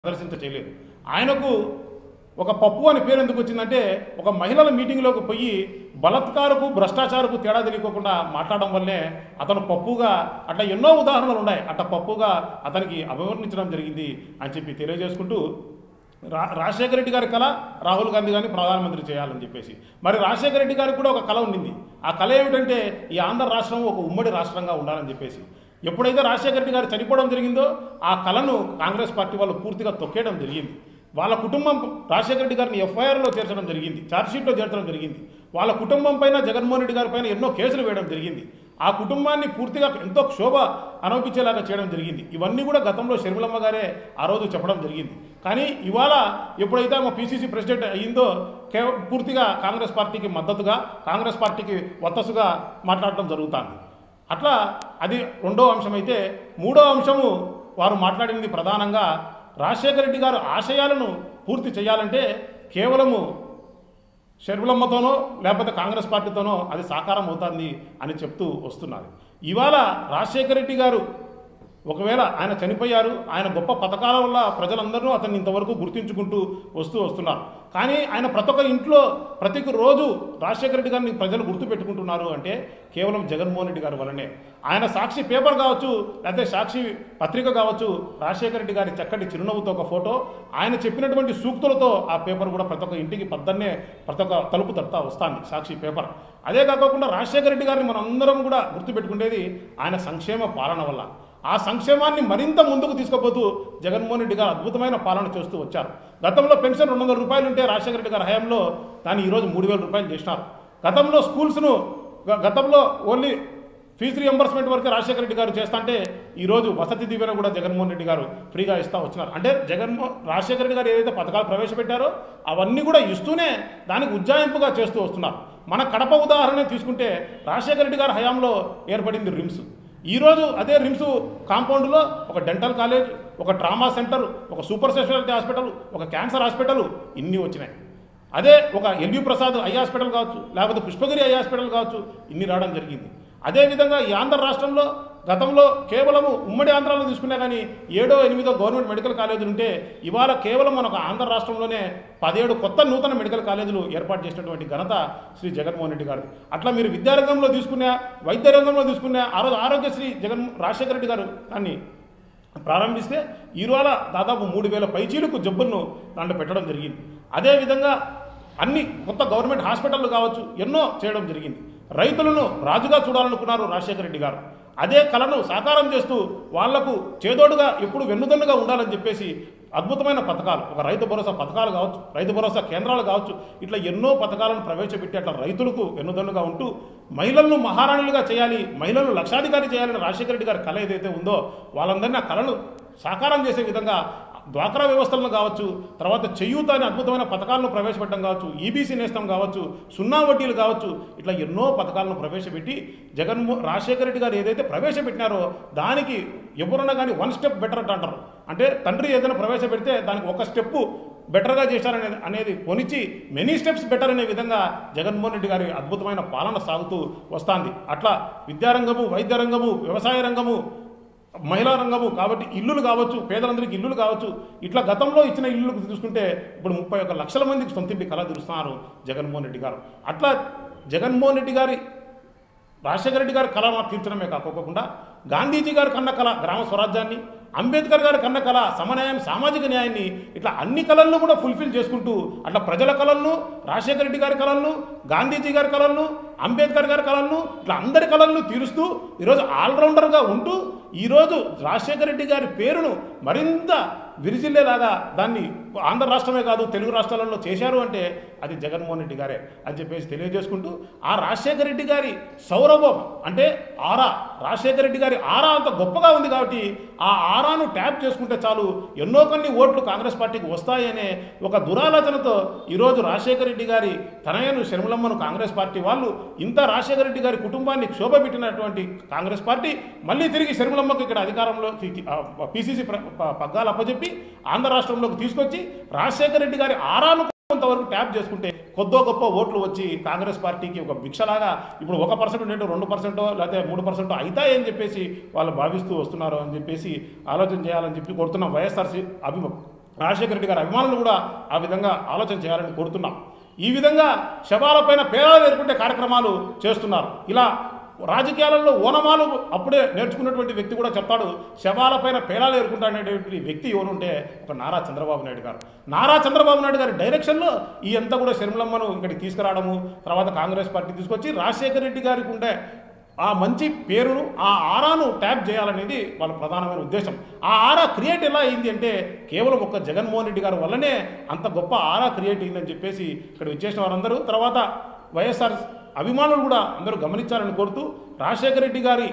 ప్రదర్శించ చేయలేదు ఆయనకు ఒక పప్పు అని పేరు ఎందుకు వచ్చిందంటే ఒక మహిళల మీటింగ్లోకి పోయి బలత్కారకు భ్రష్టాచారకు తేడా తెలియకోకుండా మాట్లాడడం వల్లే అతను పప్పుగా అట్లా ఎన్నో ఉదాహరణలు ఉన్నాయి అట్లా పప్పుగా అతనికి అభివర్ణించడం జరిగింది అని చెప్పి తెలియజేసుకుంటూ రా రాజశేఖర రెడ్డి గారి కళ రాహుల్ గాంధీ గారిని ప్రధానమంత్రి చేయాలని చెప్పేసి మరి రాజశేఖర రెడ్డి గారికి కూడా ఒక కళ ఉండింది ఆ కళ ఏమిటంటే ఈ ఆంధ్ర రాష్ట్రం ఒక ఉమ్మడి రాష్ట్రంగా ఉండాలని చెప్పేసి ఎప్పుడైతే రాజశేఖర రెడ్డి గారు చనిపోవడం జరిగిందో ఆ కళను కాంగ్రెస్ పార్టీ వాళ్ళు పూర్తిగా తొక్కేయడం జరిగింది వాళ్ళ కుటుంబం రాజశేఖర రెడ్డి గారిని ఎఫ్ఐఆర్లో చేర్చడం జరిగింది ఛార్జ్షీట్లో చేర్చడం జరిగింది వాళ్ళ కుటుంబం పైన జగన్మోహన్ రెడ్డి గారి పైన ఎన్నో కేసులు వేయడం జరిగింది ఆ కుటుంబాన్ని పూర్తిగా ఎంతో క్షోభ అనుభవించేలాగా చేయడం జరిగింది ఇవన్నీ కూడా గతంలో షర్మిలమ్మ గారే ఆ రోజు చెప్పడం జరిగింది కానీ ఇవాళ ఎప్పుడైతే ఆమె పిసిసి ప్రెసిడెంట్ అయ్యిందో కే పూర్తిగా కాంగ్రెస్ పార్టీకి మద్దతుగా కాంగ్రెస్ పార్టీకి వత్తసుగా మాట్లాడటం జరుగుతుంది అట్లా అది రెండో అంశం అయితే మూడో అంశము వారు మాట్లాడినది ప్రధానంగా రాజశేఖర రెడ్డి గారు ఆశయాలను పూర్తి చేయాలంటే కేవలము షర్మిలమ్మతోనో లేకపోతే కాంగ్రెస్ పార్టీతోనో అది సాకారం అవుతుంది అని చెప్తూ వస్తున్నారు ఇవాళ రాజశేఖర రెడ్డి గారు ఒకవేళ ఆయన చనిపోయారు ఆయన గొప్ప పథకాల వల్ల ప్రజలందరూ అతన్ని ఇంతవరకు గుర్తించుకుంటూ వస్తూ వస్తున్నారు కానీ ఆయన ప్రతి ఒక్క ఇంట్లో ప్రతి రోజు రాజశేఖర రెడ్డి గారిని ప్రజలు గుర్తుపెట్టుకుంటున్నారు అంటే కేవలం జగన్మోహన్ రెడ్డి గారి వల్లనే ఆయన సాక్షి పేపర్ కావచ్చు లేకపోతే సాక్షి పత్రిక కావచ్చు రాజశేఖర రెడ్డి గారి చక్కటి చిరునవ్వుతో ఒక ఫోటో ఆయన చెప్పినటువంటి సూక్తులతో ఆ పేపర్ కూడా ప్రతి ఒక్క ఇంటికి పద్దన్నే ప్రతి ఒక్క తలుపు తడతా వస్తుంది సాక్షి పేపర్ అదే కాకుండా రాజశేఖర రెడ్డి గారిని మనం అందరం కూడా గుర్తుపెట్టుకునేది ఆయన సంక్షేమ పాలన వల్ల ఆ సంక్షేమాన్ని మరింత ముందుకు తీసుకుపోతూ జగన్మోహన్ రెడ్డి గారు అద్భుతమైన పాలన చేస్తూ వచ్చారు గతంలో పెన్షన్ రెండు వందల రూపాయలు ఉంటే రాజశేఖర రెడ్డి గారి హయాంలో దాన్ని ఈరోజు మూడు వేల రూపాయలు చేసినారు గతంలో స్కూల్స్ను గ- గతంలో ఓన్లీ ఫీజు రియంబర్స్మెంట్ వరకు రాజశేఖర రెడ్డి గారు చేస్తుంటే ఈరోజు వసతి దీవెన కూడా జగన్మోహన్ రెడ్డి గారు ఫ్రీగా ఇస్తా వచ్చినారు అంటే జగన్మోహన్ రాజశేఖర రెడ్డి గారు ఏదైతే పథకాలు ప్రవేశపెట్టారో అవన్నీ కూడా ఇస్తూనే దానికి ఉజ్జాయింపుగా చేస్తూ వస్తున్నారు మన కడప ఉదాహరణ తీసుకుంటే రాజశేఖర రెడ్డి గారి హయాంలో ఏర్పడింది రిమ్స్ ఈరోజు అదే రిమ్స్ కాంపౌండ్లో ఒక డెంటల్ కాలేజ్ ఒక ట్రామా సెంటర్ ఒక సూపర్ స్పెషాలిటీ హాస్పిటల్ ఒక క్యాన్సర్ హాస్పిటల్ ఇన్ని వచ్చినాయి అదే ఒక ఎల్యూ ప్రసాద్ ఐ హాస్పిటల్ కావచ్చు లేకపోతే పుష్పగిరి ఐ హాస్పిటల్ కావచ్చు ఇన్ని రావడం జరిగింది అదేవిధంగా ఈ ఆంధ్ర రాష్ట్రంలో గతంలో కేవలము ఉమ్మడి ఆంధ్రాలో తీసుకున్నా కానీ ఏడో ఎనిమిదో గవర్నమెంట్ మెడికల్ కాలేజీలు ఉంటే ఇవాళ కేవలం మనకు ఆంధ్ర రాష్ట్రంలోనే పదిహేడు కొత్త నూతన మెడికల్ కాలేజీలు ఏర్పాటు చేసినటువంటి ఘనత శ్రీ జగన్మోహన్ రెడ్డి గారిది అట్లా మీరు విద్యారంగంలో తీసుకున్నా వైద్య రంగంలో తీసుకున్నా ఆ రోజు ఆరోగ్యశ్రీ జగన్ రాజశేఖర రెడ్డి గారు దాన్ని ప్రారంభిస్తే ఈరోజు దాదాపు మూడు వేల పైచీలకు జబ్బులను దాంట్లో పెట్టడం జరిగింది అదేవిధంగా అన్ని కొత్త గవర్నమెంట్ హాస్పిటళ్ళు కావచ్చు ఎన్నో చేయడం జరిగింది రైతులను రాజుగా చూడాలనుకున్నారు రాజశేఖర రెడ్డి గారు అదే కళను సాకారం చేస్తూ వాళ్లకు చేదోడుగా ఎప్పుడు వెన్నుదన్నుగా ఉండాలని చెప్పేసి అద్భుతమైన పథకాలు ఒక రైతు భరోసా పథకాలు కావచ్చు రైతు భరోసా కేంద్రాలు కావచ్చు ఇట్లా ఎన్నో పథకాలను ప్రవేశపెట్టి అట్లా రైతులకు వెన్నుదన్నుగా ఉంటూ మహిళలను మహారాణులుగా చేయాలి మహిళలను లక్షాధికారి చేయాలని రాజశేఖర రెడ్డి గారి కళ ఏదైతే ఉందో వాళ్ళందరినీ ఆ కళను సాకారం చేసే విధంగా డ్వాక్రా వ్యవస్థలను కావచ్చు తర్వాత చేయూత అనే అద్భుతమైన పథకాలను ప్రవేశపెట్టడం కావచ్చు ఈబీసీ నేస్తం కావచ్చు సున్నా వడ్డీలు కావచ్చు ఇట్లా ఎన్నో పథకాలను ప్రవేశపెట్టి జగన్మో రాజశేఖర రెడ్డి గారు ఏదైతే ప్రవేశపెట్టినారో దానికి ఎవరున్నా కానీ వన్ స్టెప్ బెటర్ అంటారు అంటే తండ్రి ఏదైనా ప్రవేశపెడితే దానికి ఒక స్టెప్పు బెటర్గా చేశారనేది అనేది కొనిచ్చి మెనీ స్టెప్స్ బెటర్ అనే విధంగా జగన్మోహన్ రెడ్డి గారి అద్భుతమైన పాలన సాగుతూ వస్తుంది అట్లా విద్యారంగము వైద్య రంగము వ్యవసాయ రంగము మహిళా రంగము కాబట్టి ఇల్లులు కావచ్చు పేదలందరికీ ఇల్లులు కావచ్చు ఇట్లా గతంలో ఇచ్చిన ఇల్లు చూసుకుంటే ఇప్పుడు ముప్పై ఒక్క లక్షల మందికి సొంత ఇంటి కళ తీరుస్తున్నారు జగన్మోహన్ రెడ్డి గారు అట్లా జగన్మోహన్ రెడ్డి గారి రాజశేఖర రెడ్డి గారి కళ మాకు తీర్చడమే కాకోకుండా గాంధీజీ గారి కన్న కళ గ్రామ స్వరాజ్యాన్ని అంబేద్కర్ గారి కన్న కళ సమన్యాయం సామాజిక న్యాయాన్ని ఇట్లా అన్ని కళలను కూడా ఫుల్ఫిల్ చేసుకుంటూ అట్లా ప్రజల కళలను రాజశేఖర రెడ్డి గారి కళలను గాంధీజీ గారి కళలను అంబేద్కర్ గారి కళలను ఇట్లా అందరి కళలను తీరుస్తూ ఈరోజు ఆల్రౌండర్గా ఉంటూ ఈరోజు రాజశేఖర రెడ్డి గారి పేరును మరింత విరిజిల్లేలాగా దాన్ని ఆంధ్ర రాష్ట్రమే కాదు తెలుగు రాష్ట్రాలలో చేశారు అంటే అది జగన్మోహన్ రెడ్డి గారే అని చెప్పేసి తెలియజేసుకుంటూ ఆ రాజశేఖర రెడ్డి గారి సౌరభం అంటే ఆరా రాజశేఖర రెడ్డి గారి ఆరా అంత గొప్పగా ఉంది కాబట్టి ఆ ఆరాను ట్యాప్ చేసుకుంటే చాలు ఎన్నో కొన్ని ఓట్లు కాంగ్రెస్ పార్టీకి వస్తాయనే ఒక దురాలోచనతో ఈరోజు రాజశేఖర రెడ్డి గారి తనయను శర్మలమ్మను కాంగ్రెస్ పార్టీ వాళ్ళు ఇంత రాజశేఖర రెడ్డి గారి కుటుంబాన్ని క్షోభ పెట్టినటువంటి కాంగ్రెస్ పార్టీ మళ్ళీ తిరిగి శర్మలమ్మకు ఇక్కడ అధికారంలో పిసిసి పగ్గాలు అప్పచెప్పి ఆంధ్ర రాష్ట్రంలోకి తీసుకొచ్చి రాజశేఖర రెడ్డి గారి ఆరాను కొంతవరకు ట్యాప్ చేసుకుంటే కొద్దో గొప్ప ఓట్లు వచ్చి కాంగ్రెస్ పార్టీకి ఒక భిక్షలాగా ఇప్పుడు ఒక పర్సెంట్ ఉండేటో రెండు పర్సెంటో లేకపోతే మూడు పర్సెంటో అవుతాయని చెప్పేసి వాళ్ళు భావిస్తూ వస్తున్నారు అని చెప్పేసి ఆలోచన చేయాలని చెప్పి కొడుతున్న వైఎస్ఆర్సీ అభి రాజశేఖర రెడ్డి గారి అభిమానులు కూడా ఆ విధంగా ఆలోచన చేయాలని కోరుతున్నాం ఈ విధంగా శవాలపైన పేరాలు ఏర్పడే కార్యక్రమాలు చేస్తున్నారు ఇలా రాజకీయాలలో ఓనమాలు అప్పుడే నేర్చుకున్నటువంటి వ్యక్తి కూడా చెప్తాడు శవాలపైన పేలాలు ఏరుకుంటాడనేటువంటి వ్యక్తి ఎవరుంటే ఒక నారా చంద్రబాబు నాయుడు గారు నారా చంద్రబాబు నాయుడు గారి డైరెక్షన్లో ఈ అంతా కూడా శర్మలమ్మను ఇక్కడికి తీసుకురావడము తర్వాత కాంగ్రెస్ పార్టీ తీసుకొచ్చి రాజశేఖర రెడ్డి గారికి ఉండే ఆ మంచి పేరును ఆ ఆరాను ట్యాప్ చేయాలనేది వాళ్ళ ప్రధానమైన ఉద్దేశం ఆ ఆరా క్రియేట్ ఎలా అయింది అంటే కేవలం ఒక్క జగన్మోహన్ రెడ్డి గారి వల్లనే అంత గొప్ప ఆరా క్రియేట్ అయిందని చెప్పేసి ఇక్కడ వచ్చేసిన వారందరూ తర్వాత వైఎస్ఆర్ అభిమానులు కూడా అందరూ గమనించాలని కోరుతూ రాజశేఖర రెడ్డి గారి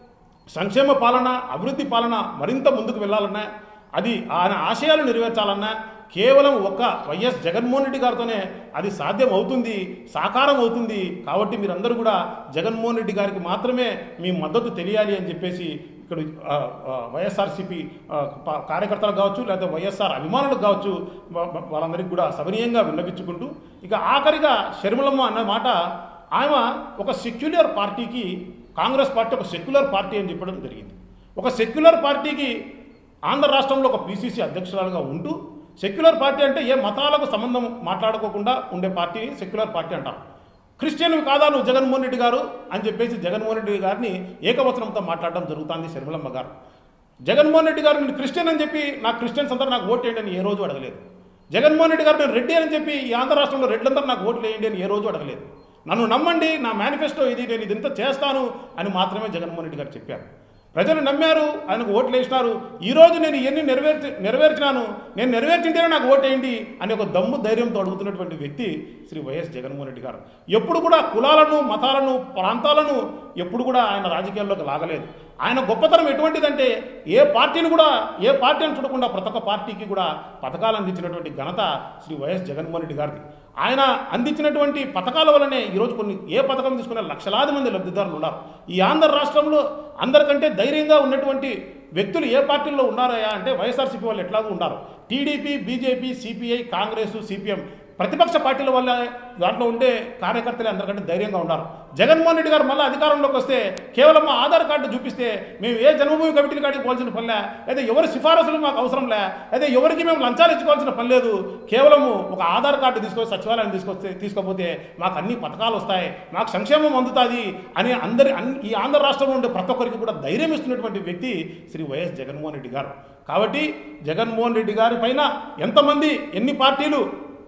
సంక్షేమ పాలన అభివృద్ధి పాలన మరింత ముందుకు వెళ్ళాలన్నా అది ఆయన ఆశయాలు నెరవేర్చాలన్నా కేవలం ఒక్క వైఎస్ జగన్మోహన్ రెడ్డి గారితోనే అది సాధ్యం అవుతుంది సాకారం అవుతుంది కాబట్టి మీరందరూ కూడా జగన్మోహన్ రెడ్డి గారికి మాత్రమే మీ మద్దతు తెలియాలి అని చెప్పేసి ఇక్కడ ఆ, ఆ, వైఎస్ఆర్సీపీ ఆ, ప- కార్యకర్తలకు కావచ్చు లేదా వైఎస్ఆర్ అభిమానులకు కావచ్చు వా- వా- వాళ్ళందరికీ కూడా సవినీయంగా విన్నవించుకుంటూ ఇక ఆఖరిగా షర్మిలమ్మ అన్న మాట ఆమె ఒక సెక్యులర్ పార్టీకి కాంగ్రెస్ పార్టీ ఒక సెక్యులర్ పార్టీ అని చెప్పడం జరిగింది ఒక సెక్యులర్ పార్టీకి ఆంధ్ర రాష్ట్రంలో ఒక పీసీసీ అధ్యక్షురాలుగా ఉంటూ సెక్యులర్ పార్టీ అంటే ఏ మతాలకు సంబంధం మాట్లాడుకోకుండా ఉండే పార్టీ సెక్యులర్ పార్టీ అంటారు క్రిస్టియన్ కాదా నువ్వు జగన్మోహన్ రెడ్డి గారు అని చెప్పేసి జగన్మోహన్ రెడ్డి గారిని ఏకవచనంతో మాట్లాడడం జరుగుతుంది శర్మిలమ్మ గారు జగన్మోహన్ రెడ్డి గారు నేను క్రిస్టియన్ అని చెప్పి నా క్రిస్టియన్స్ అందరూ నాకు ఓటు వేయండి అని ఏ రోజు అడగలేదు జగన్మోహన్ రెడ్డి గారు నేను రెడ్డి అని చెప్పి ఈ ఆంధ్ర రాష్ట్రంలో రెడ్లందరూ నాకు ఓట్లు వేయండి అని ఏ రోజు అడగలేదు నన్ను నమ్మండి నా మేనిఫెస్టో ఇది నేను ఇదంతా చేస్తాను అని మాత్రమే జగన్మోహన్ రెడ్డి గారు చెప్పారు ప్రజలు నమ్మారు ఆయనకు ఓట్లు వేసినారు ఈ రోజు నేను ఇవన్నీ నెరవేర్చి నెరవేర్చినాను నేను నెరవేర్చింటేనే నాకు ఓటేయండి అని ఒక దమ్ము ధైర్యంతో అడుగుతున్నటువంటి వ్యక్తి శ్రీ వైఎస్ జగన్మోహన్ రెడ్డి గారు ఎప్పుడు కూడా కులాలను మతాలను ప్రాంతాలను ఎప్పుడు కూడా ఆయన రాజకీయాల్లోకి లాగలేదు ఆయన గొప్పతనం ఎటువంటిదంటే ఏ పార్టీని కూడా ఏ పార్టీని చూడకుండా ప్రతి ఒక్క పార్టీకి కూడా పథకాలు అందించినటువంటి ఘనత శ్రీ వైఎస్ జగన్మోహన్ రెడ్డి గారిది ఆయన అందించినటువంటి పథకాల వల్లనే ఈరోజు కొన్ని ఏ పథకం తీసుకునే లక్షలాది మంది లబ్ధిదారులు ఉన్నారు ఈ ఆంధ్ర రాష్ట్రంలో అందరికంటే ధైర్యంగా ఉన్నటువంటి వ్యక్తులు ఏ పార్టీల్లో ఉన్నారయా అంటే వైఎస్ఆర్సీపీ వాళ్ళు ఎట్లాగూ ఉన్నారు TDP BJP CPI Congress CPM ప్రతిపక్ష పార్టీల వల్ల దాంట్లో ఉండే కార్యకర్తలే అందరికంటే ధైర్యంగా ఉన్నారు జగన్మోహన్ రెడ్డి గారు మళ్ళీ అధికారంలోకి వస్తే కేవలం మా ఆధార్ కార్డు చూపిస్తే మేము ఏ జన్మభూమి కమిటీల కాడికి పోవాల్సిన పనిలే అయితే ఎవరి సిఫారసులు మాకు అవసరం లే అయితే ఎవరికి మేము లంచాలు ఇచ్చుకోవాల్సిన పని లేదు కేవలము ఒక ఆధార్ కార్డు తీసుకొని సచివాలయం తీసుకొస్తే తీసుకోకపోతే మాకు అన్ని పథకాలు వస్తాయి మాకు సంక్షేమం అందుతుంది అని అందరి అన్ని ఈ ఆంధ్ర రాష్ట్రంలో ఉండే ప్రతి ఒక్కరికి కూడా ధైర్యం ఇస్తున్నటువంటి వ్యక్తి శ్రీ వైఎస్ జగన్మోహన్ రెడ్డి గారు కాబట్టి జగన్మోహన్ రెడ్డి గారి పైన ఎంతమంది ఎన్ని పార్టీలు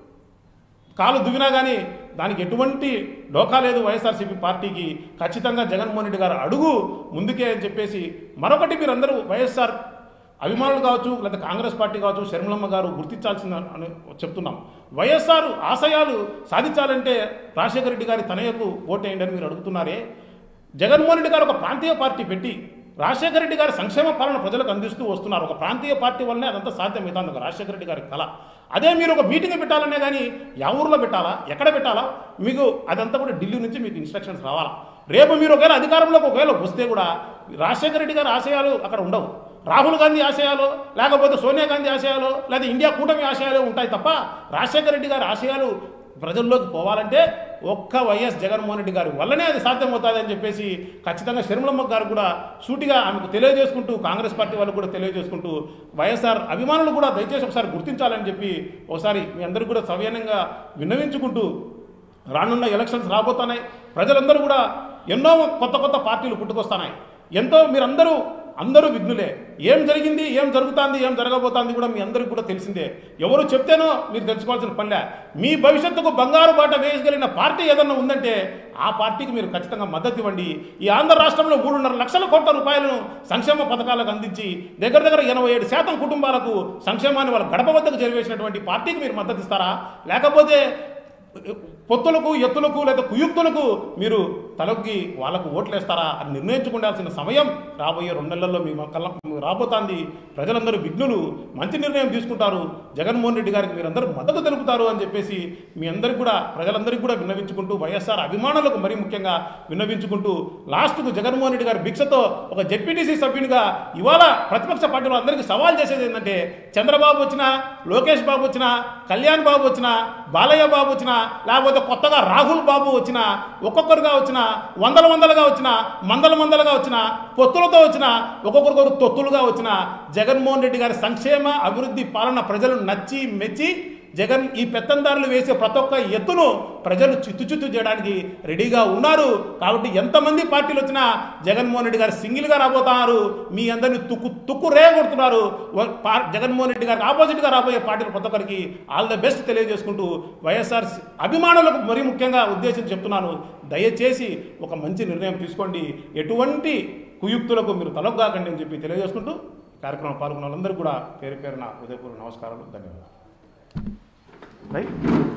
కాలు దువ్వినా కానీ దానికి ఎటువంటి డోకా లేదు వైఎస్ఆర్సీపీ పార్టీకి ఖచ్చితంగా జగన్మోహన్ రెడ్డి గారు అడుగు ముందుకే అని చెప్పేసి మరొకటి మీరందరూ వైఎస్ఆర్ అభిమానులు కావచ్చు లేదా కాంగ్రెస్ పార్టీ కావచ్చు శర్మలమ్మ గారు గుర్తించాల్సింది అని చెప్తున్నాం వైఎస్ఆర్ ఆశయాలు సాధించాలంటే రాజశేఖర రెడ్డి గారి తనయకు ఓటేయండి అని మీరు అడుగుతున్నారే జగన్మోహన్ రెడ్డి గారు ఒక ప్రాంతీయ పార్టీ పెట్టి రాజశేఖర రెడ్డి గారి సంక్షేమ పాలన ప్రజలకు అందిస్తూ వస్తున్నారు ఒక ప్రాంతీయ పార్టీ వల్లనే అదంతా సాధ్యమవుతుంది ఒక రాజశేఖర రెడ్డి గారి కళ అదే మీరు ఒక మీటింగ్ పెట్టాలనే కానీ యా ఊర్లో పెట్టాలా ఎక్కడ పెట్టాలా మీకు అదంతా కూడా ఢిల్లీ నుంచి మీకు ఇన్స్ట్రక్షన్స్ రావాలా రేపు మీరు ఒకవేళ అధికారంలోకి ఒకవేళ వస్తే కూడా రాజశేఖర రెడ్డి గారి ఆశయాలు అక్కడ ఉండవు రాహుల్ గాంధీ ఆశయాలు లేకపోతే సోనియా గాంధీ ఆశయాలు లేదా ఇండియా కూటమి ఆశయాలు ఉంటాయి తప్ప రాజశేఖర రెడ్డి గారి ఆశయాలు ప్రజల్లోకి పోవాలంటే ఒక్క వైఎస్ జగన్మోహన్ రెడ్డి గారి వల్లనే అది సాధ్యమవుతుంది అని చెప్పేసి ఖచ్చితంగా శర్మలమ్మ గారు కూడా సూటిగా ఆమెకు తెలియజేసుకుంటూ కాంగ్రెస్ పార్టీ వాళ్ళు కూడా తెలియజేసుకుంటూ వైఎస్ఆర్ అభిమానులు కూడా దయచేసి ఒకసారి గుర్తించాలని చెప్పి ఒకసారి మీ అందరికీ కూడా సవ్యంగా విన్నవించుకుంటూ రానున్న ఎలక్షన్స్ రాబోతున్నాయి ప్రజలందరూ కూడా ఎన్నో కొత్త కొత్త పార్టీలు పుట్టుకొస్తున్నాయి ఎంతో మీరందరూ అందరూ విఘ్నులే ఏం జరిగింది ఏం జరుగుతుంది ఏం జరగబోతుంది కూడా మీ అందరికీ కూడా తెలిసిందే ఎవరు చెప్తేనో మీరు తెలుసుకోవాల్సిన పనిలే మీ భవిష్యత్తుకు బంగారు బాట వేయగలిగిన పార్టీ ఏదన్నా ఉందంటే ఆ పార్టీకి మీరు ఖచ్చితంగా మద్దతు ఇవ్వండి ఈ ఆంధ్ర రాష్ట్రంలో మూడున్నర లక్షల కోట్ల రూపాయలను సంక్షేమ పథకాలకు అందించి దగ్గర దగ్గర ఎనభై ఏడు శాతం కుటుంబాలకు సంక్షేమాన్ని వాళ్ళ గడప వద్దకు చేరవేసినటువంటి పార్టీకి మీరు మద్దతు ఇస్తారా లేకపోతే పొత్తులకు ఎత్తులకు లేదా కుయుక్తులకు మీరు తలొగ్గి వాళ్ళకు ఓట్లేస్తారా అని నిర్ణయించుకోవాల్సిన సమయం రాబోయే రెండు నెలల్లో మీ కళ్ళ రాబోతాంది ప్రజలందరూ విఘ్నులు మంచి నిర్ణయం తీసుకుంటారు జగన్మోహన్ రెడ్డి గారికి మీరందరూ మద్దతు తెలుపుతారు అని చెప్పేసి మీ అందరికి కూడా ప్రజలందరికీ కూడా విన్నవించుకుంటూ వైఎస్ఆర్ అభిమానులకు మరీ ముఖ్యంగా విన్నవించుకుంటూ లాస్ట్కు జగన్మోహన్ రెడ్డి గారి భిక్షతో ఒక జెడ్పీటీసీ సభ్యునిగా ఇవాళ ప్రతిపక్ష పార్టీలో అందరికీ సవాల్ చేసేది ఏంటంటే చంద్రబాబు వచ్చినా లోకేష్ బాబు వచ్చినా కళ్యాణ్ బాబు వచ్చినా బాలయ్య బాబు వచ్చినా లేకపోతే కొత్తగా రాహుల్ బాబు వచ్చినా ఒక్కొక్కరుగా వచ్చినా వందల వందలుగా వచ్చిన మందల మందలుగా వచ్చిన పొత్తులతో వచ్చిన ఒక్కొక్కరికొకరు తొత్తులుగా వచ్చిన జగన్మోహన్ రెడ్డి గారి సంక్షేమ అభివృద్ధి పాలన ప్రజలు నచ్చి మెచ్చి జగన్ ఈ పెత్తందారులు వేసే ప్రతి ఒక్క ఎత్తును ప్రజలు చిత్తు చిత్తు చేయడానికి రెడీగా ఉన్నారు కాబట్టి ఎంతమంది పార్టీలు వచ్చినా జగన్మోహన్ రెడ్డి గారు సింగిల్గా రాబోతున్నారు మీ అందరినీ తుక్కు తుక్కు రేగొడుతున్నారు వ- పా- జగన్మోహన్ రెడ్డి గారికి ఆపోజిట్గా రాబోయే పార్టీలు ప్రతి ఒక్కరికి ఆల్ ద బెస్ట్ తెలియజేసుకుంటూ వైఎస్ఆర్ అభిమానులకు మరీ ముఖ్యంగా ఉద్దేశించి చెప్తున్నాను దయచేసి ఒక మంచి నిర్ణయం తీసుకోండి ఎటువంటి కుయుక్తులకు మీరు తలొగ్గాకండి అని చెప్పి తెలియజేసుకుంటూ ఈ కార్యక్రమం పాల్గొన్న వాళ్ళందరూ కూడా పేరు పేరున ఉదయపూర్వ నమస్కారాలు ధన్యవాదాలు రైట్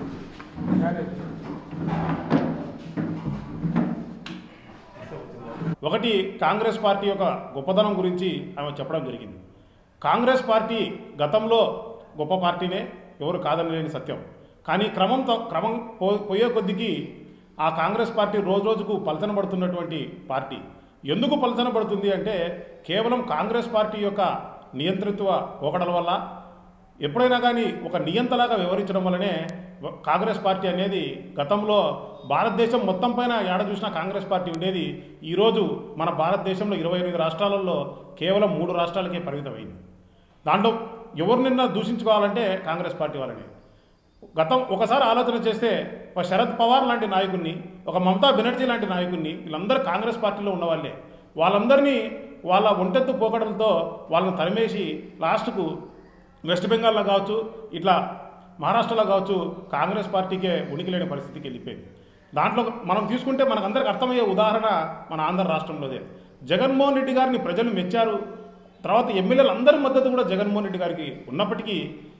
ఒకటి కాంగ్రెస్ పార్టీ యొక్క గొప్పదనం గురించి ఆమె చెప్పడం జరిగింది కాంగ్రెస్ పార్టీ గతంలో గొప్ప పార్టీనే ఎవరు కాదనలేని సత్యం కానీ క్రమంతో క్రమం పో పోయే కొద్దికి ఆ కాంగ్రెస్ పార్టీ రోజు రోజుకు పలచనబడుతున్నటువంటి పార్టీ ఎందుకు పలచనబడుతుంది అంటే కేవలం కాంగ్రెస్ పార్టీ యొక్క నియంతృత్వ పోకడల వల్ల ఎప్పుడైనా కానీ ఒక నియంతలాగా వివరించడం వల్లనే కాంగ్రెస్ పార్టీ అనేది గతంలో భారతదేశం మొత్తం పైన ఏడ చూసినా కాంగ్రెస్ పార్టీ ఉండేది ఈరోజు మన భారతదేశంలో ఇరవై ఎనిమిది రాష్ట్రాలలో కేవలం మూడు రాష్ట్రాలకే పరిమితమైంది దాంట్లో ఎవరినిన్నా దూషించుకోవాలంటే కాంగ్రెస్ పార్టీ వాళ్ళని గతం ఒకసారి ఆలోచన చేస్తే ఒక శరద్ పవార్ లాంటి నాయకుడిని ఒక మమతా బెనర్జీ లాంటి నాయకుడిని వీళ్ళందరూ కాంగ్రెస్ పార్టీలో ఉన్నవాళ్ళే వాళ్ళందరినీ వాళ్ళ ఒంటెత్తు పోకడంతో వాళ్ళని తరిమేసి లాస్ట్కు వెస్ట్ బెంగాల్లో కావచ్చు ఇట్లా మహారాష్ట్రలో కావచ్చు కాంగ్రెస్ పార్టీకే ఉనికి లేని పరిస్థితికి వెళ్ళిపోయింది దాంట్లో మనం తీసుకుంటే మనకందరికి అర్థమయ్యే ఉదాహరణ మన ఆంధ్ర రాష్ట్రంలోదే జగన్మోహన్ రెడ్డి గారిని ప్రజలు మెచ్చారు తర్వాత ఎమ్మెల్యేలు అందరి మద్దతు కూడా జగన్మోహన్ రెడ్డి గారికి ఉన్నప్పటికీ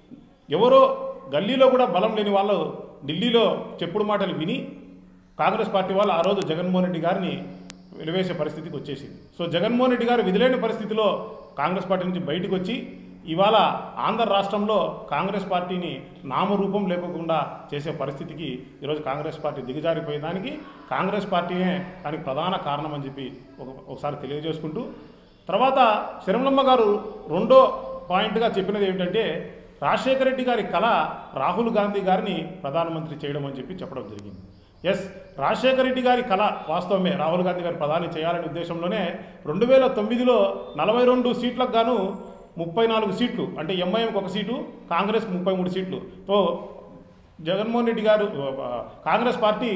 ఎవరో గల్లీలో కూడా బలం లేని వాళ్ళు ఢిల్లీలో చెప్పుడు మాటలు విని కాంగ్రెస్ పార్టీ వాళ్ళు ఆ రోజు జగన్మోహన్ రెడ్డి గారిని వెలివేసే పరిస్థితికి వచ్చేసింది సో జగన్మోహన్ రెడ్డి గారు విధిలేని పరిస్థితిలో కాంగ్రెస్ పార్టీ నుంచి బయటకు వచ్చి ఇవాళ ఆంధ్ర రాష్ట్రంలో కాంగ్రెస్ పార్టీని నామరూపం లేకుండా చేసే పరిస్థితికి ఈరోజు కాంగ్రెస్ పార్టీ దిగజారిపోయేదానికి కాంగ్రెస్ పార్టీనే దానికి ప్రధాన కారణం అని చెప్పి ఒక ఒకసారి తెలియజేసుకుంటూ తర్వాత శరమలమ్మ గారు రెండో పాయింట్గా చెప్పినది ఏమిటంటే రాజశేఖర రెడ్డి గారి కళ రాహుల్ గాంధీ గారిని ప్రధానమంత్రి చేయడం అని చెప్పి చెప్పడం జరిగింది ఎస్ రాజశేఖర రెడ్డి గారి కళ వాస్తవమే రాహుల్ గాంధీ గారి ప్రధాని చేయాలనే ఉద్దేశంలోనే రెండు వేల తొమ్మిదిలో నలభై రెండు సీట్లకు గాను ముప్పై నాలుగు సీట్లు అంటే ఎంఐఎంకి ఒక సీటు కాంగ్రెస్కి ముప్పై మూడు సీట్లు తో జగన్మోహన్ రెడ్డి గారు ఆ, కాంగ్రెస్ పార్టీ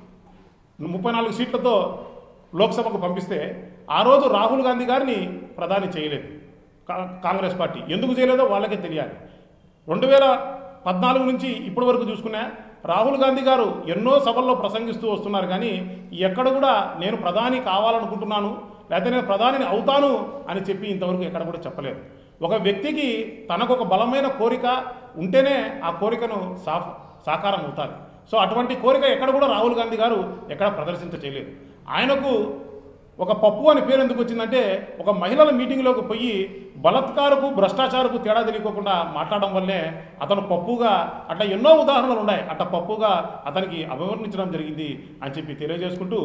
ముప్పై నాలుగు సీట్లతో లోక్సభకు పంపిస్తే ఆ రోజు రాహుల్ గాంధీ గారిని ప్రధాని చేయలేదు కా- కాంగ్రెస్ పార్టీ ఎందుకు చేయలేదో వాళ్ళకే తెలియాలి రెండు వేల పద్నాలుగు నుంచి ఇప్పటి వరకు చూసుకున్నా రాహుల్ గాంధీ గారు ఎన్నో సభల్లో ప్రసంగిస్తూ వస్తున్నారు కానీ ఎక్కడ కూడా నేను ప్రధాని కావాలనుకుంటున్నాను లేకపోతే నేను ప్రధానిని అవుతాను అని చెప్పి ఇంతవరకు ఎక్కడ కూడా చెప్పలేదు ఒక వ్యక్తికి తనకు ఒక బలమైన కోరిక ఉంటేనే ఆ కోరికను సా సాకారం అవుతాది సో అటువంటి కోరిక ఎక్కడ కూడా రాహుల్ గాంధీ గారు ఎక్కడ ప్రదర్శించ చేయలేదు ఆయనకు ఒక పప్పు అని పేరు ఎందుకు వచ్చిందంటే ఒక మహిళల మీటింగ్లోకి పోయి బలత్కారకు భ్రష్టాచారకు తేడా తెలియకోకుండా మాట్లాడడం వల్లే అతను పప్పుగా అట్లా ఎన్నో ఉదాహరణలు ఉన్నాయి అట్లా పప్పుగా అతనికి అభివర్ణించడం జరిగింది అని చెప్పి తెలియజేసుకుంటూ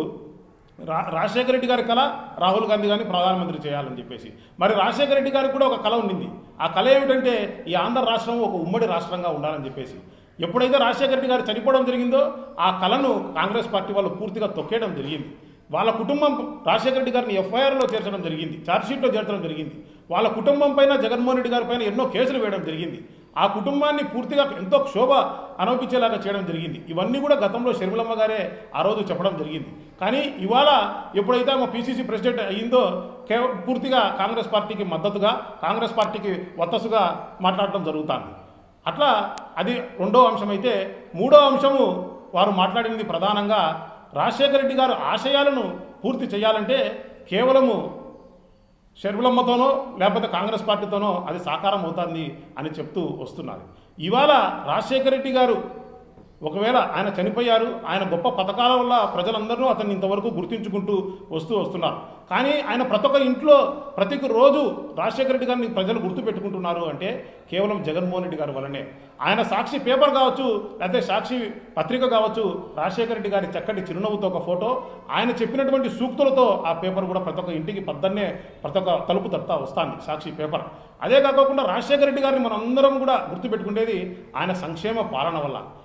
రా రాజశేఖర రెడ్డి గారి కళ రాహుల్ గాంధీ గారిని ప్రధానమంత్రి చేయాలని చెప్పేసి మరి రాజశేఖర రెడ్డి గారికి కూడా ఒక కళ ఉండింది ఆ కళ ఏమిటంటే ఈ ఆంధ్ర రాష్ట్రం ఒక ఉమ్మడి రాష్ట్రంగా ఉండాలని చెప్పేసి ఎప్పుడైతే రాజశేఖర రెడ్డి గారు చనిపోవడం జరిగిందో ఆ కళను కాంగ్రెస్ పార్టీ వాళ్ళు పూర్తిగా తొక్కేయడం జరిగింది వాళ్ళ కుటుంబం రాజశేఖర రెడ్డి గారిని ఎఫ్ఐఆర్లో చేర్చడం జరిగింది ఛార్జ్షీట్లో చేర్చడం జరిగింది వాళ్ళ కుటుంబం పైన జగన్మోహన్ రెడ్డి గారి పైన ఎన్నో కేసులు వేయడం జరిగింది ఆ కుటుంబాన్ని పూర్తిగా ఎంతో క్షోభ అనుభవించేలాగా చేయడం జరిగింది ఇవన్నీ కూడా గతంలో షర్మిలమ్మ గారే ఆ రోజు చెప్పడం జరిగింది కానీ ఇవాళ ఎప్పుడైతే ఆమె పిసిసి ప్రెసిడెంట్ అయ్యిందో కే పూర్తిగా కాంగ్రెస్ పార్టీకి మద్దతుగా కాంగ్రెస్ పార్టీకి వత్తసుగా మాట్లాడటం జరుగుతుంది అట్లా అది రెండో అంశం అయితే మూడో అంశము వారు మాట్లాడినది ప్రధానంగా రాజశేఖర రెడ్డి గారు ఆశయాలను పూర్తి చేయాలంటే కేవలము షర్మిలమ్మతోనో లేకపోతే కాంగ్రెస్ పార్టీతోనో అది సాకారం అవుతుంది అని చెప్తూ వస్తున్నారు ఇవాళ రాజశేఖర రెడ్డి గారు ఒకవేళ ఆయన చనిపోయారు ఆయన గొప్ప పథకాల వల్ల ప్రజలందరూ అతన్ని ఇంతవరకు గుర్తించుకుంటూ వస్తూ వస్తున్నారు కానీ ఆయన ప్రతి ఒక్క ఇంట్లో ప్రతి రోజు రాజశేఖర రెడ్డి గారిని ప్రజలు గుర్తుపెట్టుకుంటున్నారు అంటే కేవలం జగన్మోహన్ రెడ్డి గారి వల్లనే ఆయన సాక్షి పేపర్ కావచ్చు లేకపోతే సాక్షి పత్రిక కావచ్చు రాజశేఖర రెడ్డి గారి చక్కటి చిరునవ్వుతో ఒక ఫోటో ఆయన చెప్పినటువంటి సూక్తులతో ఆ పేపర్ కూడా ప్రతి ఒక్క ఇంటికి పద్దన్నే ప్రతి ఒక్క తలుపు తడతా వస్తుంది సాక్షి పేపర్ అదే కాకుండా రాజశేఖర రెడ్డి గారిని మనం అందరం కూడా గుర్తుపెట్టుకునేది ఆయన సంక్షేమ పాలన వల్ల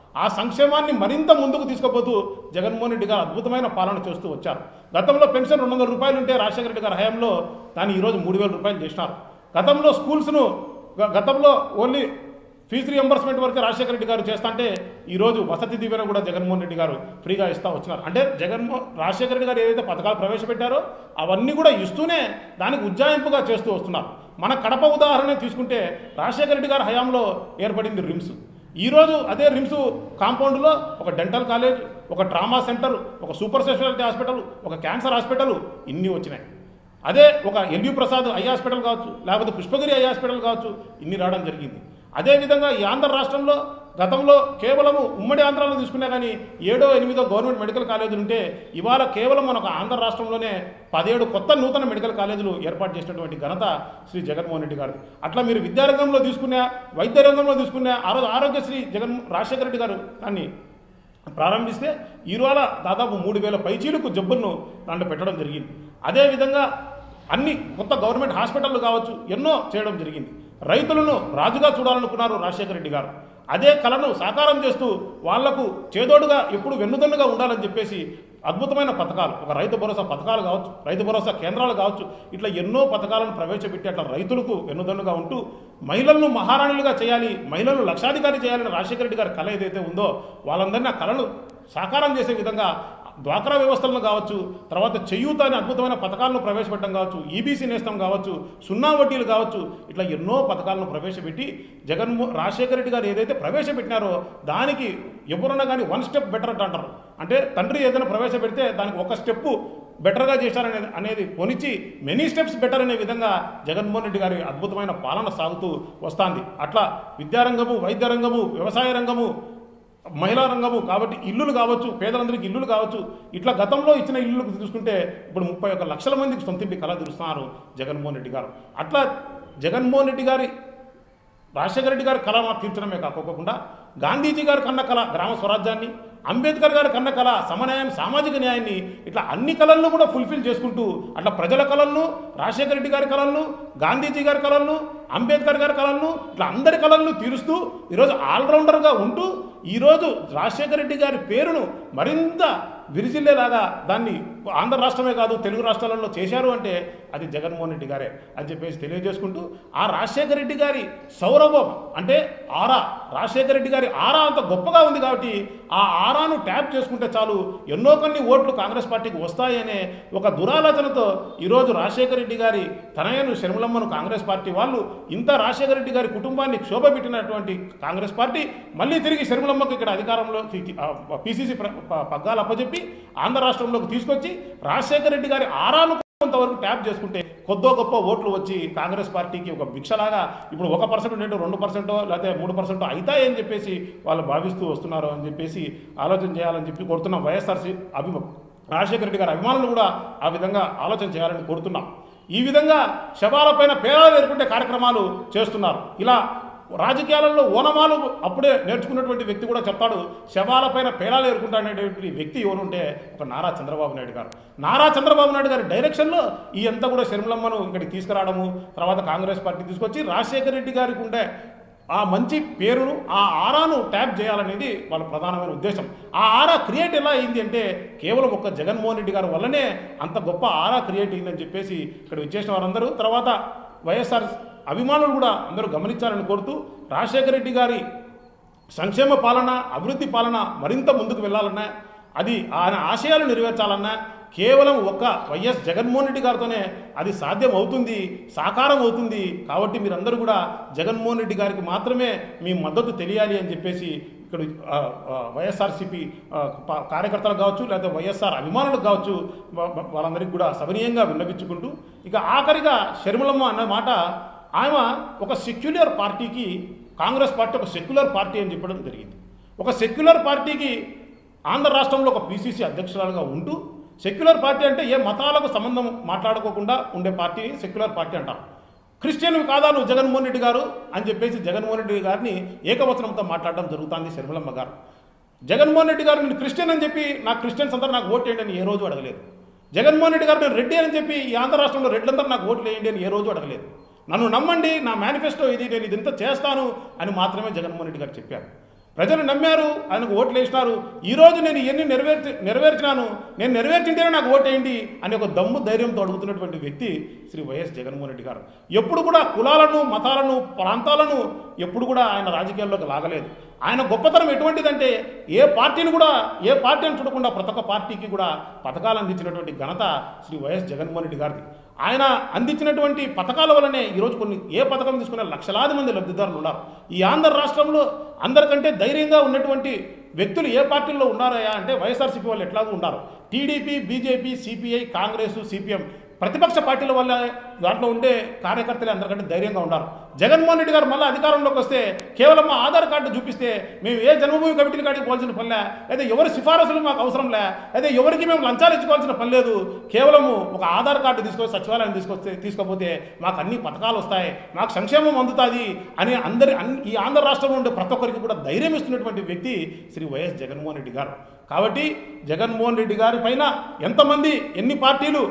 ఆ సంక్షేమాన్ని మరింత ముందుకు తీసుకుపోతూ జగన్మోహన్ రెడ్డి గారు అద్భుతమైన పాలన చేస్తూ వచ్చారు గతంలో పెన్షన్ రెండు వందల రూపాయలు ఉంటే రాజశేఖర రెడ్డి గారి హయాంలో దాన్ని ఈరోజు మూడు వేల రూపాయలు చేసినారు గతంలో స్కూల్స్ను గ- గతంలో ఓన్లీ ఫీజు రియంబర్స్మెంట్ వరకు రాజశేఖర రెడ్డి గారు చేస్తుంటే ఈరోజు వసతి దీవెన కూడా జగన్మోహన్ రెడ్డి గారు ఫ్రీగా ఇస్తా వచ్చినారు అంటే జగన్మోహన్ రాజశేఖర రెడ్డి గారు ఏదైతే పథకాలు ప్రవేశపెట్టారో అవన్నీ కూడా ఇస్తూనే దానికి ఉజ్జాయింపుగా చేస్తూ వస్తున్నారు మన కడప ఉదాహరణ తీసుకుంటే రాజశేఖర రెడ్డి గారి హయాంలో ఏర్పడింది రిమ్స్ ఈరోజు అదే రిమ్స్ కాంపౌండ్లో ఒక డెంటల్ కాలేజ్ ఒక ట్రామా సెంటర్ ఒక సూపర్ స్పెషాలిటీ హాస్పిటల్ ఒక క్యాన్సర్ హాస్పిటల్ ఇన్ని వచ్చినాయి అదే ఒక ఎల్యూ ప్రసాద్ ఐ హాస్పిటల్ కావచ్చు లేకపోతే పుష్పగిరి ఐ హాస్పిటల్ కావచ్చు ఇన్ని రావడం జరిగింది అదేవిధంగా ఈ ఆంధ్ర రాష్ట్రంలో గతంలో కేవలము ఉమ్మడి ఆంధ్రాలో తీసుకున్నా కానీ ఏడో ఎనిమిదో గవర్నమెంట్ మెడికల్ కాలేజీలు ఉంటే ఇవాళ కేవలం మనకు ఆంధ్ర రాష్ట్రంలోనే పదిహేడు కొత్త నూతన మెడికల్ కాలేజీలు ఏర్పాటు చేసినటువంటి ఘనత శ్రీ జగన్మోహన్ రెడ్డి గారు అట్లా మీరు విద్యారంగంలో తీసుకున్నా వైద్య రంగంలో తీసుకున్నా ఆ రోజు ఆరోగ్యశ్రీ జగన్ రాజశేఖర రెడ్డి గారు దాన్ని ప్రారంభిస్తే ఈరోజు దాదాపు మూడు వేల పైచీలకు జబ్బులను దాంట్లో పెట్టడం జరిగింది అదేవిధంగా అన్ని కొత్త గవర్నమెంట్ హాస్పిటళ్ళు కావచ్చు ఎన్నో చేయడం జరిగింది రైతులను రాజుగా చూడాలనుకున్నారు రాజశేఖర రెడ్డి గారు అదే కళను సాకారం చేస్తూ వాళ్లకు చేదోడుగా ఎప్పుడు వెన్నుదన్నుగా ఉండాలని చెప్పేసి అద్భుతమైన పథకాలు ఒక రైతు భరోసా పథకాలు కావచ్చు రైతు భరోసా కేంద్రాలు కావచ్చు ఇట్లా ఎన్నో పథకాలను ప్రవేశపెట్టి అట్లా రైతులకు వెన్నుదన్నుగా ఉంటూ మహిళలను మహారాణులుగా చేయాలి మహిళలను లక్షాధికారి చేయాలని రాజశేఖర రెడ్డి గారి కళ ఏదైతే ఉందో వాళ్ళందరినీ ఆ కళను సాకారం చేసే విధంగా డ్వాక్రా వ్యవస్థలను కావచ్చు తర్వాత చెయ్యూత అనే అద్భుతమైన పథకాలను ప్రవేశపెట్టడం కావచ్చు ఈబీసీ నేస్తం కావచ్చు సున్నా వడ్డీలు కావచ్చు ఇట్లా ఎన్నో పథకాలను ప్రవేశపెట్టి జగన్మో రాజశేఖర రెడ్డి గారు ఏదైతే ప్రవేశపెట్టినారో దానికి ఎవరన్నా కానీ వన్ స్టెప్ బెటర్ అంట అంటారు అంటే తండ్రి ఏదైనా ప్రవేశపెడితే దానికి ఒక స్టెప్పు బెటర్గా చేశారనేది అనేది కొనిచ్చి మెనీ స్టెప్స్ బెటర్ అనే విధంగా జగన్మోహన్ రెడ్డి గారి అద్భుతమైన పాలన సాగుతూ వస్తుంది అట్లా విద్యారంగము వైద్య రంగము వ్యవసాయ రంగము మహిళా రంగము కాబట్టి ఇల్లులు కావచ్చు పేదలందరికీ ఇల్లులు కావచ్చు ఇట్లా గతంలో ఇచ్చిన ఇల్లు చూసుకుంటే ఇప్పుడు ముప్పై ఒక్క లక్షల మందికి సొంత ఇంటి కళ తీరుస్తున్నారు జగన్మోహన్ రెడ్డి గారు అట్లా జగన్మోహన్ రెడ్డి గారి రాజశేఖర రెడ్డి గారి కళ తీర్చడమే కాకోకుండా గాంధీజీ గారి కన్న కళ గ్రామ స్వరాజ్యాన్ని అంబేద్కర్ గారి కన్న కళ సమన్యాయం సామాజిక న్యాయాన్ని ఇట్లా అన్ని కళలను కూడా ఫుల్ఫిల్ చేసుకుంటూ అట్లా ప్రజల కళలను రాజశేఖర రెడ్డి గారి కళలను గాంధీజీ గారి కళలను అంబేద్కర్ గారి కళలను ఇట్లా అందరి కళలను తీరుస్తూ ఈరోజు ఆల్రౌండర్గా ఉంటూ ఈరోజు రాజశేఖర రెడ్డి గారి పేరును మరింత విరిజిల్లేలాగా దాన్ని ఆంధ్ర రాష్ట్రమే కాదు తెలుగు రాష్ట్రాలలో చేశారు అంటే అది జగన్మోహన్ రెడ్డి గారే అని చెప్పేసి తెలియజేసుకుంటూ ఆ రాజశేఖర రెడ్డి గారి సౌరభం అంటే ఆరా రాజశేఖర రెడ్డి గారి ఆరా అంత గొప్పగా ఉంది కాబట్టి ఆ ఆరాను ట్యాప్ చేసుకుంటే చాలు ఎన్నో కొన్ని ఓట్లు కాంగ్రెస్ పార్టీకి వస్తాయనే ఒక దురాలోచనతో ఈరోజు రాజశేఖర రెడ్డి గారి తనయను శర్మలమ్మను కాంగ్రెస్ పార్టీ వాళ్ళు ఇంత రాజశేఖర రెడ్డి గారి కుటుంబాన్ని క్షోభ పెట్టినటువంటి కాంగ్రెస్ పార్టీ మళ్ళీ తిరిగి శర్మలమ్మకు ఇక్కడ అధికారంలో పిసిసి పగ్గాలు అప్పచెప్పి ఆంధ్ర రాష్ట్రంలోకి తీసుకొచ్చి రాజశేఖర రెడ్డి గారి ఆరాను కొంతవరకు ట్యాప్ చేసుకుంటే కొద్దో గొప్ప ఓట్లు వచ్చి కాంగ్రెస్ పార్టీకి ఒక భిక్షలాగా ఇప్పుడు ఒక పర్సెంట్ ఉండేటో రెండు పర్సెంటో లేకపోతే మూడు పర్సెంటో అవుతాయని చెప్పేసి వాళ్ళు భావిస్తూ వస్తున్నారు అని చెప్పేసి ఆలోచన చేయాలని చెప్పి కోరుతున్నాం వైఎస్ఆర్సీ అభిమ రాజశేఖర రెడ్డి గారి అభిమానులు కూడా ఆ విధంగా ఆలోచన చేయాలని కోరుతున్నాం ఈ విధంగా శవాలపైన పేరాలు ఏర్పడే కార్యక్రమాలు చేస్తున్నారు ఇలా రాజకీయాలలో ఓనమాలు అప్పుడే నేర్చుకున్నటువంటి వ్యక్తి కూడా చెప్తాడు శవాలపైన పేలాలు ఏరుకుంటాడనేటువంటి వ్యక్తి ఎవరుంటే ఒక నారా చంద్రబాబు నాయుడు గారు నారా చంద్రబాబు నాయుడు గారి డైరెక్షన్లో ఈ అంతా కూడా శర్మలమ్మను ఇక్కడికి తీసుకురావడము తర్వాత కాంగ్రెస్ పార్టీ తీసుకొచ్చి రాజశేఖర రెడ్డి గారికి ఉండే ఆ మంచి పేరును ఆ ఆరాను ట్యాప్ చేయాలనేది వాళ్ళ ప్రధానమైన ఉద్దేశం ఆ ఆరా క్రియేట్ ఎలా అయింది అంటే కేవలం ఒక్క జగన్మోహన్ రెడ్డి గారి వల్లనే అంత గొప్ప ఆరా క్రియేట్ అయిందని చెప్పేసి ఇక్కడ వచ్చేసిన వారందరూ తర్వాత వైఎస్ఆర్ అభిమానులు కూడా అందరూ గమనించాలని కోరుతూ రాజశేఖర రెడ్డి గారి సంక్షేమ పాలన అభివృద్ధి పాలన మరింత ముందుకు వెళ్ళాలన్నా అది ఆయన ఆశయాలు నెరవేర్చాలన్నా కేవలం ఒక్క వైఎస్ జగన్మోహన్ రెడ్డి గారితోనే అది సాధ్యం అవుతుంది సాకారం అవుతుంది కాబట్టి మీరందరూ కూడా జగన్మోహన్ రెడ్డి గారికి మాత్రమే మీ మద్దతు తెలియాలి అని చెప్పేసి ఇక్కడ ఆ, ఆ, వైఎస్ఆర్సీపీ ఆ, ప- కార్యకర్తలు కావచ్చు లేకపోతే వైఎస్ఆర్ అభిమానులకు కావచ్చు వా- వా- వాళ్ళందరికీ కూడా సవినీయంగా విన్నపించుకుంటూ ఇక ఆఖరిగా షర్మిలమ్మ అన్న మాట ఆమె ఒక సెక్యులర్ పార్టీకి కాంగ్రెస్ పార్టీ ఒక సెక్యులర్ పార్టీ అని చెప్పడం జరిగింది ఒక సెక్యులర్ పార్టీకి ఆంధ్ర రాష్ట్రంలో ఒక పీసీసీ అధ్యక్షురాలుగా ఉంటూ సెక్యులర్ పార్టీ అంటే ఏ మతాలకు సంబంధం మాట్లాడుకోకుండా ఉండే పార్టీని సెక్యులర్ పార్టీ అంటారు క్రిస్టియన్ కాదా నువ్వు జగన్మోహన్ రెడ్డి గారు అని చెప్పేసి జగన్మోహన్ రెడ్డి గారిని ఏకవచనంతో మాట్లాడడం జరుగుతుంది శర్మలమ్మ గారు జగన్మోహన్ రెడ్డి గారు నేను క్రిస్టియన్ అని చెప్పి నా క్రిస్టియన్స్ అందరూ నాకు ఓటు వేయండి అని ఏ రోజు అడగలేదు జగన్మోహన్ రెడ్డి గారు నేను రెడ్డి అని చెప్పి ఈ ఆంధ్ర రాష్ట్రంలో రెడ్లందరూ నాకు ఓట్లు వేయండి అని ఏ రోజు అడగలేదు నన్ను నమ్మండి నా మేనిఫెస్టో ఇది నేను ఇదంతా చేస్తాను అని మాత్రమే జగన్మోహన్ రెడ్డి గారు చెప్పారు ప్రజలు నమ్మారు ఆయనకు ఓట్లు వేసినారు ఈ రోజు నేను ఇవన్నీ నెరవేర్చి నెరవేర్చినాను నేను నెరవేర్చింటేనే నాకు ఓటేయండి అని ఒక దమ్ము ధైర్యంతో అడుగుతున్నటువంటి వ్యక్తి శ్రీ వైఎస్ జగన్మోహన్ రెడ్డి గారు ఎప్పుడు కూడా కులాలను మతాలను ప్రాంతాలను ఎప్పుడు కూడా ఆయన రాజకీయాల్లోకి లాగలేదు ఆయన గొప్పతనం ఎటువంటిదంటే ఏ పార్టీని కూడా ఏ పార్టీని చూడకుండా ప్రతి ఒక్క పార్టీకి కూడా పథకాలు అందించినటువంటి ఘనత శ్రీ వైఎస్ జగన్మోహన్ రెడ్డి గారిది ఆయన అందించినటువంటి పథకాల వల్లనే ఈరోజు కొన్ని ఏ పథకం తీసుకునే లక్షలాది మంది లబ్ధిదారులు ఉన్నారు ఈ ఆంధ్ర రాష్ట్రంలో అందరికంటే ధైర్యంగా ఉన్నటువంటి వ్యక్తులు ఏ పార్టీల్లో ఉన్నారయా అంటే వైఎస్ఆర్సీపీ వాళ్ళు ఎట్లాగూ ఉన్నారు TDP BJP CPI Congress CPM ప్రతిపక్ష పార్టీల వల్ల దాంట్లో ఉండే కార్యకర్తలు అందరికంటే ధైర్యంగా ఉన్నారు జగన్మోహన్ రెడ్డి గారు మళ్ళీ అధికారంలోకి వస్తే కేవలం మా ఆధార్ కార్డు చూపిస్తే మేము ఏ జన్మభూమి కమిటీల కాడికి పోవాల్సిన పనిలే అయితే ఎవరి సిఫారసులు మాకు అవసరం లే అయితే ఎవరికి మేము లంచాలు ఇచ్చుకోవాల్సిన పని లేదు కేవలము ఒక ఆధార్ కార్డు తీసుకొని సచివాలయం తీసుకొస్తే తీసుకోకపోతే మాకు అన్ని పథకాలు వస్తాయి మాకు సంక్షేమం అందుతుంది అని అందరి అన్ని ఈ ఆంధ్ర రాష్ట్రంలో ఉండే ప్రతి ఒక్కరికి కూడా ధైర్యం ఇస్తున్నటువంటి వ్యక్తి శ్రీ వైఎస్ జగన్మోహన్ రెడ్డి గారు కాబట్టి జగన్మోహన్ రెడ్డి గారి పైన ఎంతమంది ఎన్ని పార్టీలు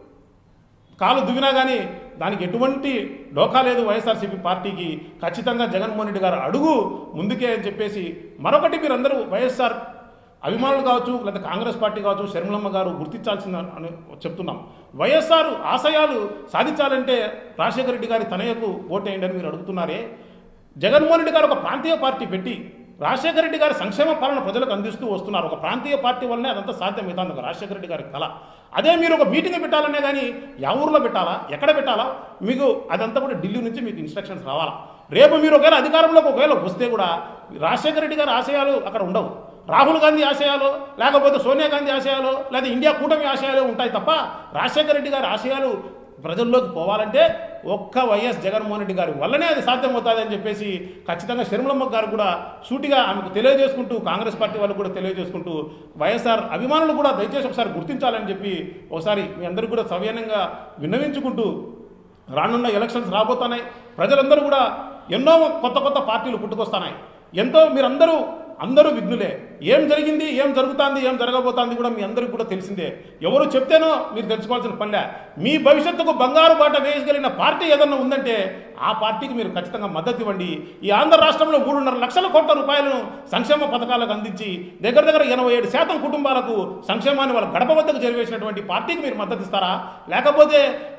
కాలు దువ్వినా కానీ దానికి ఎటువంటి డోకా లేదు వైఎస్ఆర్సీపీ పార్టీకి ఖచ్చితంగా జగన్మోహన్ రెడ్డి గారు అడుగు ముందుకే అని చెప్పేసి మరొకటి మీరందరూ వైఎస్ఆర్ అభిమానులు కావచ్చు లేదా కాంగ్రెస్ పార్టీ కావచ్చు శర్మలమ్మ గారు గుర్తించాల్సింది అని చెప్తున్నాం వైఎస్ఆర్ ఆశయాలు సాధించాలంటే రాజశేఖర రెడ్డి గారి తనయకు ఓటేయండి అని మీరు అడుగుతున్నారే జగన్మోహన్ రెడ్డి గారు ఒక ప్రాంతీయ పార్టీ పెట్టి రాజశేఖర రెడ్డి గారి సంక్షేమ పాలన ప్రజలకు అందిస్తూ వస్తున్నారు ఒక ప్రాంతీయ పార్టీ వల్లనే అదంతా సాధ్యమవుతుంది ఒక రాజశేఖర రెడ్డి గారి కళ అదే మీరు ఒక మీటింగ్ పెట్టాలనే కానీ యా ఊర్లో పెట్టాలా ఎక్కడ పెట్టాలా మీకు అదంతా కూడా ఢిల్లీ నుంచి మీకు ఇన్స్ట్రక్షన్స్ రావాలా రేపు మీరు ఒకవేళ అధికారంలోకి ఒకవేళ వస్తే కూడా రాజశేఖర రెడ్డి గారి ఆశయాలు అక్కడ ఉండవు రాహుల్ గాంధీ ఆశయాలు లేకపోతే సోనియా గాంధీ ఆశయాలు లేదా ఇండియా కూటమి ఆశయాలు ఉంటాయి తప్ప రాజశేఖర రెడ్డి గారి ఆశయాలు ప్రజల్లోకి పోవాలంటే ఒక్క వైఎస్ జగన్మోహన్ రెడ్డి గారి వల్లనే అది సాధ్యమవుతుంది అని చెప్పేసి ఖచ్చితంగా శర్మలమ్మ గారు కూడా సూటిగా ఆమెకు తెలియజేసుకుంటూ కాంగ్రెస్ పార్టీ వాళ్ళు కూడా తెలియజేసుకుంటూ వైఎస్ఆర్ అభిమానులు కూడా దయచేసి ఒకసారి గుర్తించాలని చెప్పి ఒకసారి మీ అందరికీ కూడా సవ్యంగా విన్నవించుకుంటూ రానున్న ఎలక్షన్స్ రాబోతున్నాయి ప్రజలందరూ కూడా ఎన్నో కొత్త కొత్త పార్టీలు పుట్టుకొస్తున్నాయి ఎంతో మీరందరూ అందరూ విఘ్నులే ఏం జరిగింది ఏం జరుగుతుంది ఏం జరగబోతోంది కూడా మీ అందరికీ కూడా తెలిసిందే ఎవరు చెప్తేనో మీరు తెలుసుకోవాల్సిన పనిలే మీ భవిష్యత్తుకు బంగారు బాట వేయగలిగిన పార్టీ ఏదన్నా ఉందంటే ఆ పార్టీకి మీరు ఖచ్చితంగా మద్దతు ఇవ్వండి ఈ ఆంధ్ర రాష్ట్రంలో మూడున్నర లక్షల కోట్ల రూపాయలను సంక్షేమ పథకాలకు అందించి దగ్గర దగ్గర ఎనభై ఏడు శాతం కుటుంబాలకు సంక్షేమాన్ని వాళ్ళ గడప వద్దకు చేరవేసినటువంటి పార్టీకి మీరు మద్దతు ఇస్తారా లేకపోతే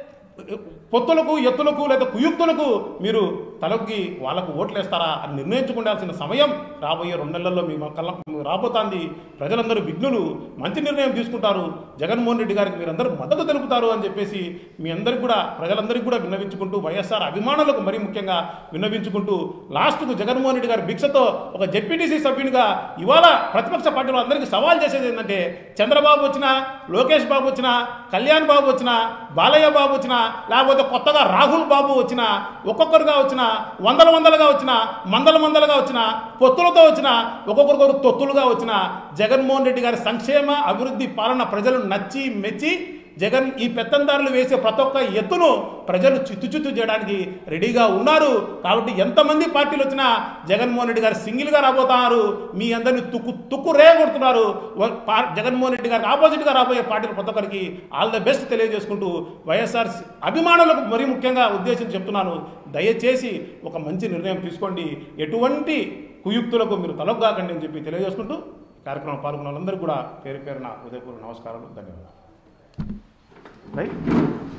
పొత్తులకు ఎత్తులకు లేదా కుయుక్తులకు మీరు తలొగ్గి వాళ్ళకు ఓట్లేస్తారా అని నిర్ణయించుకోవాల్సిన సమయం రాబోయే రెండు నెలల్లో మీ కళ్ళ రాబోతోంది ప్రజలందరూ విఘ్నులు మంచి నిర్ణయం తీసుకుంటారు జగన్మోహన్ రెడ్డి గారికి మీరందరూ మద్దతు తెలుపుతారు అని చెప్పేసి మీ అందరికి కూడా ప్రజలందరికీ కూడా విన్నవించుకుంటూ వైఎస్ఆర్ అభిమానులకు మరీ ముఖ్యంగా విన్నవించుకుంటూ లాస్ట్కు జగన్మోహన్ రెడ్డి గారి భిక్షతో ఒక జెడ్పీటీసీ సభ్యునిగా ఇవాళ ప్రతిపక్ష పార్టీలో అందరికీ సవాల్ చేసేది ఏంటంటే చంద్రబాబు వచ్చినా లోకేష్ బాబు వచ్చినా కళ్యాణ్ బాబు వచ్చినా బాలయ్య బాబు వచ్చినా లేకపోతే కొత్తగా రాహుల్ బాబు వచ్చినా ఒక్కొక్కరుగా వచ్చినా వందల వందలుగా వచ్చినా మందల మందలుగా వచ్చినా పొత్తులతో వచ్చిన ఒక్కొక్కరికొకరు తొత్తులుగా వచ్చిన జగన్మోహన్ రెడ్డి గారి సంక్షేమ అభివృద్ధి పాలన ప్రజలు నచ్చి మెచ్చి జగన్ ఈ పెత్తందారులు వేసే ప్రతి ఒక్క ఎత్తును ప్రజలు చిత్తు చిత్తు చేయడానికి రెడీగా ఉన్నారు కాబట్టి ఎంతమంది పార్టీలు వచ్చినా జగన్మోహన్ రెడ్డి గారు సింగిల్గా రాబోతున్నారు మీ అందరినీ తుక్కు తుక్కు రేగొడుతున్నారు వ- పా- జగన్మోహన్ రెడ్డి గారికి ఆపోజిట్గా రాబోయే పార్టీలు ప్రతి ఒక్కరికి ఆల్ ద బెస్ట్ తెలియజేసుకుంటూ వైఎస్ఆర్ అభిమానులకు మరీ ముఖ్యంగా ఉద్దేశించి చెప్తున్నాను దయచేసి ఒక మంచి నిర్ణయం తీసుకోండి ఎటువంటి కుయుక్తులకు మీరు తలొగ్గాకండి అని చెప్పి తెలియజేసుకుంటూ కార్యక్రమం పాల్గొన్న వాళ్ళందరికీ కూడా పేరు పేరున ఉదయపూర్వ నమస్కారాలు ధన్యవాదాలు రైట్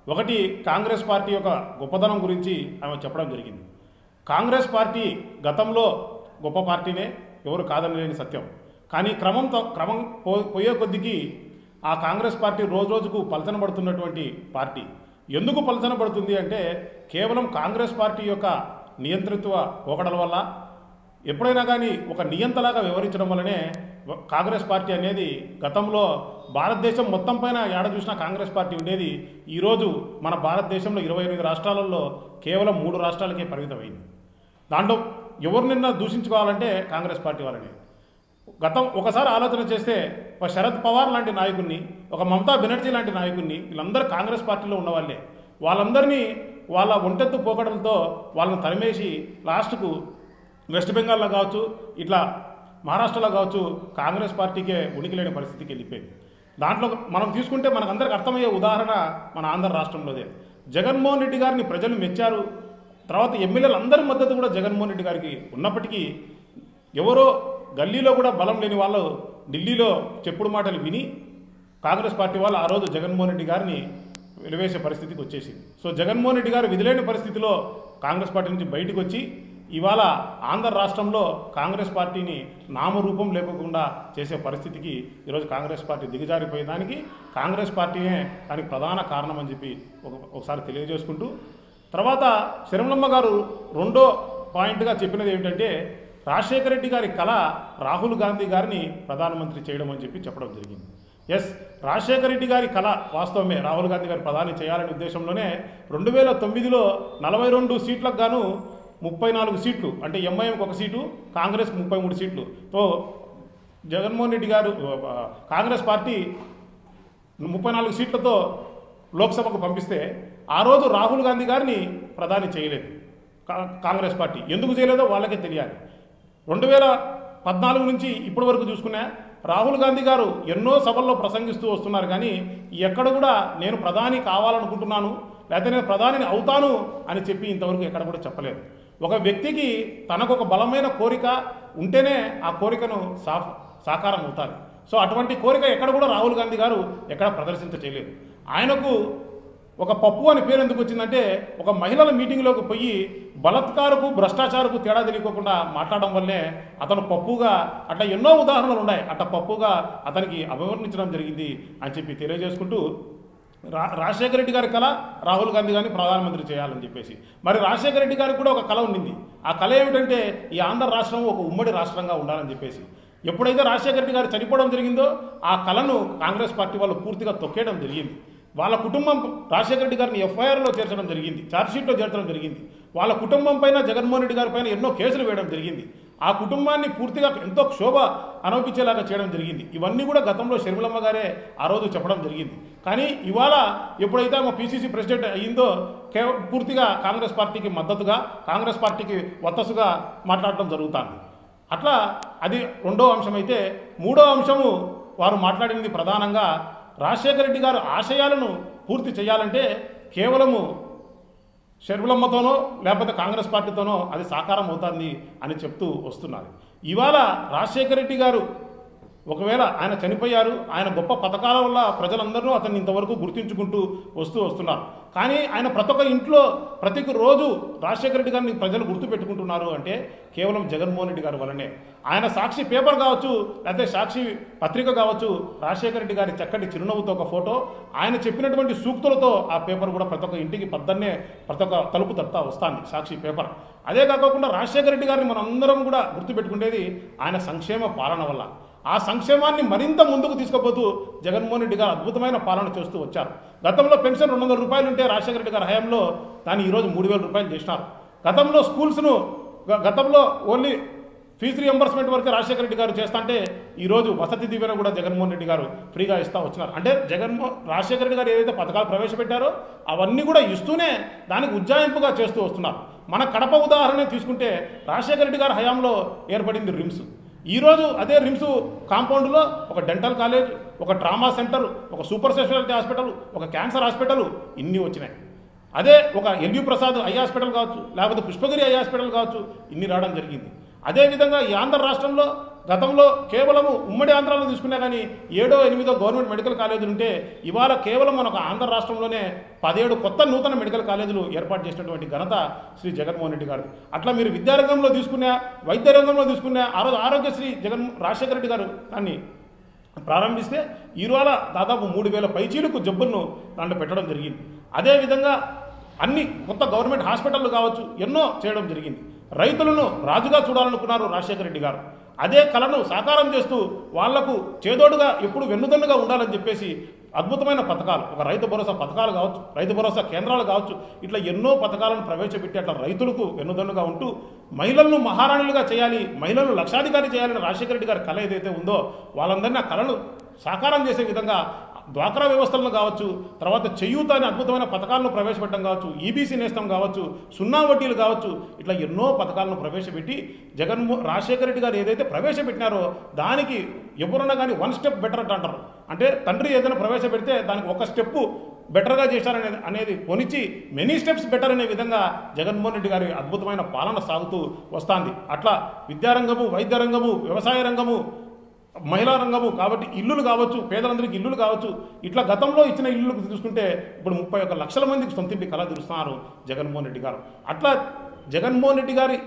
ఒకటి కాంగ్రెస్ పార్టీ యొక్క గొప్పదనం గురించి ఆమె చెప్పడం జరిగింది కాంగ్రెస్ పార్టీ గతంలో గొప్ప పార్టీనే ఎవరు కాదనలేని సత్యం కానీ క్రమంతో క్రమం పో పోయే కొద్దికి ఆ కాంగ్రెస్ పార్టీ రోజు రోజుకు పలచనబడుతున్నటువంటి పార్టీ ఎందుకు పలచనబడుతుంది అంటే కేవలం కాంగ్రెస్ పార్టీ యొక్క నియంతృత్వ పోకడల వల్ల ఎప్పుడైనా కానీ ఒక నియంతలాగా వ్యవహరించడం వల్లనే వ- కాంగ్రెస్ పార్టీ అనేది గతంలో భారతదేశం మొత్తం పైన ఏడ చూసినా కాంగ్రెస్ పార్టీ ఉండేది ఈరోజు మన భారతదేశంలో ఇరవై ఎనిమిది రాష్ట్రాలలో కేవలం మూడు రాష్ట్రాలకే పరిమితమైంది దాంట్లో ఎవరినిన్నా దూషించుకోవాలంటే కాంగ్రెస్ పార్టీ వాళ్ళని గతం ఒకసారి ఆలోచన చేస్తే ఒక శరద్ పవార్ లాంటి నాయకుడిని ఒక మమతా బెనర్జీ లాంటి నాయకుడిని వీళ్ళందరూ కాంగ్రెస్ పార్టీలో ఉన్న వాళ్ళే వాళ్ళందరినీ వాళ్ళ ఒంటెత్తు పోకడంతో వాళ్ళని తరిమేసి లాస్ట్కు వెస్ట్ బెంగాల్లో కావచ్చు ఇట్లా మహారాష్ట్రలో కావచ్చు కాంగ్రెస్ పార్టీకే ఉనికి లేని పరిస్థితికి వెళ్ళిపోయింది దాంట్లో మనం తీసుకుంటే మనకు అందరికి అర్థమయ్యే ఉదాహరణ మన ఆంధ్ర రాష్ట్రంలోదే జగన్మోహన్ రెడ్డి గారిని ప్రజలు మెచ్చారు తర్వాత ఎమ్మెల్యేలు అందరి మద్దతు కూడా జగన్మోహన్ రెడ్డి గారికి ఉన్నప్పటికీ ఎవరో గల్లీలో కూడా బలం లేని వాళ్ళు ఢిల్లీలో చెప్పుడు మాటలు విని కాంగ్రెస్ పార్టీ వాళ్ళు ఆ రోజు జగన్మోహన్ రెడ్డి గారిని వెలివేసే పరిస్థితికి వచ్చేసింది సో జగన్మోహన్ రెడ్డి గారు విధులేని పరిస్థితిలో కాంగ్రెస్ పార్టీ నుంచి బయటకు వచ్చి ఇవాళ ఆంధ్ర రాష్ట్రంలో కాంగ్రెస్ పార్టీని నామరూపం లేకుండా చేసే పరిస్థితికి ఈరోజు కాంగ్రెస్ పార్టీ దిగజారిపోయేదానికి కాంగ్రెస్ పార్టీనే దానికి ప్రధాన కారణం అని చెప్పి ఒక ఒకసారి తెలియజేసుకుంటూ తర్వాత శరమలమ్మ గారు రెండో పాయింట్గా చెప్పినది ఏమిటంటే రాజశేఖర రెడ్డి గారి కళ రాహుల్ గాంధీ గారిని ప్రధానమంత్రి చేయడం అని చెప్పి చెప్పడం జరిగింది ఎస్ రాజశేఖర రెడ్డి గారి కళ వాస్తవమే రాహుల్ గాంధీ గారి ప్రధాని చేయాలనే ఉద్దేశంలోనే రెండు వేల తొమ్మిదిలో నలభై రెండు సీట్లకు గాను ముప్పై నాలుగు సీట్లు అంటే ఎంఐఎంకి ఒక సీటు కాంగ్రెస్కి ముప్పై మూడు సీట్లు తో జగన్మోహన్ రెడ్డి గారు ఆ, కాంగ్రెస్ పార్టీ ముప్పై నాలుగు సీట్లతో లోక్సభకు పంపిస్తే ఆ రోజు రాహుల్ గాంధీ గారిని ప్రధాని చేయలేదు కా- కాంగ్రెస్ పార్టీ ఎందుకు చేయలేదో వాళ్ళకే తెలియాలి రెండు వేల పద్నాలుగు నుంచి ఇప్పటి వరకు చూసుకున్నా రాహుల్ గాంధీ గారు ఎన్నో సభల్లో ప్రసంగిస్తూ వస్తున్నారు కానీ ఎక్కడ కూడా నేను ప్రధాని కావాలనుకుంటున్నాను లేకపోతే నేను ప్రధానిని అవుతాను అని చెప్పి ఇంతవరకు ఎక్కడ కూడా చెప్పలేదు ఒక వ్యక్తికి తనకు ఒక బలమైన కోరిక ఉంటేనే ఆ కోరికను సా సాకారం అవుతుంది సో అటువంటి కోరిక ఎక్కడ కూడా రాహుల్ గాంధీ గారు ఎక్కడ ప్రదర్శించ చేయలేదు ఆయనకు ఒక పప్పు అని పేరు ఎందుకు వచ్చిందంటే ఒక మహిళల మీటింగ్లోకి పోయి బలత్కారకు భ్రష్టాచారకు తేడా తెలియకోకుండా మాట్లాడడం వల్లే అతను పప్పుగా అట్లా ఎన్నో ఉదాహరణలు ఉన్నాయి అట్లా పప్పుగా అతనికి అభివర్ణించడం జరిగింది అని చెప్పి తెలియజేసుకుంటూ రా రాజశేఖర రెడ్డి గారి కళ రాహుల్ గాంధీ గారిని ప్రధానమంత్రి చేయాలని చెప్పేసి మరి రాజశేఖర రెడ్డి గారికి కూడా ఒక కళ ఉండింది ఆ కళ ఏమిటంటే ఈ ఆంధ్ర రాష్ట్రం ఒక ఉమ్మడి రాష్ట్రంగా ఉండాలని చెప్పేసి ఎప్పుడైతే రాజశేఖర రెడ్డి గారు చనిపోవడం జరిగిందో ఆ కళను కాంగ్రెస్ పార్టీ వాళ్ళు పూర్తిగా తొక్కేయడం జరిగింది వాళ్ళ కుటుంబం రాజశేఖర రెడ్డి గారిని ఎఫ్ఐఆర్లో చేర్చడం జరిగింది ఛార్జ్షీట్లో చేర్చడం జరిగింది వాళ్ళ కుటుంబం పైన జగన్మోహన్ రెడ్డి గారి పైన ఎన్నో కేసులు వేయడం జరిగింది ఆ కుటుంబాన్ని పూర్తిగా ఎంతో క్షోభ అనుభవించేలాగా చేయడం జరిగింది ఇవన్నీ కూడా గతంలో షర్మిలమ్మ గారే ఆ రోజు చెప్పడం జరిగింది కానీ ఇవాళ ఎప్పుడైతే ఆమె పిసిసి ప్రెసిడెంట్ అయ్యిందో కేవ పూర్తిగా కాంగ్రెస్ పార్టీకి మద్దతుగా కాంగ్రెస్ పార్టీకి వత్తసుగా మాట్లాడటం జరుగుతుంది అట్లా అది రెండో అంశం అయితే మూడో అంశము వారు మాట్లాడింది ప్రధానంగా రాజశేఖర రెడ్డి గారు ఆశయాలను పూర్తి చేయాలంటే కేవలము షర్మిలమ్మతోనో లేకపోతే కాంగ్రెస్ పార్టీతోనో అది సాకారం అవుతుంది అని చెప్తూ వస్తున్నారు ఇవాళ రాజశేఖర రెడ్డి గారు ఒకవేళ ఆయన చనిపోయారు ఆయన గొప్ప పథకాల వల్ల ప్రజలందరూ అతన్ని ఇంతవరకు గుర్తించుకుంటూ వస్తూ వస్తున్నారు కానీ ఆయన ప్రతి ఒక్క ఇంట్లో ప్రతి ఒక్క రోజు రాజశేఖర రెడ్డి గారిని ప్రజలు గుర్తుపెట్టుకుంటున్నారు అంటే కేవలం జగన్మోహన్ రెడ్డి గారి వల్లనే ఆయన సాక్షి పేపర్ కావచ్చు లేకపోతే సాక్షి పత్రిక కావచ్చు రాజశేఖర రెడ్డి గారి చక్కటి చిరునవ్వుతో ఒక ఫోటో ఆయన చెప్పినటువంటి సూక్తులతో ఆ పేపర్ కూడా ప్రతి ఒక్క ఇంటికి పద్దన్నే ప్రతి ఒక్క తలుపు తడతా వస్తుంది సాక్షి పేపర్ అదే కాకుండా రాజశేఖర రెడ్డి గారిని మనం అందరం కూడా గుర్తుపెట్టుకునేది ఆయన సంక్షేమ పాలన వల్ల ఆ సంక్షేమాన్ని మరింత ముందుకు తీసుకుపోతూ జగన్మోహన్ రెడ్డి గారు అద్భుతమైన పాలన చేస్తూ వచ్చారు గతంలో పెన్షన్ రెండు వందల రూపాయలు ఉంటే రాజశేఖర రెడ్డి గారి హయాంలో దాన్ని ఈరోజు మూడు వేల రూపాయలు చేసినారు గతంలో స్కూల్స్ను గ- గతంలో ఓన్లీ ఫీజు రియంబర్స్మెంట్ వరకే రాజశేఖర రెడ్డి గారు చేస్తుంటే ఈరోజు వసతి దీవెన కూడా జగన్మోహన్ రెడ్డి గారు ఫ్రీగా ఇస్తా వచ్చినారు అంటే జగన్మోహన్ రాజశేఖర రెడ్డి గారు ఏదైతే పథకాలు ప్రవేశపెట్టారో అవన్నీ కూడా ఇస్తూనే దానికి ఉజ్జాయింపుగా చేస్తూ వస్తున్నారు మన కడప ఉదాహరణ తీసుకుంటే రాజశేఖర రెడ్డి గారి హయాంలో ఏర్పడింది రిమ్స్ ఈరోజు అదే రిమ్స్ కాంపౌండ్లో ఒక డెంటల్ కాలేజ్ ఒక ట్రామా సెంటర్ ఒక సూపర్ స్పెషాలిటీ హాస్పిటల్ ఒక క్యాన్సర్ హాస్పిటల్ ఇన్ని వచ్చినాయి అదే ఒక ఎల్యూ ప్రసాద్ ఐ హాస్పిటల్ కావచ్చు లేకపోతే పుష్పగిరి ఐ హాస్పిటల్ కావచ్చు ఇన్ని రావడం జరిగింది అదేవిధంగా ఈ ఆంధ్ర రాష్ట్రంలో గతంలో కేవలము ఉమ్మడి ఆంధ్రాలో తీసుకున్నా కానీ ఏడో ఎనిమిదో గవర్నమెంట్ మెడికల్ కాలేజీలు ఉంటే ఇవాళ కేవలం మనకు ఆంధ్ర రాష్ట్రంలోనే పదిహేడు కొత్త నూతన మెడికల్ కాలేజీలు ఏర్పాటు చేసినటువంటి ఘనత శ్రీ జగన్మోహన్ రెడ్డి గారు అట్లా మీరు విద్యారంగంలో తీసుకున్నా వైద్య రంగంలో తీసుకున్నా ఆ రోజు ఆరోగ్యశ్రీ జగన్ రాజశేఖర రెడ్డి గారు దాన్ని ప్రారంభిస్తే ఈరోజు దాదాపు మూడు వేల పైచీలకు జబ్బులను దాంట్లో పెట్టడం జరిగింది అదేవిధంగా అన్ని కొత్త గవర్నమెంట్ హాస్పిటళ్ళు కావచ్చు ఎన్నో చేయడం జరిగింది రైతులను రాజుగా చూడాలనుకున్నారు రాజశేఖర రెడ్డి గారు అదే కళను సాకారం చేస్తూ వాళ్లకు చేదోడుగా ఎప్పుడు వెన్నుదన్నుగా ఉండాలని చెప్పేసి అద్భుతమైన పథకాలు ఒక రైతు భరోసా పథకాలు కావచ్చు రైతు భరోసా కేంద్రాలు కావచ్చు ఇట్లా ఎన్నో పథకాలను ప్రవేశపెట్టి అట్లా రైతులకు వెన్నుదన్నుగా ఉంటూ మహిళలను మహారాణులుగా చేయాలి మహిళలను లక్షాధికారి చేయాలని రాజశేఖర రెడ్డి గారి కళ ఏదైతే ఉందో వాళ్ళందరినీ ఆ కళను సాకారం చేసే విధంగా డ్వాక్రా వ్యవస్థలను కావచ్చు తర్వాత చేయూత అనే అద్భుతమైన పథకాలను ప్రవేశపెట్టడం కావచ్చు ఈబీసీ నేస్తం కావచ్చు సున్నా వడ్డీలు కావచ్చు ఇట్లా ఎన్నో పథకాలను ప్రవేశపెట్టి జగన్మో రాజశేఖర రెడ్డి గారు ఏదైతే ప్రవేశపెట్టినారో దానికి ఎవరున్నా కానీ వన్ స్టెప్ బెటర్ అంట అంటారు అంటే తండ్రి ఏదైనా ప్రవేశపెడితే దానికి ఒక స్టెప్పు బెటర్గా చేశారనేది అనేది కొనిచ్చి మెనీ స్టెప్స్ బెటర్ అనే విధంగా జగన్మోహన్ రెడ్డి గారి అద్భుతమైన పాలన సాగుతూ వస్తుంది అట్లా విద్యారంగము వైద్య రంగము వ్యవసాయ రంగము మహిళా రంగము కాబట్టి ఇల్లులు కావచ్చు పేదలందరికీ ఇల్లులు కావచ్చు ఇట్లా గతంలో ఇచ్చిన ఇల్లు చూసుకుంటే ఇప్పుడు ముప్పై ఒక్క లక్షల మందికి సొంతింటి కళ తీరుస్తున్నారు జగన్మోహన్ రెడ్డి గారు అట్లా జగన్మోహన్ రెడ్డి గారి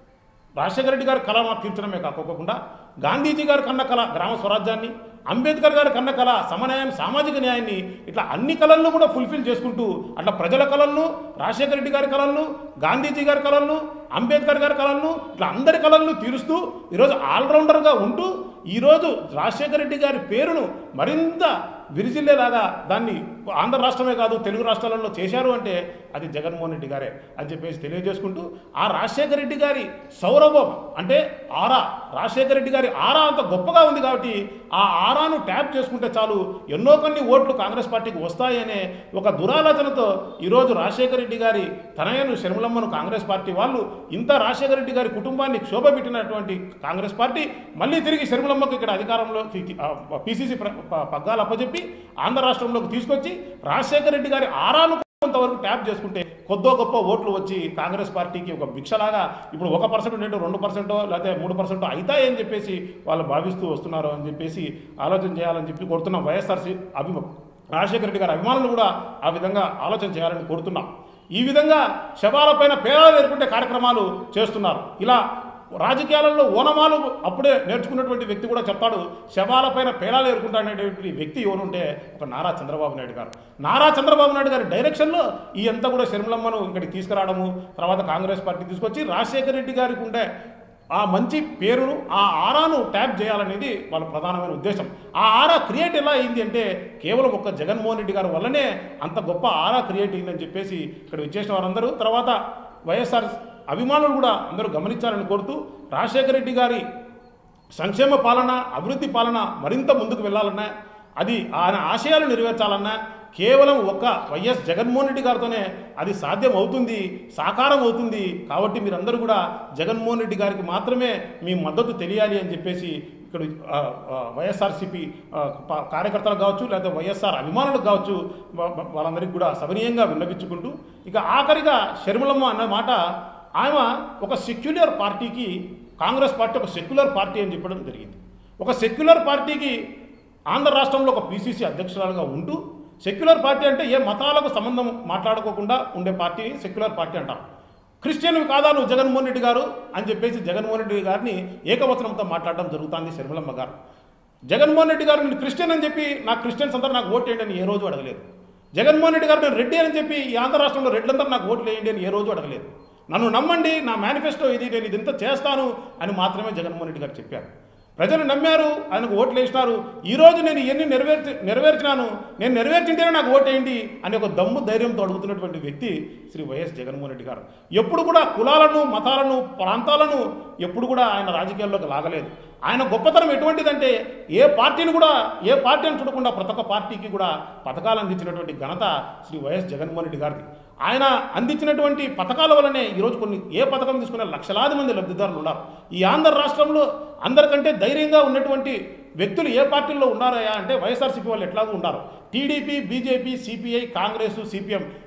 రాజశేఖర రెడ్డి గారి కళ మాకు తీర్చడమే కాకోకుండా గాంధీజీ గారి కన్న కళ గ్రామ స్వరాజ్యాన్ని అంబేద్కర్ గారి కన్న కళ సమన్యాయం సామాజిక న్యాయాన్ని ఇట్లా అన్ని కళలను కూడా ఫుల్ఫిల్ చేసుకుంటూ అట్లా ప్రజల కళలను రాజశేఖర రెడ్డి గారి కళలను గాంధీజీ గారి కళలను అంబేద్కర్ గారి కళలను ఇట్లా అందరి కళలను తీరుస్తూ ఈరోజు ఆల్రౌండర్గా ఉంటూ ఈరోజు రాజశేఖర రెడ్డి గారి పేరును మరింత విరిజిల్లేలాగా దాన్ని ఆంధ్ర రాష్ట్రమే కాదు తెలుగు రాష్ట్రాలలో చేశారు అంటే అది జగన్మోహన్ రెడ్డి గారే అని చెప్పేసి తెలియజేసుకుంటూ ఆ రాజశేఖర రెడ్డి గారి సౌరభం అంటే ఆరా రాజశేఖర రెడ్డి గారి ఆరా అంత గొప్పగా ఉంది కాబట్టి ఆ ఆరాను ట్యాప్ చేసుకుంటే చాలు ఎన్నో కొన్ని ఓట్లు కాంగ్రెస్ పార్టీకి వస్తాయనే ఒక దురాలోచనతో ఈరోజు రాజశేఖర రెడ్డి గారి తనయను శర్మలమ్మను కాంగ్రెస్ పార్టీ వాళ్ళు ఇంత రాజశేఖర రెడ్డి గారి కుటుంబాన్ని క్షోభపెట్టినటువంటి కాంగ్రెస్ పార్టీ మళ్ళీ తిరిగి శర్మలమ్మకు ఇక్కడ అధికారంలో పిసిసి పగ్గాలు అప్పచెప్పి ఆంధ్ర రాష్ట్రంలోకి తీసుకొచ్చి రాజశేఖర రెడ్డి గారి ఆరాను కొంతవరకు ట్యాప్ చేసుకుంటే కొద్దో గొప్ప ఓట్లు వచ్చి కాంగ్రెస్ పార్టీకి ఒక భిక్షలాగా ఇప్పుడు ఒక పర్సెంట్ ఉండేటో రెండు పర్సెంటో లేకపోతే మూడు పర్సెంటో అవుతాయని చెప్పేసి వాళ్ళు భావిస్తూ వస్తున్నారు అని చెప్పేసి ఆలోచన చేయాలని చెప్పి కోరుతున్నాం వైఎస్ఆర్సీ అభిమ రాజశేఖర రెడ్డి గారి అభిమానులు కూడా ఆ విధంగా ఆలోచన చేయాలని కోరుతున్నాం ఈ విధంగా శవాలపైన పేరాలు ఏర్పడే కార్యక్రమాలు చేస్తున్నారు ఇలా రాజకీయాలలో ఓనమాలు అప్పుడే నేర్చుకున్నటువంటి వ్యక్తి కూడా చెప్తాడు శవాలపైన పేలాలు ఏరుకుంటాడనేటువంటి వ్యక్తి ఎవరుంటే ఒక నారా చంద్రబాబు నాయుడు గారు నారా చంద్రబాబు నాయుడు గారి డైరెక్షన్లో ఈ అంతా కూడా శర్మలమ్మను ఇక్కడికి తీసుకురావడము తర్వాత కాంగ్రెస్ పార్టీ తీసుకొచ్చి రాజశేఖర రెడ్డి గారికి ఉండే ఆ మంచి పేరును ఆ ఆరాను ట్యాప్ చేయాలనేది వాళ్ళ ప్రధానమైన ఉద్దేశం ఆ ఆరా క్రియేట్ ఎలా అయింది అంటే కేవలం ఒక్క జగన్మోహన్ రెడ్డి గారి వల్లనే అంత గొప్ప ఆరా క్రియేట్ అయిందని చెప్పేసి ఇక్కడ వచ్చేసిన వారందరూ తర్వాత వైఎస్ఆర్ అభిమానులు కూడా అందరూ గమనించాలని కోరుతూ రాజశేఖర రెడ్డి గారి సంక్షేమ పాలన అభివృద్ధి పాలన మరింత ముందుకు వెళ్ళాలన్నా అది ఆయన ఆశయాలు నెరవేర్చాలన్నా కేవలం ఒక్క వైఎస్ జగన్మోహన్ రెడ్డి గారితోనే అది సాధ్యం అవుతుంది సాకారం అవుతుంది కాబట్టి మీరందరూ కూడా జగన్మోహన్ రెడ్డి గారికి మాత్రమే మీ మద్దతు తెలియాలి అని చెప్పేసి ఇక్కడ ఆ, ఆ, వైఎస్ఆర్సీపీ ఆ, ప- కార్యకర్తలకు కావచ్చు లేకపోతే వైఎస్ఆర్ అభిమానులకు కావచ్చు వా- వా- వాళ్ళందరికీ కూడా సవినీయంగా విన్నపించుకుంటూ ఇక ఆఖరిగా షర్మిలమ్మ అన్న మాట ఆమె ఒక సెక్యులర్ పార్టీకి కాంగ్రెస్ పార్టీ ఒక సెక్యులర్ పార్టీ అని చెప్పడం జరిగింది ఒక సెక్యులర్ పార్టీకి ఆంధ్ర రాష్ట్రంలో ఒక పీసీసీ అధ్యక్షురాలుగా ఉంటూ సెక్యులర్ పార్టీ అంటే ఏ మతాలకు సంబంధం మాట్లాడుకోకుండా ఉండే పార్టీని సెక్యులర్ పార్టీ అంటారు క్రిస్టియన్ కాదా నువ్వు జగన్మోహన్ రెడ్డి గారు అని చెప్పేసి జగన్మోహన్ రెడ్డి గారిని ఏకవచనంతో మాట్లాడడం జరుగుతుంది శర్మిలమ్మ గారు జగన్మోహన్ రెడ్డి గారు నేను క్రిస్టియన్ అని చెప్పి నాకు క్రిస్టియన్స్ అందరూ నాకు ఓటు వేయండి అని ఏ రోజు అడగలేదు జగన్మోహన్ రెడ్డి గారు నేను రెడ్డి అని చెప్పి ఈ ఆంధ్ర రాష్ట్రంలో రెడ్లందరూ నాకు ఓట్లు వేయండి అని ఏ రోజు అడగలేదు నన్ను నమ్మండి నా మేనిఫెస్టో ఇది నేను ఇది ఇంత చేస్తాను అని మాత్రమే జగన్మోహన్ రెడ్డి గారు చెప్పారు ప్రజలు నమ్మారు ఆయనకు ఓట్లు వేసినారు ఈ రోజు నేను ఇవన్నీ నెరవేర్చి నెరవేర్చినాను నేను నెరవేర్చింటేనే నాకు ఓటేయండి అని ఒక దమ్ము ధైర్యంతో అడుగుతున్నటువంటి వ్యక్తి శ్రీ వైఎస్ జగన్మోహన్ రెడ్డి గారు ఎప్పుడు కూడా కులాలను మతాలను ప్రాంతాలను ఎప్పుడు కూడా ఆయన రాజకీయాల్లోకి లాగలేదు ఆయన గొప్పతనం ఎటువంటిదంటే ఏ పార్టీని కూడా ఏ పార్టీని చూడకుండా ప్రతి ఒక్క పార్టీకి కూడా పథకాలు అందించినటువంటి ఘనత శ్రీ వైఎస్ జగన్మోహన్ రెడ్డి గారిది ఆయన అందించినటువంటి పథకాల వల్లనే ఈరోజు కొన్ని ఏ పథకం తీసుకునే లక్షలాది మంది లబ్ధిదారులు ఉన్నారు ఈ ఆంధ్ర రాష్ట్రంలో అందరికంటే ధైర్యంగా ఉన్నటువంటి వ్యక్తులు ఏ పార్టీల్లో ఉన్నారయా అంటే వైఎస్ఆర్సీపీ వాళ్ళు ఎట్లాగూ ఉన్నారు TDP BJP CPI Congress CPM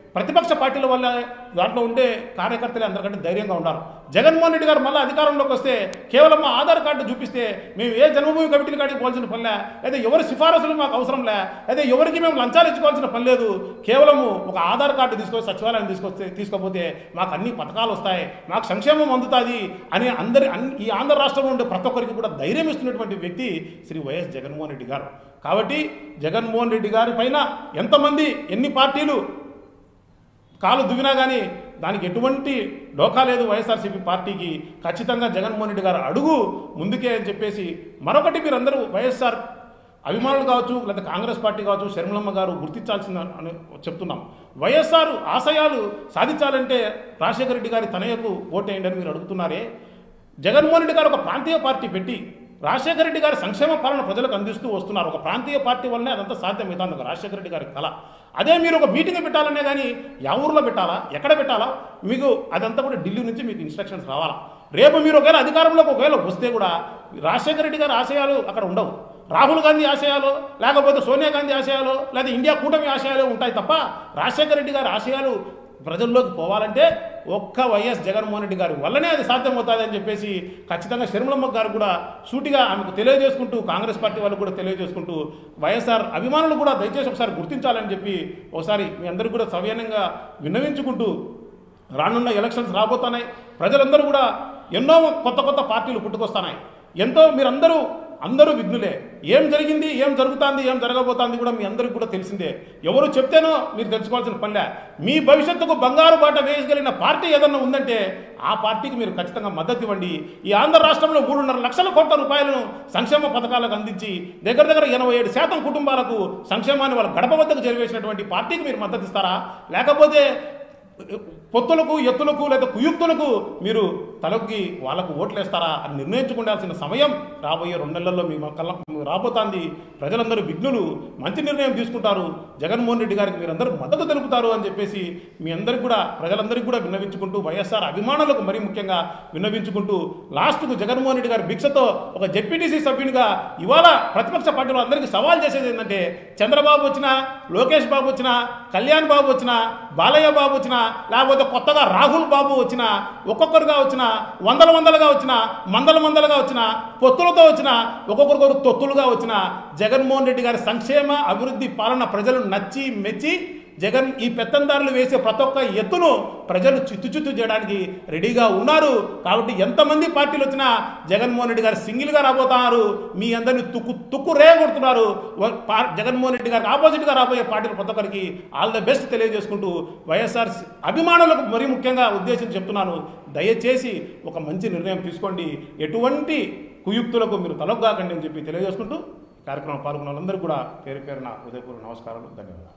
ప్రతిపక్ష పార్టీల వల్ల దాంట్లో ఉండే కార్యకర్తలే అందరికంటే ధైర్యంగా ఉన్నారు జగన్మోహన్ రెడ్డి గారు మళ్ళీ అధికారంలోకి వస్తే కేవలం మా ఆధార్ కార్డు చూపిస్తే మేము ఏ జన్మభూమి కమిటీల కాడికి పోవాల్సిన పని లే లేదా ఎవరి సిఫారసులు మాకు అవసరం లే లేదా ఎవరికి మేము లంచాలు ఇచ్చుకోవాల్సిన పని లేదు కేవలము ఒక ఆధార్ కార్డు తీసుకొని సచివాలయం తీసుకొస్తే తీసుకోపోతే మాకు అన్ని పథకాలు వస్తాయి మాకు సంక్షేమం అందుతుంది అని అందరి అన్ని ఈ ఆంధ్ర రాష్ట్రంలో ఉండే ప్రతి ఒక్కరికి కూడా ధైర్యం ఇస్తున్నటువంటి వ్యక్తి శ్రీ వైఎస్ జగన్మోహన్ రెడ్డి గారు కాబట్టి జగన్మోహన్ రెడ్డి గారి పైన ఎంతమంది ఎన్ని పార్టీలు కాలు దువ్వినా కానీ దానికి ఎటువంటి డోకా లేదు వైఎస్ఆర్సీపీ పార్టీకి ఖచ్చితంగా జగన్మోహన్ రెడ్డి గారు అడుగు ముందుకే అని చెప్పేసి మరొకటి మీరందరూ వైఎస్ఆర్ అభిమానులు కావచ్చు లేదా కాంగ్రెస్ పార్టీ కావచ్చు శర్మలమ్మ గారు గుర్తించాల్సింది అని చెప్తున్నాం వైఎస్ఆర్ ఆశయాలు సాధించాలంటే రాజశేఖర రెడ్డి గారి తనయకు ఓటేయండి అని మీరు అడుగుతున్నారే జగన్మోహన్ రెడ్డి గారు ఒక ప్రాంతీయ పార్టీ పెట్టి రాజశేఖర రెడ్డి గారి సంక్షేమ పాలన ప్రజలకు అందిస్తూ వస్తున్నారు ఒక ప్రాంతీయ పార్టీ వల్లనే అదంతా సాధ్యమవుతుంది ఒక రాజశేఖర రెడ్డి గారి కళ అదే మీరు ఒక మీటింగ్ పెట్టాలనే కానీ యా ఊర్లో పెట్టాలా ఎక్కడ పెట్టాలా మీకు అదంతా కూడా ఢిల్లీ నుంచి మీకు ఇన్స్ట్రక్షన్స్ రావాలా రేపు మీరు ఒకవేళ అధికారంలోకి ఒకవేళ వస్తే కూడా రాజశేఖర రెడ్డి గారి ఆశయాలు అక్కడ ఉండవు రాహుల్ గాంధీ ఆశయాలు లేకపోతే సోనియా గాంధీ ఆశయాలు లేదా ఇండియా కూటమి ఆశయాలు ఉంటాయి తప్ప రాజశేఖర రెడ్డి గారి ఆశయాలు ప్రజల్లోకి పోవాలంటే ఒక్క వైఎస్ జగన్మోహన్ రెడ్డి గారి వల్లనే అది సాధ్యమవుతుంది అని చెప్పేసి ఖచ్చితంగా శర్మలమ్మ గారు కూడా సూటిగా ఆమెకు తెలియజేసుకుంటూ కాంగ్రెస్ పార్టీ వాళ్ళు కూడా తెలియజేసుకుంటూ వైఎస్ఆర్ అభిమానులు కూడా దయచేసి ఒకసారి గుర్తించాలని చెప్పి ఒకసారి మీ అందరికీ కూడా సవ్యంగా విన్నవించుకుంటూ రానున్న ఎలక్షన్స్ రాబోతున్నాయి ప్రజలందరూ కూడా ఎన్నో కొత్త కొత్త పార్టీలు పుట్టుకొస్తున్నాయి ఎంతో మీరందరూ అందరూ విఘ్నులే ఏం జరిగింది ఏం జరుగుతుంది ఏం జరగబోతుంది కూడా మీ అందరికీ కూడా తెలిసిందే ఎవరు చెప్తేనో మీరు తెలుసుకోవాల్సిన పనిలే మీ భవిష్యత్తుకు బంగారు బాట వేయగలిగిన పార్టీ ఏదన్నా ఉందంటే ఆ పార్టీకి మీరు ఖచ్చితంగా మద్దతు ఇవ్వండి ఈ ఆంధ్ర రాష్ట్రంలో మూడున్నర లక్షల కోట్ల రూపాయలను సంక్షేమ పథకాలకు అందించి దగ్గర దగ్గర ఎనభై ఏడు శాతం కుటుంబాలకు సంక్షేమాన్ని వాళ్ళ గడప వద్దకు చేరవేసినటువంటి పార్టీకి మీరు మద్దతు ఇస్తారా లేకపోతే పొత్తులకు ఎత్తులకు లేదా కుయుక్తులకు మీరు తలొగ్గి వాళ్ళకు ఓట్లేస్తారా అని నిర్ణయించుకుండాల్సిన సమయం రాబోయే రెండు నెలల్లో మీ కళ్ళ రాబోతాంది ప్రజలందరూ విఘ్నులు మంచి నిర్ణయం తీసుకుంటారు జగన్మోహన్ రెడ్డి గారికి మీరందరూ మద్దతు తెలుపుతారు అని చెప్పేసి మీ అందరికి కూడా ప్రజలందరికీ కూడా విన్నవించుకుంటూ వైఎస్ఆర్ అభిమానులకు మరీ ముఖ్యంగా విన్నవించుకుంటూ లాస్ట్కు జగన్మోహన్ రెడ్డి గారి భిక్షతో ఒక జెడ్పీటీసీ సభ్యునిగా ఇవాళ ప్రతిపక్ష పార్టీలో అందరికీ సవాల్ చేసేది ఏంటంటే చంద్రబాబు వచ్చినా లోకేష్ బాబు వచ్చినా కళ్యాణ్ బాబు వచ్చినా బాలయ్య బాబు వచ్చినా లేకపోతే కొత్తగా రాహుల్ బాబు వచ్చినా ఒక్కొక్కరుగా వచ్చిన వందల వందలుగా వచ్చిన మందల మందలుగా వచ్చిన పొత్తులతో వచ్చిన ఒక్కొక్కరికొకరు తొత్తులుగా వచ్చిన జగన్మోహన్ రెడ్డి గారి సంక్షేమ అభివృద్ధి పాలన ప్రజలు నచ్చి మెచ్చి జగన్ ఈ పెత్తందారులు వేసే ప్రతి ఒక్క ఎత్తును ప్రజలు చిత్తు చిత్తు చేయడానికి రెడీగా ఉన్నారు కాబట్టి ఎంతమంది పార్టీలు వచ్చినా జగన్మోహన్ రెడ్డి గారు సింగిల్గా రాబోతున్నారు మీ అందరిని తుక్కు తుక్కు రేగొడుతున్నారు వ- పా- జగన్మోహన్ రెడ్డి గారికి ఆపోజిట్గా రాబోయే పార్టీలు ప్రతి ఒక్కరికి ఆల్ ద బెస్ట్ తెలియజేసుకుంటూ వైఎస్ఆర్ అభిమానులకు మరీ ముఖ్యంగా ఉద్దేశం చెప్తున్నాను దయచేసి ఒక మంచి నిర్ణయం తీసుకోండి ఎటువంటి కుయుక్తులకు మీరు తలొగ్గాకండి అని చెప్పి తెలియజేసుకుంటూ కార్యక్రమం పాల్గొన్న వాళ్ళందరికీ కూడా పేరు పేరున ఉదయపూర్వ నమస్కారాలు ధన్యవాదాలు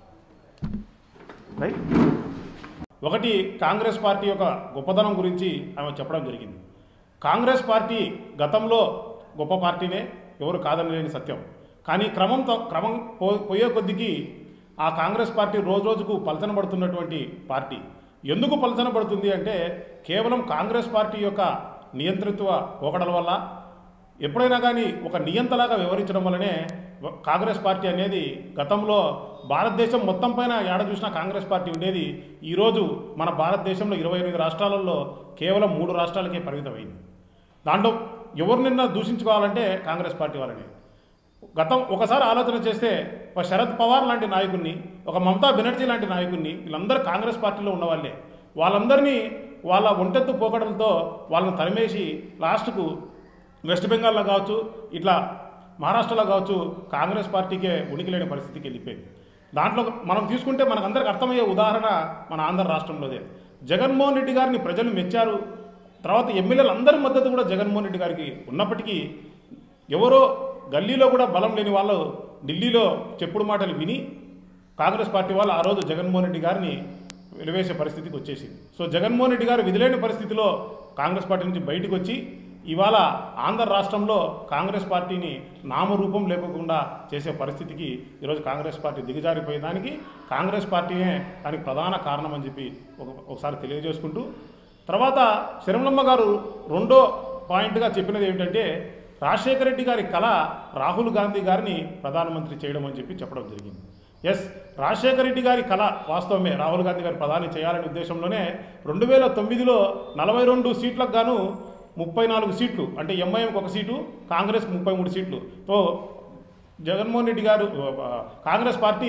రైట్ ఒకటి కాంగ్రెస్ పార్టీ యొక్క గొప్పదనం గురించి ఆమె చెప్పడం జరిగింది కాంగ్రెస్ పార్టీ గతంలో గొప్ప పార్టీనే ఎవరు కాదని లేని సత్యం కానీ క్రమంతో క్రమం పో పోయే కొద్దికి ఆ కాంగ్రెస్ పార్టీ రోజు రోజుకు పలచనబడుతున్నటువంటి పార్టీ ఎందుకు పలచనబడుతుంది అంటే కేవలం కాంగ్రెస్ పార్టీ యొక్క నియంతృత్వ పోకడల వల్ల ఎప్పుడైనా కానీ ఒక నియంతలాగా వ్యవహరించడం వల్లనే వ- కాంగ్రెస్ పార్టీ అనేది గతంలో భారతదేశం మొత్తం పైన ఏడ చూసినా కాంగ్రెస్ పార్టీ ఉండేది ఈరోజు మన భారతదేశంలో ఇరవై ఎనిమిది రాష్ట్రాలలో కేవలం మూడు రాష్ట్రాలకే పరిమితమైంది దాంట్లో ఎవరినిన్నా దూషించుకోవాలంటే కాంగ్రెస్ పార్టీ వాళ్ళని గతం ఒకసారి ఆలోచన చేస్తే ఒక శరద్ పవార్ లాంటి నాయకుడిని ఒక మమతా బెనర్జీ లాంటి నాయకుడిని వీళ్ళందరూ కాంగ్రెస్ పార్టీలో ఉన్నవాళ్ళే వాళ్ళందరినీ వాళ్ళ ఒంటెత్తు పోకడలతో వాళ్ళని తరిమేసి లాస్ట్కు వెస్ట్ బెంగాల్లో కావచ్చు ఇట్లా మహారాష్ట్రలో కావచ్చు కాంగ్రెస్ పార్టీకే ఉనికి లేని పరిస్థితికి వెళ్ళిపోయింది దాంట్లో మనం తీసుకుంటే మనకు అందరికి అర్థమయ్యే ఉదాహరణ మన ఆంధ్ర రాష్ట్రంలోదే జగన్మోహన్ రెడ్డి గారిని ప్రజలు మెచ్చారు తర్వాత ఎమ్మెల్యేలు అందరి మద్దతు కూడా జగన్మోహన్ రెడ్డి గారికి ఉన్నప్పటికీ ఎవరో గల్లీలో కూడా బలం లేని వాళ్ళు ఢిల్లీలో చెప్పుడు మాటలు విని కాంగ్రెస్ పార్టీ వాళ్ళు ఆ రోజు జగన్మోహన్ రెడ్డి గారిని వెలివేసే పరిస్థితికి వచ్చేసింది సో జగన్మోహన్ రెడ్డి గారు విధులేని పరిస్థితిలో కాంగ్రెస్ పార్టీ నుంచి బయటకు వచ్చి ఇవాళ ఆంధ్ర రాష్ట్రంలో కాంగ్రెస్ పార్టీని నామరూపం లేకుండా చేసే పరిస్థితికి ఈరోజు కాంగ్రెస్ పార్టీ దిగజారిపోయేదానికి కాంగ్రెస్ పార్టీనే దానికి ప్రధాన కారణం అని చెప్పి ఒక ఒకసారి తెలియజేసుకుంటూ తర్వాత శరమలమ్మ గారు రెండో పాయింట్గా చెప్పినది ఏమిటంటే రాజశేఖర రెడ్డి గారి కళ రాహుల్ గాంధీ గారిని ప్రధానమంత్రి చేయడం అని చెప్పి చెప్పడం జరిగింది ఎస్ రాజశేఖర రెడ్డి గారి కళ వాస్తవమే రాహుల్ గాంధీ గారు ప్రధాని చేయాలనే ఉద్దేశంలోనే రెండు వేల తొమ్మిదిలో నలభై రెండు సీట్లకు గాను ముప్పై నాలుగు సీట్లు అంటే ఎంఐఎంకి ఒక సీటు కాంగ్రెస్కి ముప్పై మూడు సీట్లు తో జగన్మోహన్ రెడ్డి గారు ఆ, కాంగ్రెస్ పార్టీ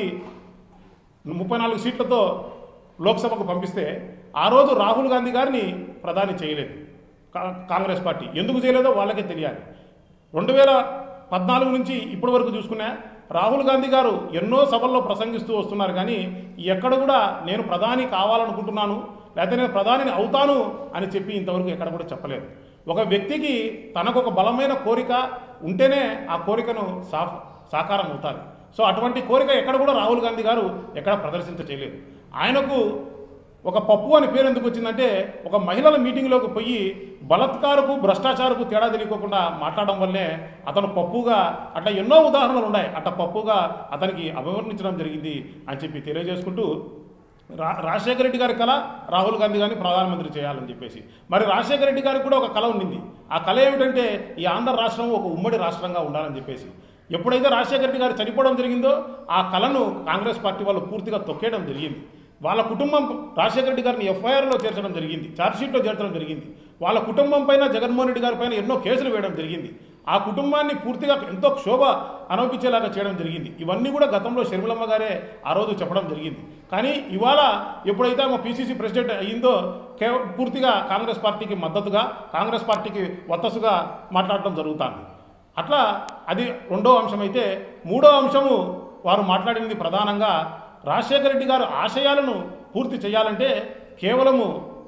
ముప్పై నాలుగు సీట్లతో లోక్సభకు పంపిస్తే ఆ రోజు రాహుల్ గాంధీ గారిని ప్రధాని చేయలేదు కా- కాంగ్రెస్ పార్టీ ఎందుకు చేయలేదో వాళ్ళకే తెలియాలి రెండు వేల పద్నాలుగు నుంచి ఇప్పటి వరకు చూసుకున్నా రాహుల్ గాంధీ గారు ఎన్నో సభల్లో ప్రసంగిస్తూ వస్తున్నారు కానీ ఎక్కడ కూడా నేను ప్రధాని కావాలనుకుంటున్నాను లేకపోతే నేను ప్రధానిని అవుతాను అని చెప్పి ఇంతవరకు ఎక్కడ కూడా చెప్పలేదు ఒక వ్యక్తికి తనకు ఒక బలమైన కోరిక ఉంటేనే ఆ కోరికను సా సాకారం అవుతారు సో అటువంటి కోరిక ఎక్కడ కూడా రాహుల్ గాంధీ గారు ఎక్కడ ప్రదర్శించ చేయలేదు ఆయనకు ఒక పప్పు అని పేరు ఎందుకు వచ్చిందంటే ఒక మహిళల మీటింగ్లోకి పోయి బలత్కారకు భ్రష్టాచారకు తేడా తెలియకోకుండా మాట్లాడడం వల్లే అతను పప్పుగా అట్లా ఎన్నో ఉదాహరణలు ఉన్నాయి అట్లా పప్పుగా అతనికి అభివర్ణించడం జరిగింది అని చెప్పి తెలియజేసుకుంటూ రా రాజశేఖర రెడ్డి గారి కళ రాహుల్ గాంధీ గారిని ప్రధానమంత్రి చేయాలని చెప్పేసి మరి రాజశేఖర రెడ్డి గారికి కూడా ఒక కళ ఉండింది ఆ కళ ఏమిటంటే ఈ ఆంధ్ర రాష్ట్రం ఒక ఉమ్మడి రాష్ట్రంగా ఉండాలని చెప్పేసి ఎప్పుడైతే రాజశేఖర రెడ్డి గారు చనిపోవడం జరిగిందో ఆ కళను కాంగ్రెస్ పార్టీ వాళ్ళు పూర్తిగా తొక్కేయడం జరిగింది వాళ్ళ కుటుంబం రాజశేఖర రెడ్డి గారిని ఎఫ్ఐఆర్లో చేర్చడం జరిగింది ఛార్జ్షీట్లో చేర్చడం జరిగింది వాళ్ళ కుటుంబం పైన జగన్మోహన్ రెడ్డి గారి పైన ఎన్నో కేసులు వేయడం జరిగింది ఆ కుటుంబాన్ని పూర్తిగా ఎంతో క్షోభ అనుభవించేలాగా చేయడం జరిగింది ఇవన్నీ కూడా గతంలో షర్మిలమ్మ గారే ఆ రోజు చెప్పడం జరిగింది కానీ ఇవాళ ఎప్పుడైతే ఆమె పిసిసి ప్రెసిడెంట్ అయ్యిందో కే పూర్తిగా కాంగ్రెస్ పార్టీకి మద్దతుగా కాంగ్రెస్ పార్టీకి వత్తసుగా మాట్లాడటం జరుగుతుంది అట్లా అది రెండో అంశం అయితే మూడో అంశము వారు మాట్లాడింది ప్రధానంగా రాజశేఖర రెడ్డి గారు ఆశయాలను పూర్తి చేయాలంటే కేవలము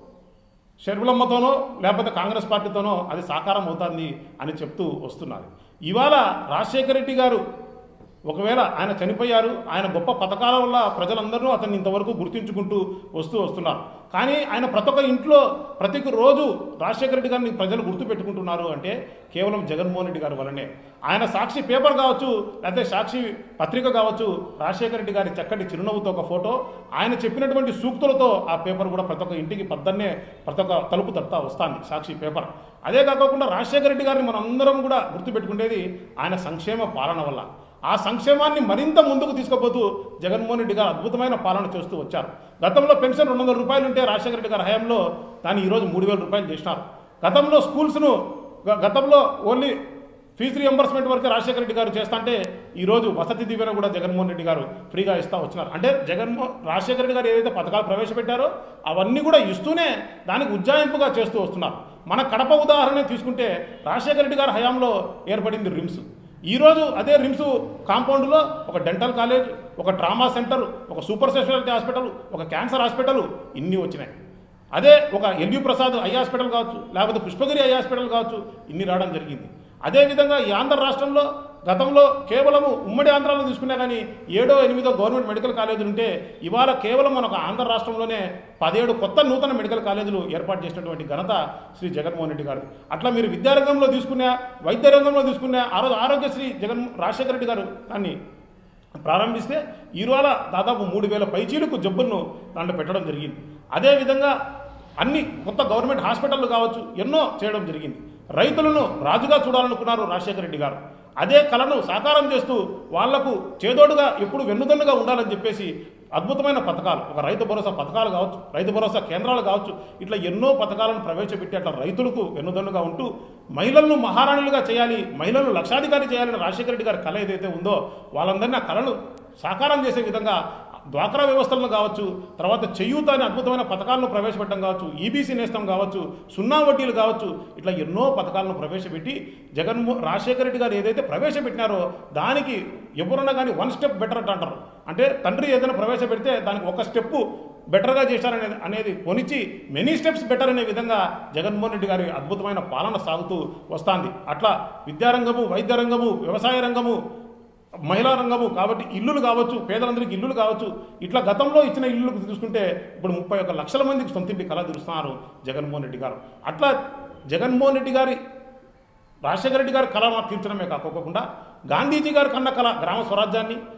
షర్మిలమ్మతోనో లేకపోతే కాంగ్రెస్ పార్టీతోనో అది సాకారం అవుతుంది అని చెప్తూ వస్తున్నారు ఇవాళ రాజశేఖర రెడ్డి గారు ఒకవేళ ఆయన చనిపోయారు ఆయన గొప్ప పథకాల వల్ల ప్రజలందరూ అతన్ని ఇంతవరకు గుర్తించుకుంటూ వస్తూ వస్తున్నారు కానీ ఆయన ప్రతి ఒక్క ఇంట్లో ప్రతి రోజు రాజశేఖర రెడ్డి గారిని ప్రజలు గుర్తుపెట్టుకుంటున్నారు అంటే కేవలం జగన్మోహన్ రెడ్డి గారి వల్లనే ఆయన సాక్షి పేపర్ కావచ్చు లేకపోతే సాక్షి పత్రిక కావచ్చు రాజశేఖర రెడ్డి గారి చక్కటి చిరునవ్వుతో ఒక ఫోటో ఆయన చెప్పినటువంటి సూక్తులతో ఆ పేపర్ కూడా ప్రతి ఒక్క ఇంటికి పద్దన్నే ప్రతి ఒక్క తలుపు తడతా వస్తుంది సాక్షి పేపర్ అదే కాకుండా రాజశేఖర రెడ్డి గారిని మనం అందరం కూడా గుర్తుపెట్టుకునేది ఆయన సంక్షేమ పాలన వల్ల ఆ సంక్షేమాన్ని మరింత ముందుకు తీసుకుపోతూ జగన్మోహన్ రెడ్డి గారు అద్భుతమైన పాలన చేస్తూ వచ్చారు గతంలో పెన్షన్ రెండు వందల రూపాయలు ఉంటే రాజశేఖర రెడ్డి గారి హయాంలో దాన్ని ఈరోజు మూడు వేల రూపాయలు చేసినారు గతంలో స్కూల్స్ను గ- గతంలో ఓన్లీ ఫీజు రియంబర్స్మెంట్ వరకే రాజశేఖర రెడ్డి గారు చేస్తుంటే ఈరోజు వసతి దీవెన కూడా జగన్మోహన్ రెడ్డి గారు ఫ్రీగా ఇస్తా వచ్చినారు అంటే జగన్మోహన్ రాజశేఖర రెడ్డి గారు ఏదైతే పథకాలు ప్రవేశపెట్టారో అవన్నీ కూడా ఇస్తూనే దానికి ఉజ్జాయింపుగా చేస్తూ వస్తున్నారు మన కడప ఉదాహరణ తీసుకుంటే రాజశేఖర రెడ్డి గారి హయాంలో ఏర్పడింది రిమ్స్ ఈరోజు అదే రిమ్స్ కాంపౌండ్లో ఒక డెంటల్ కాలేజ్ ఒక ట్రామా సెంటర్ ఒక సూపర్ స్పెషాలిటీ హాస్పిటల్ ఒక క్యాన్సర్ హాస్పిటల్ ఇన్ని వచ్చినాయి అదే ఒక ఎల్యూ ప్రసాద్ ఐ హాస్పిటల్ కావచ్చు లేకపోతే పుష్పగిరి ఐ హాస్పిటల్ కావచ్చు ఇన్ని రావడం జరిగింది అదేవిధంగా ఈ ఆంధ్ర రాష్ట్రంలో గతంలో కేవలము ఉమ్మడి ఆంధ్రాలో తీసుకున్నా కానీ ఏడో ఎనిమిదో గవర్నమెంట్ మెడికల్ కాలేజీలు ఉంటే ఇవాళ కేవలం మన ఒక ఆంధ్ర రాష్ట్రంలోనే పదిహేడు కొత్త నూతన మెడికల్ కాలేజీలు ఏర్పాటు చేసినటువంటి ఘనత శ్రీ జగన్మోహన్ రెడ్డి గారు అట్లా మీరు విద్యారంగంలో తీసుకున్నా వైద్య రంగంలో తీసుకున్నా ఆ రోజు ఆరోగ్యశ్రీ జగన్ రాజశేఖర రెడ్డి గారు దాన్ని ప్రారంభిస్తే ఈరోజు దాదాపు మూడు వేల పైచీలకు జబ్బులను దాంట్లో పెట్టడం జరిగింది అదేవిధంగా అన్ని కొత్త గవర్నమెంట్ హాస్పిటళ్ళు కావచ్చు ఎన్నో చేయడం జరిగింది రైతులను రాజుగా చూడాలనుకున్నారు రాజశేఖర రెడ్డి గారు అదే కళను సాకారం చేస్తూ వాళ్లకు చేదోడుగా ఎప్పుడు వెన్నుదన్నుగా ఉండాలని చెప్పేసి అద్భుతమైన పథకాలు ఒక రైతు భరోసా పథకాలు కావచ్చు రైతు భరోసా కేంద్రాలు కావచ్చు ఇట్లా ఎన్నో పథకాలను ప్రవేశపెట్టి అట్లా రైతులకు వెన్నుదన్నుగా ఉంటూ మహిళలను మహారాణులుగా చేయాలి మహిళలను లక్షాధికారి చేయాలని రాజశేఖర రెడ్డి గారి కళ ఏదైతే ఉందో వాళ్ళందరినీ ఆ కళను సాకారం చేసే విధంగా డ్వాక్రా వ్యవస్థలను కావచ్చు తర్వాత చేయూత అనే అద్భుతమైన పథకాలను ప్రవేశపెట్టడం కావచ్చు ఈబీసీ నేస్తం కావచ్చు సున్నా వడ్డీలు కావచ్చు ఇట్లా ఎన్నో పథకాలను ప్రవేశపెట్టి జగన్మో రాజశేఖర రెడ్డి గారు ఏదైతే ప్రవేశపెట్టినారో దానికి ఎవరన్నా కానీ వన్ స్టెప్ బెటర్ అంట అంటారు అంటే తండ్రి ఏదైనా ప్రవేశపెడితే దానికి ఒక స్టెప్ బెటర్గా చేశారనేది అనేది కొనిచ్చి మెనీ స్టెప్స్ బెటర్ అనే విధంగా జగన్మోహన్ రెడ్డి గారి అద్భుతమైన పాలన సాగుతూ వస్తుంది అట్లా విద్యారంగము వైద్య రంగము వ్యవసాయ రంగము మహిళా రంగము కాబట్టి ఇల్లులు కావచ్చు పేదలందరికీ ఇల్లులు కావచ్చు ఇట్లా గతంలో ఇచ్చిన ఇల్లు చూసుకుంటే ఇప్పుడు ముప్పై ఒక్క లక్షల మందికి సొంతింటి కళ తీరుస్తున్నారు జగన్మోహన్ రెడ్డి గారు అట్లా జగన్మోహన్ రెడ్డి గారి రాజశేఖర రెడ్డి గారి కళ తీర్చడమే కాకోకుండా గాంధీజీ గారి కన్న కళ గ్రామ స్వరాజ్యాన్ని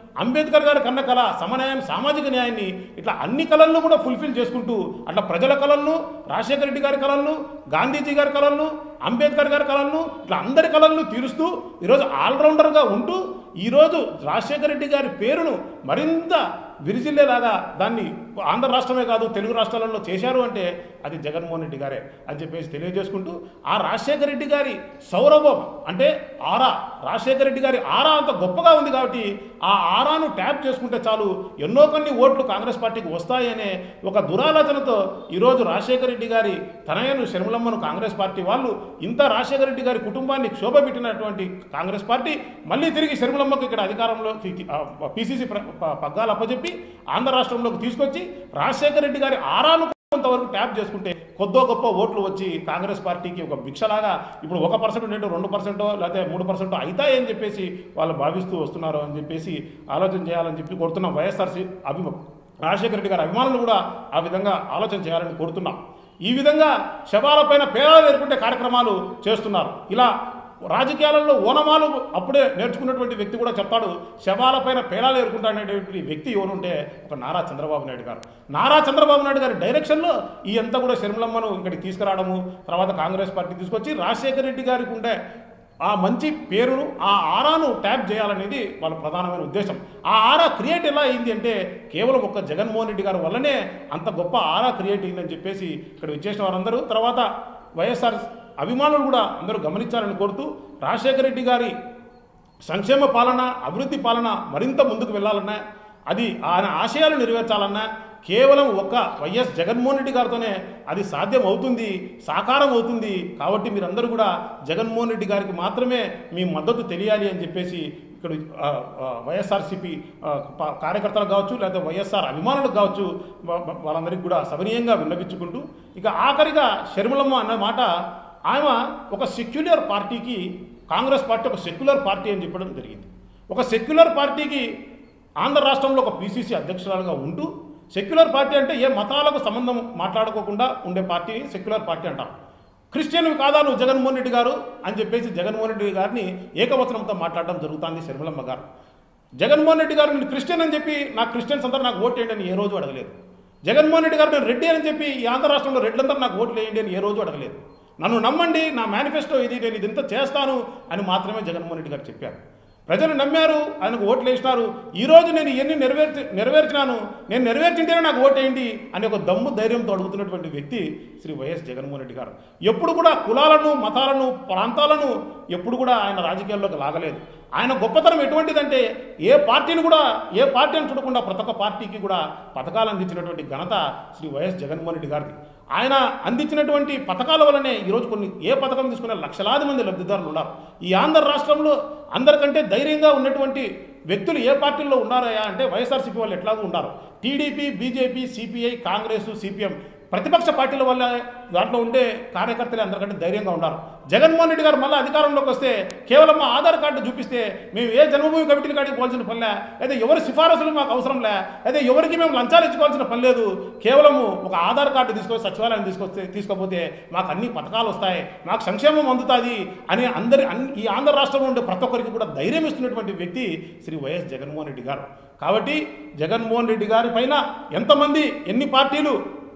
అంబేద్కర్ గారి కన్న కళ సమన్యాయం సామాజిక న్యాయాన్ని ఇట్లా అన్ని కళలను కూడా ఫుల్ఫిల్ చేసుకుంటూ అట్లా ప్రజల కళలను రాజశేఖర రెడ్డి గారి కళలను గాంధీజీ గారి కళలను అంబేద్కర్ గారి కళలను ఇట్లా అందరి కళలను తీరుస్తూ ఈరోజు ఆల్రౌండర్గా ఉంటూ ఈరోజు రాజశేఖర రెడ్డి గారి పేరును మరింత విరిజిల్లేలాగా దాన్ని ఆంధ్ర రాష్ట్రమే కాదు తెలుగు రాష్ట్రాలలో చేశారు అంటే అది జగన్మోహన్ రెడ్డి గారే అని చెప్పేసి తెలియజేసుకుంటూ ఆ రాజశేఖర రెడ్డి గారి సౌరభం అంటే ఆరా రాజశేఖర రెడ్డి గారి ఆరా అంత గొప్పగా ఉంది కాబట్టి ఆ ఆరాను ట్యాప్ చేసుకుంటే చాలు ఎన్నో కొన్ని ఓట్లు కాంగ్రెస్ పార్టీకి వస్తాయనే ఒక దురాలోచనతో ఈరోజు రాజశేఖర రెడ్డి గారి తనయను శర్మలమ్మను కాంగ్రెస్ పార్టీ వాళ్ళు ఇంత రాజశేఖర రెడ్డి గారి కుటుంబాన్ని క్షోభపెట్టినటువంటి కాంగ్రెస్ పార్టీ మళ్ళీ తిరిగి శర్మలమ్మకు ఇక్కడ అధికారంలో పిసిసి పగ్గాలు అప్పచెప్పి ఆంధ్ర రాష్ట్రంలోకి తీసుకొచ్చి రాజశేఖర రెడ్డి గారి ఆరాను కొంతవరకు ట్యాప్ చేసుకుంటే కొద్దో గొప్ప ఓట్లు వచ్చి కాంగ్రెస్ పార్టీకి ఒక భిక్షలాగా ఇప్పుడు ఒక పర్సెంట్ ఉండేటో రెండు పర్సెంటో లేకపోతే మూడు పర్సెంటో అవుతాయని చెప్పేసి వాళ్ళు భావిస్తూ వస్తున్నారు అని చెప్పేసి ఆలోచన చేయాలని చెప్పి కోరుతున్నాం వైఎస్ఆర్సీ అభిమ రాజశేఖర రెడ్డి గారి అభిమానులు కూడా ఆ విధంగా ఆలోచన చేయాలని కోరుతున్నాం ఈ విధంగా శవాలపైన పేరాలు ఏర్పడే కార్యక్రమాలు చేస్తున్నారు ఇలా రాజకీయాలలో ఓనమాలు అప్పుడే నేర్చుకున్నటువంటి వ్యక్తి కూడా చెప్తాడు శవాలపైన పేలాలు ఏరుకుంటాడనేటువంటి వ్యక్తి ఎవరుంటే ఒక నారా చంద్రబాబు నాయుడు గారు నారా చంద్రబాబు నాయుడు గారి డైరెక్షన్లో ఈ అంతా కూడా శర్మలమ్మను ఇక్కడికి తీసుకురావడము తర్వాత కాంగ్రెస్ పార్టీ తీసుకొచ్చి రాజశేఖర రెడ్డి గారికి ఉండే ఆ మంచి పేరును ఆ ఆరాను ట్యాప్ చేయాలనేది వాళ్ళ ప్రధానమైన ఉద్దేశం ఆ ఆరా క్రియేట్ ఎలా అయింది అంటే కేవలం ఒక్క జగన్మోహన్ రెడ్డి గారి వల్లనే అంత గొప్ప ఆరా క్రియేట్ అయిందని చెప్పేసి ఇక్కడ వచ్చేసిన వారందరూ తర్వాత వైఎస్ఆర్ అభిమానులు కూడా అందరూ గమనించాలని కోరుతూ రాజశేఖర రెడ్డి గారి సంక్షేమ పాలన అభివృద్ధి పాలన మరింత ముందుకు వెళ్ళాలన్నా అది ఆయన ఆశయాలు నెరవేర్చాలన్నా కేవలం ఒక్క వైఎస్ జగన్మోహన్ రెడ్డి గారితోనే అది సాధ్యం అవుతుంది సాకారం అవుతుంది కాబట్టి మీరందరూ కూడా జగన్మోహన్ రెడ్డి గారికి మాత్రమే మీ మద్దతు తెలియాలి అని చెప్పేసి ఇక్కడ ఆ, ఆ, వైఎస్ఆర్సీపీ ఆ, ప- కార్యకర్తలకు కావచ్చు లేకపోతే వైఎస్ఆర్ అభిమానులకు కావచ్చు వా- వా- వాళ్ళందరికీ కూడా సవినీయంగా విన్నపించుకుంటూ ఇక ఆఖరిగా షర్మిలమ్మ అన్న మాట ఆమె ఒక సెక్యులర్ పార్టీకి కాంగ్రెస్ పార్టీ ఒక సెక్యులర్ పార్టీ అని చెప్పడం జరిగింది ఒక సెక్యులర్ పార్టీకి ఆంధ్ర రాష్ట్రంలో ఒక పీసీసీ అధ్యక్షురాలుగా ఉంటూ సెక్యులర్ పార్టీ అంటే ఏ మతాలకు సంబంధం మాట్లాడుకోకుండా ఉండే పార్టీని సెక్యులర్ పార్టీ అంటారు క్రిస్టియన్ కాదా నువ్వు జగన్మోహన్ రెడ్డి గారు అని చెప్పేసి జగన్మోహన్ రెడ్డి గారిని ఏకవచనంతో మాట్లాడడం జరుగుతుంది శర్మిలమ్మ గారు జగన్మోహన్ రెడ్డి గారు నేను క్రిస్టియన్ అని చెప్పి నాకు క్రిస్టియన్స్ అందరూ నాకు ఓటు వేయండి అని ఏ రోజు అడగలేదు జగన్మోహన్ రెడ్డి గారు నేను రెడ్డి అని చెప్పి ఈ ఆంధ్ర రాష్ట్రంలో రెడ్లందరూ నాకు ఓట్లు వేయండి అని ఏ రోజు అడగలేదు నన్ను నమ్మండి నా మేనిఫెస్టో ఇది నేను ఇదంతా చేస్తాను అని మాత్రమే జగన్మోహన్ రెడ్డి గారు చెప్పారు ప్రజలు నమ్మారు ఆయనకు ఓట్లు వేసినారు ఈ రోజు నేను ఇవన్నీ నెరవేర్చి నెరవేర్చినాను నేను నెరవేర్చింటేనే నాకు ఓటేయండి అని ఒక దమ్ము ధైర్యంతో అడుగుతున్నటువంటి వ్యక్తి శ్రీ వైఎస్ జగన్మోహన్ రెడ్డి గారు ఎప్పుడు కూడా కులాలను మతాలను ప్రాంతాలను ఎప్పుడు కూడా ఆయన రాజకీయాల్లోకి లాగలేదు ఆయన గొప్పతనం ఎటువంటిదంటే ఏ పార్టీని కూడా ఏ పార్టీని చూడకుండా ప్రతి ఒక్క పార్టీకి కూడా పథకాలు అందించినటువంటి ఘనత శ్రీ వైఎస్ జగన్మోహన్ రెడ్డి గారిది ఆయన అందించినటువంటి పథకాల వల్లనే ఈరోజు కొన్ని ఏ పథకం తీసుకున్న లక్షలాది మంది లబ్ధిదారులు ఉన్నారు ఈ ఆంధ్ర రాష్ట్రంలో అందరికంటే ధైర్యంగా ఉన్నటువంటి వ్యక్తులు ఏ పార్టీల్లో ఉన్నారయా అంటే వైఎస్ఆర్సీపీ వాళ్ళు ఎట్లాగూ ఉన్నారు TDP BJP CPI Congress CPM ప్రతిపక్ష పార్టీల వల్ల దాంట్లో ఉండే కార్యకర్తలు అందరికంటే ధైర్యంగా ఉన్నారు జగన్మోహన్ రెడ్డి గారు మళ్ళీ అధికారంలోకి వస్తే కేవలం మా ఆధార్ కార్డు చూపిస్తే మేము ఏ జన్మభూమి కమిటీల కాడికి పోవాల్సిన పనిలే అయితే ఎవరి సిఫారసులు మాకు అవసరం లే అయితే ఎవరికి మేము లంచాలు ఇచ్చుకోవాల్సిన పని లేదు కేవలము ఒక ఆధార్ కార్డు తీసుకొని సచివాలయం తీసుకొస్తే తీసుకోకపోతే మాకు అన్ని పథకాలు వస్తాయి మాకు సంక్షేమం అందుతుంది అని అందరి అన్ని ఈ ఆంధ్ర రాష్ట్రంలో ఉండే ప్రతి ఒక్కరికి కూడా ధైర్యం ఇస్తున్నటువంటి వ్యక్తి శ్రీ వైఎస్ జగన్మోహన్ రెడ్డి గారు కాబట్టి జగన్మోహన్ రెడ్డి గారి పైన ఎంతమంది ఎన్ని పార్టీలు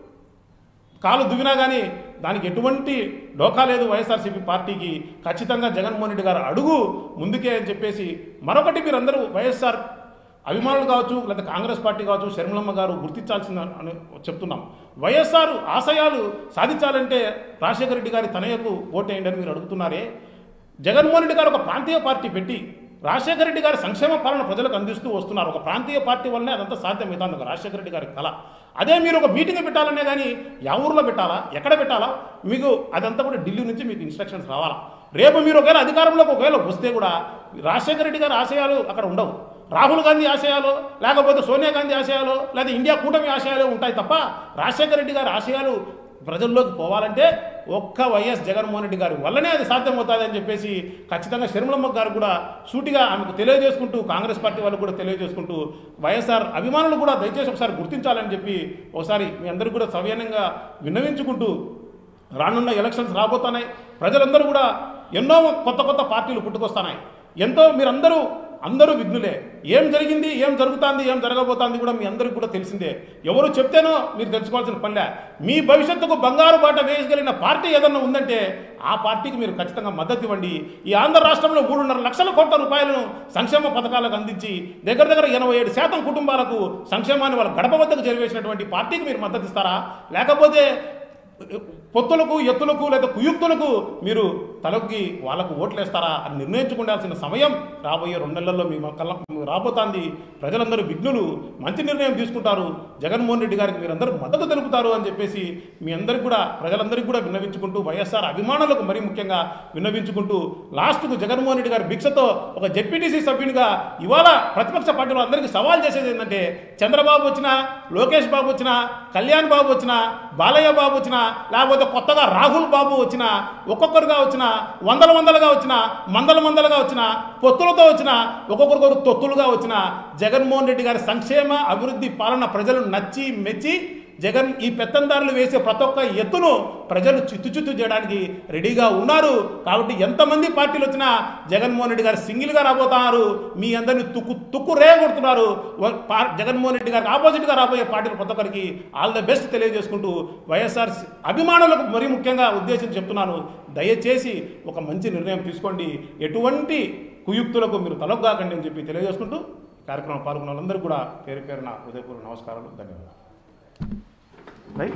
కాలు దువ్వినా కానీ దానికి ఎటువంటి డోకా లేదు వైఎస్ఆర్సీపీ పార్టీకి ఖచ్చితంగా జగన్మోహన్ రెడ్డి గారు అడుగు ముందుకే అని చెప్పేసి మరొకటి మీరందరూ వైఎస్ఆర్ అభిమానులు కావచ్చు లేదా కాంగ్రెస్ పార్టీ కావచ్చు శర్మలమ్మ గారు గుర్తించాల్సింది అని చెప్తున్నాం వైఎస్ఆర్ ఆశయాలు సాధించాలంటే రాజశేఖర రెడ్డి గారి తనయకు ఓటేయండి అని మీరు అడుగుతున్నారే జగన్మోహన్ రెడ్డి గారు ఒక ప్రాంతీయ పార్టీ పెట్టి రాజశేఖర రెడ్డి గారి సంక్షేమ పాలన ప్రజలకు అందిస్తూ వస్తున్నారు ఒక ప్రాంతీయ పార్టీ వల్లనే అదంతా సాధ్యమవుతుంది ఒక రాజశేఖర రెడ్డి గారి కళ అదే మీరు ఒక మీటింగ్ పెట్టాలనే కానీ యా ఊర్లో పెట్టాలా ఎక్కడ పెట్టాలా మీకు అదంతా కూడా ఢిల్లీ నుంచి మీకు ఇన్స్ట్రక్షన్స్ రావాలా రేపు మీరు ఒకవేళ అధికారంలోకి ఒకవేళ వస్తే కూడా రాజశేఖర రెడ్డి గారి ఆశయాలు అక్కడ ఉండవు రాహుల్ గాంధీ ఆశయాలు లేకపోతే సోనియా గాంధీ ఆశయాలు లేదా ఇండియా కూటమి ఆశయాలు ఉంటాయి తప్ప రాజశేఖర రెడ్డి గారి ఆశయాలు ప్రజల్లోకి పోవాలంటే ఒక్క వైఎస్ జగన్మోహన్ రెడ్డి గారి వల్లనే అది సాధ్యమవుతుంది అని చెప్పేసి ఖచ్చితంగా శర్మలమ్మ గారు కూడా సూటిగా ఆమెకు తెలియజేసుకుంటూ కాంగ్రెస్ పార్టీ వాళ్ళు కూడా తెలియజేసుకుంటూ వైఎస్ఆర్ అభిమానులు కూడా దయచేసి ఒకసారి గుర్తించాలని చెప్పి ఒకసారి మీ అందరికీ కూడా సవ్యంగా విన్నవించుకుంటూ రానున్న ఎలక్షన్స్ రాబోతున్నాయి ప్రజలందరూ కూడా ఎన్నో కొత్త కొత్త పార్టీలు పుట్టుకొస్తున్నాయి ఎంతో మీరందరూ అందరూ విఘ్నులే ఏం జరిగింది ఏం జరుగుతుంది ఏం జరగబోతోంది కూడా మీ అందరికీ కూడా తెలిసిందే ఎవరు చెప్తేనో మీరు తెలుసుకోవాల్సిన పనిలే మీ భవిష్యత్తుకు బంగారు బాట వేయగలిగిన పార్టీ ఏదన్నా ఉందంటే ఆ పార్టీకి మీరు ఖచ్చితంగా మద్దతు ఇవ్వండి ఈ ఆంధ్ర రాష్ట్రంలో మూడున్నర లక్షల కోట్ల రూపాయలను సంక్షేమ పథకాలకు అందించి దగ్గర దగ్గర ఎనభై ఏడు శాతం కుటుంబాలకు సంక్షేమాన్ని వాళ్ళ గడప వద్దకు చేరవేసినటువంటి పార్టీకి మీరు మద్దతు ఇస్తారా లేకపోతే పొత్తులకు ఎత్తులకు లేదా కుయుక్తులకు మీరు తలొగ్గి వాళ్ళకు ఓట్లేస్తారా అని నిర్ణయించుకుండాల్సిన సమయం రాబోయే రెండు నెలల్లో మీ కళ్ళ రాబోతోంది ప్రజలందరూ విఘ్నులు మంచి నిర్ణయం తీసుకుంటారు జగన్మోహన్ రెడ్డి గారికి మీరందరూ మద్దతు తెలుపుతారు అని చెప్పేసి మీ అందరికి కూడా ప్రజలందరికీ కూడా విన్నవించుకుంటూ వైఎస్ఆర్ అభిమానులకు మరీ ముఖ్యంగా విన్నవించుకుంటూ లాస్ట్కు జగన్మోహన్ రెడ్డి గారి భిక్షతో ఒక జెడ్పీటీసీ సభ్యునిగా ఇవాళ ప్రతిపక్ష పార్టీలో అందరికీ సవాల్ చేసేది ఏంటంటే చంద్రబాబు వచ్చినా లోకేష్ బాబు వచ్చినా కళ్యాణ్ బాబు వచ్చినా బాలయ్య బాబు వచ్చినా లేకపోతే కొత్తగా రాహుల్ బాబు వచ్చినా ఒక్కొక్కరుగా వచ్చినా వందల వందలుగా వచ్చినా మందల మందలుగా వచ్చినా పొత్తులతో వచ్చినా ఒక్కొక్కరికొకరు తొత్తులుగా వచ్చిన జగన్మోహన్ రెడ్డి గారి సంక్షేమ అభివృద్ధి పాలన ప్రజలు నచ్చి మెచ్చి జగన్ ఈ పెత్తందారులు వేసే ప్రతి ఒక్క ఎత్తును ప్రజలు చిత్తు చిత్తు చేయడానికి రెడీగా ఉన్నారు కాబట్టి ఎంతమంది పార్టీలు వచ్చినా జగన్మోహన్ రెడ్డి గారు సింగిల్గా రాబోతున్నారు మీ అందరిని తుక్కు తుక్కు రేగొడుతున్నారు వ- పా- జగన్మోహన్ రెడ్డి గారికి ఆపోజిట్గా రాబోయే పార్టీలు ప్రతి ఒక్కరికి ఆల్ ద బెస్ట్ తెలియజేసుకుంటూ వైఎస్ఆర్ అభిమానులకు మరీ ముఖ్యంగా ఉద్దేశించి చెప్తున్నాను దయచేసి ఒక మంచి నిర్ణయం తీసుకోండి ఎటువంటి కుయుక్తులకు మీరు తలొగ్గాకండి అని చెప్పి తెలియజేసుకుంటూ కార్యక్రమం పాల్గొన్న వాళ్ళందరికీ కూడా పేరు పేరున ఉదయపూర్వ నమస్కారాలు ధన్యవాదాలు రైట్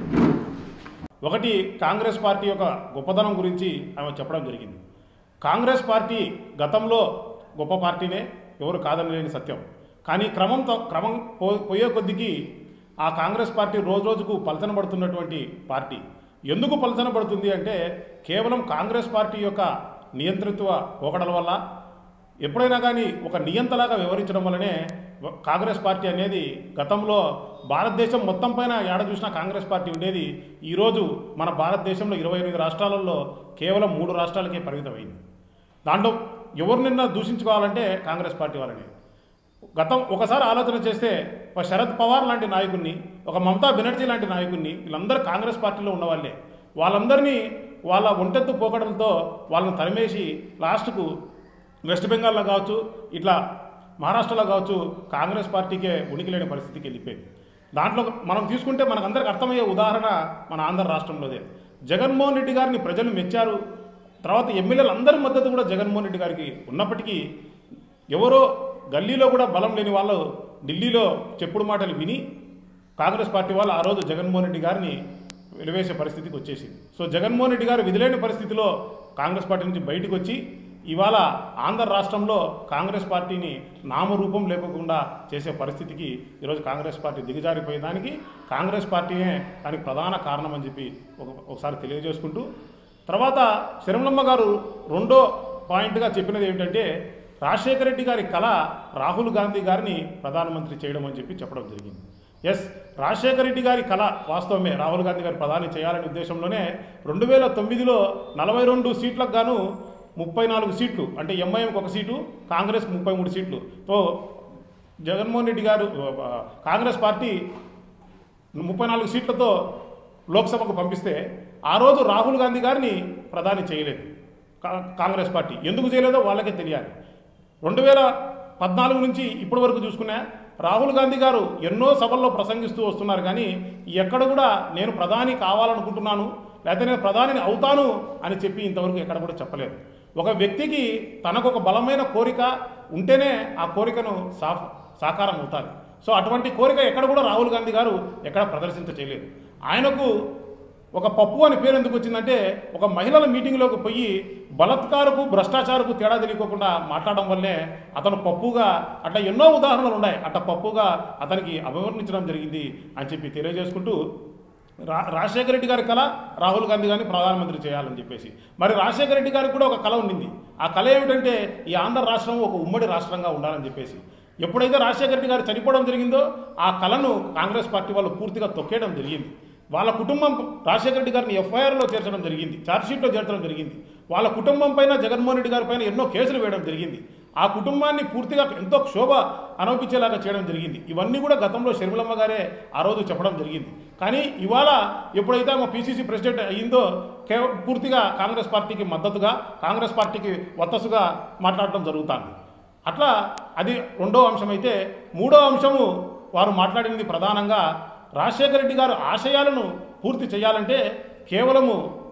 ఒకటి కాంగ్రెస్ పార్టీ యొక్క గొప్పతనం గురించి ఆమె చెప్పడం జరిగింది కాంగ్రెస్ పార్టీ గతంలో గొప్ప పార్టీనే ఎవరు కాదనలేని సత్యం కానీ క్రమంతో క్రమం పో పోయే కొద్దికి ఆ కాంగ్రెస్ పార్టీ రోజు రోజుకు పలచనబడుతున్నటువంటి పార్టీ ఎందుకు పలచనబడుతుంది అంటే కేవలం కాంగ్రెస్ పార్టీ యొక్క నియంతృత్వ పోకడల వల్ల ఎప్పుడైనా కానీ ఒక నియంతలాగా వివరించడం వల్లనే కాంగ్రెస్ పార్టీ అనేది గతంలో భారతదేశం మొత్తం పైన ఏడ చూసినా కాంగ్రెస్ పార్టీ ఉండేది ఈరోజు మన భారతదేశంలో ఇరవై ఎనిమిది రాష్ట్రాలలో కేవలం మూడు రాష్ట్రాలకే పరిమితమైంది దాంట్లో ఎవరినిన్నా దూషించుకోవాలంటే కాంగ్రెస్ పార్టీ వాళ్ళని గతం ఒకసారి ఆలోచన చేస్తే ఒక శరద్ పవార్ లాంటి నాయకుడిని ఒక మమతా బెనర్జీ లాంటి నాయకుడిని వీళ్ళందరూ కాంగ్రెస్ పార్టీలో ఉన్నవాళ్ళే వాళ్ళందరినీ వాళ్ళ ఒంటెత్తు పోకడంతో వాళ్ళని తరిమేసి లాస్ట్కు వెస్ట్ బెంగాల్లో కావచ్చు ఇట్లా మహారాష్ట్రలో కావచ్చు కాంగ్రెస్ పార్టీకే ఉనికి లేని పరిస్థితికి వెళ్ళిపోయింది దాంట్లో మనం తీసుకుంటే మనకందరికి అర్థమయ్యే ఉదాహరణ మన ఆంధ్ర రాష్ట్రంలోదే జగన్మోహన్ రెడ్డి గారిని ప్రజలు మెచ్చారు తర్వాత ఎమ్మెల్యేలు అందరి మద్దతు కూడా జగన్మోహన్ రెడ్డి గారికి ఉన్నప్పటికీ ఎవరో గల్లీలో కూడా బలం లేని వాళ్ళు ఢిల్లీలో చెప్పుడు మాటలు విని కాంగ్రెస్ పార్టీ వాళ్ళు ఆ రోజు జగన్మోహన్ రెడ్డి గారిని వెలివేసే పరిస్థితికి వచ్చేసింది సో జగన్మోహన్ రెడ్డి గారు విధిలేని పరిస్థితిలో కాంగ్రెస్ పార్టీ నుంచి బయటకు వచ్చి ఇవాళ ఆంధ్ర రాష్ట్రంలో కాంగ్రెస్ పార్టీని నామరూపం లేకుండా చేసే పరిస్థితికి ఈరోజు కాంగ్రెస్ పార్టీ దిగజారిపోయేదానికి కాంగ్రెస్ పార్టీనే దానికి ప్రధాన కారణం అని చెప్పి ఒక ఒకసారి తెలియజేసుకుంటూ తర్వాత శరమలమ్మ గారు రెండో పాయింట్గా చెప్పినది ఏమిటంటే రాజశేఖర రెడ్డి గారి కళ రాహుల్ గాంధీ గారిని ప్రధానమంత్రి చేయడం అని చెప్పి చెప్పడం జరిగింది ఎస్ రాజశేఖర రెడ్డి గారి కళ వాస్తవమే రాహుల్ గాంధీ గారి ప్రధాని చేయాలనే ఉద్దేశంలోనే రెండు వేల తొమ్మిదిలో నలభై రెండు సీట్లకు గాను ముప్పై నాలుగు సీట్లు అంటే ఎంఐఎంకి ఒక సీటు కాంగ్రెస్కి ముప్పై మూడు సీట్లు సో జగన్మోహన్ రెడ్డి గారు ఆ, కాంగ్రెస్ పార్టీ ముప్పై నాలుగు సీట్లతో లోక్సభకు పంపిస్తే ఆ రోజు రాహుల్ గాంధీ గారిని ప్రధాని చేయలేదు కా- కాంగ్రెస్ పార్టీ ఎందుకు చేయలేదో వాళ్ళకే తెలియాలి రెండు వేల పద్నాలుగు నుంచి ఇప్పటి వరకు చూసుకున్నా రాహుల్ గాంధీ గారు ఎన్నో సభల్లో ప్రసంగిస్తూ వస్తున్నారు కానీ ఎక్కడ కూడా నేను ప్రధాని కావాలనుకుంటున్నాను లేకపోతే నేను ప్రధానిని అవుతాను అని చెప్పి ఇంతవరకు ఎక్కడ కూడా చెప్పలేదు ఒక వ్యక్తికి తనకు ఒక బలమైన కోరిక ఉంటేనే ఆ కోరికను సా సాకారం అవుతుంది సో అటువంటి కోరిక ఎక్కడ కూడా రాహుల్ గాంధీ గారు ఎక్కడ ప్రదర్శించ చేయలేదు ఆయనకు ఒక పప్పు అని పేరు ఎందుకు వచ్చిందంటే ఒక మహిళల మీటింగ్లోకి పోయి బలత్కారకు భ్రష్టాచారకు తేడా తెలియకోకుండా మాట్లాడడం వల్లే అతను పప్పుగా అట్లా ఎన్నో ఉదాహరణలు ఉన్నాయి అట్లా పప్పుగా అతనికి అభివర్ణించడం జరిగింది అని చెప్పి తెలియజేసుకుంటూ రా రాజశేఖర రెడ్డి గారి కళ రాహుల్ గాంధీ గారిని ప్రధానమంత్రి చేయాలని చెప్పేసి మరి రాజశేఖర రెడ్డి గారికి కూడా ఒక కళ ఉండింది ఆ కళ ఏమిటంటే ఈ ఆంధ్ర రాష్ట్రం ఒక ఉమ్మడి రాష్ట్రంగా ఉండాలని చెప్పేసి ఎప్పుడైతే రాజశేఖర రెడ్డి గారు చనిపోవడం జరిగిందో ఆ కళను కాంగ్రెస్ పార్టీ వాళ్ళు పూర్తిగా తొక్కేయడం జరిగింది వాళ్ళ కుటుంబం రాజశేఖర రెడ్డి గారిని ఎఫ్ఐఆర్లో చేర్చడం జరిగింది ఛార్జ్షీట్లో చేర్చడం జరిగింది వాళ్ళ కుటుంబం పైన జగన్మోహన్ రెడ్డి గారి పైన ఎన్నో కేసులు వేయడం జరిగింది ఆ కుటుంబాన్ని పూర్తిగా ఎంతో క్షోభ అనుభవించేలాగా చేయడం జరిగింది ఇవన్నీ కూడా గతంలో షర్మిలమ్మ గారే ఆ రోజు చెప్పడం జరిగింది కానీ ఇవాళ ఎప్పుడైతే ఆమె పిసిసి ప్రెసిడెంట్ అయ్యిందో కే పూర్తిగా కాంగ్రెస్ పార్టీకి మద్దతుగా కాంగ్రెస్ పార్టీకి వత్తసుగా మాట్లాడటం జరుగుతుంది అట్లా అది రెండో అంశం అయితే మూడో అంశము వారు మాట్లాడినది ప్రధానంగా రాజశేఖర రెడ్డి గారు ఆశయాలను పూర్తి చేయాలంటే కేవలము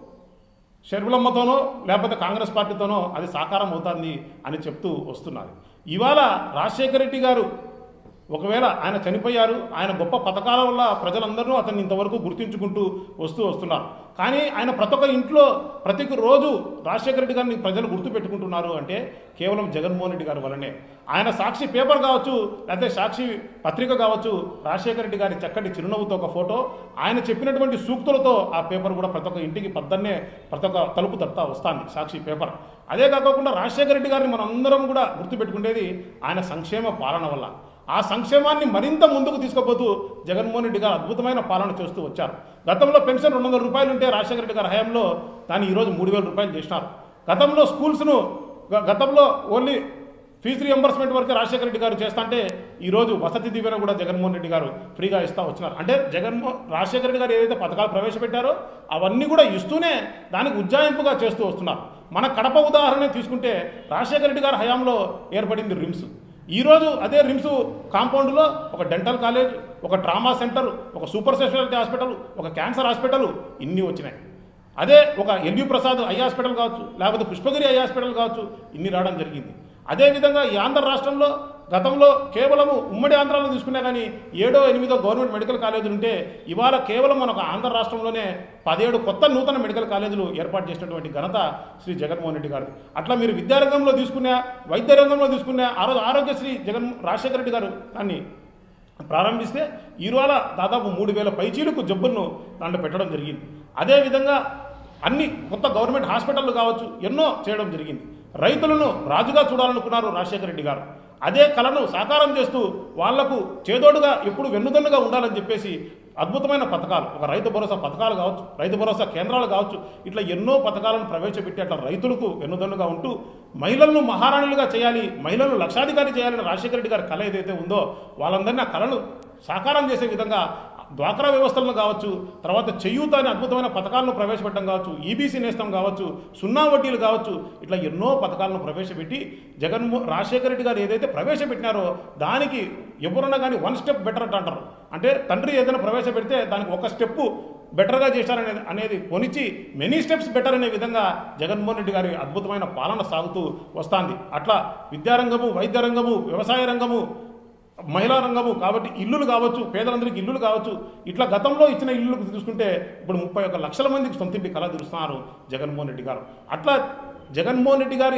షర్మిలమ్మతోనో లేకపోతే కాంగ్రెస్ పార్టీతోనో అది సాకారం అవుతుంది అని చెప్తూ వస్తున్నది ఇవాళ రాజశేఖర రెడ్డి గారు ఒకవేళ ఆయన చనిపోయారు ఆయన గొప్ప పథకాల వల్ల ప్రజలందరూ అతన్ని ఇంతవరకు గుర్తించుకుంటూ వస్తూ వస్తున్నారు కానీ ఆయన ప్రతి ఒక్క ఇంట్లో ప్రతి రోజు రాజశేఖర రెడ్డి గారిని ప్రజలు గుర్తు పెట్టుకుంటున్నారు అంటే కేవలం జగన్మోహన్ రెడ్డి గారి వల్లనే ఆయన సాక్షి పేపర్ కావచ్చు లేకపోతే సాక్షి పత్రిక కావచ్చు రాజశేఖర రెడ్డి గారి చక్కటి చిరునవ్వుతో ఒక ఫోటో ఆయన చెప్పినటువంటి సూక్తులతో ఆ పేపర్ కూడా ప్రతి ఒక్క ఇంటికి పద్దన్నే ప్రతి ఒక్క తలుపు తడతా వస్తుంది సాక్షి పేపర్ అదే కాకుండా రాజశేఖర రెడ్డి గారిని మనం అందరం కూడా గుర్తుపెట్టుకునేది ఆయన సంక్షేమ పాలన వల్ల ఆ సంక్షేమాన్ని మరింత ముందుకు తీసుకుపోతూ జగన్మోహన్ రెడ్డి గారు అద్భుతమైన పాలన చేస్తూ వచ్చారు గతంలో పెన్షన్ రెండు వందల రూపాయలు ఉంటే రాజశేఖర రెడ్డి గారి హయాంలో దాన్ని ఈరోజు మూడు వేల రూపాయలు చేసినారు గతంలో స్కూల్స్ను గ- గతంలో ఓన్లీ ఫీజు రియంబర్స్మెంట్ వరకు రాజశేఖర రెడ్డి గారు చేస్తుంటే ఈరోజు వసతి దీవెన కూడా జగన్మోహన్ రెడ్డి గారు ఫ్రీగా ఇస్తా వచ్చినారు అంటే జగన్మోహన్ రాజశేఖర రెడ్డి గారు ఏదైతే పథకాలు ప్రవేశపెట్టారో అవన్నీ కూడా ఇస్తూనే దానికి ఉజ్జాయింపుగా చేస్తూ వస్తున్నారు మన కడప ఉదాహరణ తీసుకుంటే రాజశేఖర రెడ్డి గారి హయాంలో ఏర్పడింది రిమ్స్ ఈరోజు అదే రిమ్స్ కాంపౌండ్లో ఒక డెంటల్ కాలేజ్ ఒక ట్రామా సెంటర్ ఒక సూపర్ స్పెషాలిటీ హాస్పిటల్ ఒక క్యాన్సర్ హాస్పిటల్ ఇన్ని వచ్చినాయి అదే ఒక ఎల్యూ ప్రసాద్ ఐ హాస్పిటల్ కావచ్చు లేకపోతే పుష్పగిరి ఐ హాస్పిటల్ కావచ్చు ఇన్ని రావడం జరిగింది అదేవిధంగా ఈ ఆంధ్ర రాష్ట్రంలో గతంలో కేవలము ఉమ్మడి ఆంధ్రాలో తీసుకున్నా కానీ ఏడో ఎనిమిదో గవర్నమెంట్ మెడికల్ కాలేజీలు ఉంటే ఇవాళ కేవలం మనకు ఆంధ్ర రాష్ట్రంలోనే పదిహేడు కొత్త నూతన మెడికల్ కాలేజీలు ఏర్పాటు చేసినటువంటి ఘనత శ్రీ జగన్మోహన్ రెడ్డి గారిది అట్లా మీరు విద్యారంగంలో తీసుకున్నా వైద్య రంగంలో తీసుకున్నా ఆరో ఆరోగ్యశ్రీ జగన్ రాజశేఖర రెడ్డి గారు దాన్ని ప్రారంభిస్తే ఈరోజు దాదాపు మూడు వేల పైచీలకు జబ్బులను దాంట్లో పెట్టడం జరిగింది అదేవిధంగా అన్ని కొత్త గవర్నమెంట్ హాస్పిటళ్ళు కావచ్చు ఎన్నో చేయడం జరిగింది రైతులను రాజుగా చూడాలనుకున్నారు రాజశేఖర రెడ్డి గారు అదే కళను సాకారం చేస్తూ వాళ్లకు చేదోడుగా ఎప్పుడు వెన్నుదన్నుగా ఉండాలని చెప్పేసి అద్భుతమైన పథకాలు ఒక రైతు భరోసా పథకాలు కావచ్చు రైతు భరోసా కేంద్రాలు కావచ్చు ఇట్లా ఎన్నో పథకాలను ప్రవేశపెట్టి అట్లా రైతులకు వెన్నుదన్నుగా ఉంటూ మహిళలను మహారాణులుగా చేయాలి మహిళలను లక్షాధికారి చేయాలని రాజశేఖర రెడ్డి గారి కళ ఏదైతే ఉందో వాళ్ళందరినీ ఆ కళను సాకారం చేసే విధంగా డ్వాక్రా వ్యవస్థలను కావచ్చు తర్వాత చేయూత అనే అద్భుతమైన పథకాలను ప్రవేశపెట్టడం కావచ్చు ఈబీసీ నేస్తం కావచ్చు సున్నా వడ్డీలు కావచ్చు ఇట్లా ఎన్నో పథకాలను ప్రవేశపెట్టి జగన్మో రాజశేఖర రెడ్డి గారు ఏదైతే ప్రవేశపెట్టినారో దానికి ఎవరున్నా కానీ వన్ స్టెప్ బెటర్ అంట అంటారు అంటే తండ్రి ఏదైనా ప్రవేశపెడితే దానికి ఒక స్టెప్ బెటర్గా చేశారనేది అనేది కొనిచి మెనీ స్టెప్స్ బెటర్ అనే విధంగా జగన్మోహన్ రెడ్డి గారి అద్భుతమైన పాలన సాగుతూ వస్తుంది అట్లా విద్యారంగము వైద్య రంగము వ్యవసాయ రంగము మహిళా రంగము కాబట్టి ఇల్లులు కావచ్చు పేదలందరికీ ఇల్లులు కావచ్చు ఇట్లా గతంలో ఇచ్చిన ఇల్లులు చూసుకుంటే ఇప్పుడు ముప్పై ఒక్క లక్షల మందికి సొంతింటి కళ తీరుస్తున్నారు జగన్మోహన్ రెడ్డి గారు అట్లా జగన్మోహన్ రెడ్డి గారి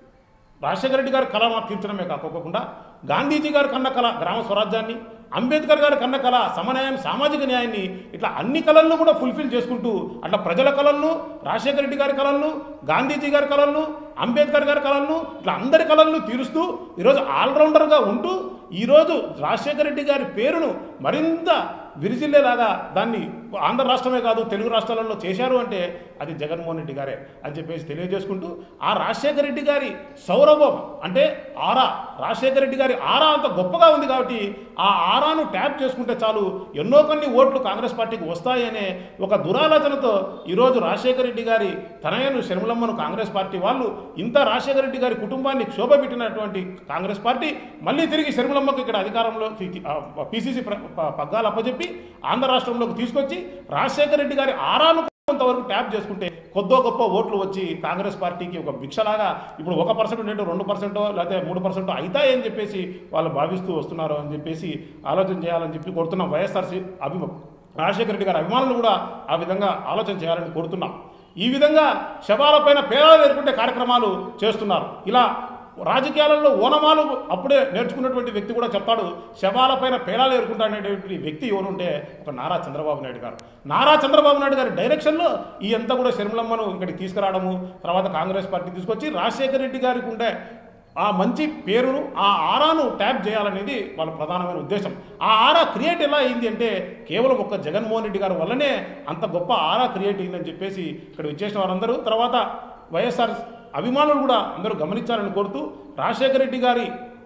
రాజశేఖర రెడ్డి గారి కళ మాకు తీర్చడమే కాకోకుండా గాంధీజీ గారి కన్న కళ గ్రామ స్వరాజ్యాన్ని అంబేద్కర్ గారి కన్న కళ సమన్యాయం సామాజిక న్యాయాన్ని ఇట్లా అన్ని కళలను కూడా ఫుల్ఫిల్ చేసుకుంటూ అట్లా ప్రజల కళలను రాజశేఖర రెడ్డి గారి కళలను గాంధీజీ గారి కళలను అంబేద్కర్ గారి కళలను ఇట్లా అందరి కళలను తీరుస్తూ ఈరోజు ఆల్రౌండర్గా ఉంటూ ఈరోజు రాజశేఖర రెడ్డి గారి పేరును మరింత విరిజిల్లేలాగా దాన్ని ఆంధ్ర రాష్ట్రమే కాదు తెలుగు రాష్ట్రాలలో చేశారు అంటే అది జగన్మోహన్ రెడ్డి గారే అని చెప్పేసి తెలియజేసుకుంటూ ఆ రాజశేఖర రెడ్డి గారి సౌరభం అంటే ఆరా రాజశేఖర రెడ్డి గారి ఆరా అంత గొప్పగా ఉంది కాబట్టి ఆ ఆరాను ట్యాప్ చేసుకుంటే చాలు ఎన్నో కొన్ని ఓట్లు కాంగ్రెస్ పార్టీకి వస్తాయనే ఒక దురాలోచనతో ఈరోజు రాజశేఖర రెడ్డి గారి తనయను శర్మలమ్మను కాంగ్రెస్ పార్టీ వాళ్ళు ఇంత రాజశేఖర రెడ్డి గారి కుటుంబాన్ని క్షోభ పెట్టినటువంటి కాంగ్రెస్ పార్టీ మళ్ళీ తిరిగి శర్మలమ్మకు ఇక్కడ అధికారంలో పిసిసి పగ్గాలు అప్పచెప్పి ఆంధ్ర రాష్ట్రంలోకి తీసుకొచ్చి రాజశేఖర రెడ్డి గారి ఆరాను కొంతవరకు ట్యాప్ చేసుకుంటే కొద్దో గొప్ప ఓట్లు వచ్చి కాంగ్రెస్ పార్టీకి ఒక భిక్షలాగా ఇప్పుడు ఒక పర్సెంట్ ఉండేటో రెండు పర్సెంటో లేకపోతే మూడు పర్సెంటో అవుతాయని చెప్పేసి వాళ్ళు భావిస్తూ వస్తున్నారు అని చెప్పేసి ఆలోచన చేయాలని చెప్పి కోరుతున్నాం వైఎస్ఆర్సీ అభి రాజశేఖర రెడ్డి గారి అభిమానులు కూడా ఆ విధంగా ఆలోచన చేయాలని కోరుతున్నాం ఈ విధంగా శవాలపైన పేరాలు ఏర్పడే కార్యక్రమాలు చేస్తున్నారు ఇలా రాజకీయాలలో ఓనమాలు అప్పుడే నేర్చుకున్నటువంటి వ్యక్తి కూడా చెప్తాడు శవాలపైన పేలాలు ఏరుకుంటాడనేటువంటి వ్యక్తి ఎవరుంటే ఒక నారా చంద్రబాబు నాయుడు గారు నారా చంద్రబాబు నాయుడు గారి డైరెక్షన్లో ఈ అంతా కూడా శర్మలమ్మను ఇక్కడికి తీసుకురావడము తర్వాత కాంగ్రెస్ పార్టీ తీసుకొచ్చి రాజశేఖర రెడ్డి గారికి ఉండే ఆ మంచి పేరును ఆ ఆరాను ట్యాప్ చేయాలనేది వాళ్ళ ప్రధానమైన ఉద్దేశం ఆ ఆరా క్రియేట్ ఎలా అయింది అంటే కేవలం ఒక్క జగన్మోహన్ రెడ్డి గారి వల్లనే అంత గొప్ప ఆరా క్రియేట్ అయిందని చెప్పేసి ఇక్కడ వచ్చేసిన వారందరూ తర్వాత వైఎస్ఆర్ అభిమానులు కూడా అందరూ గమనించాలని కోరుతూ రాజశేఖర రెడ్డి గారి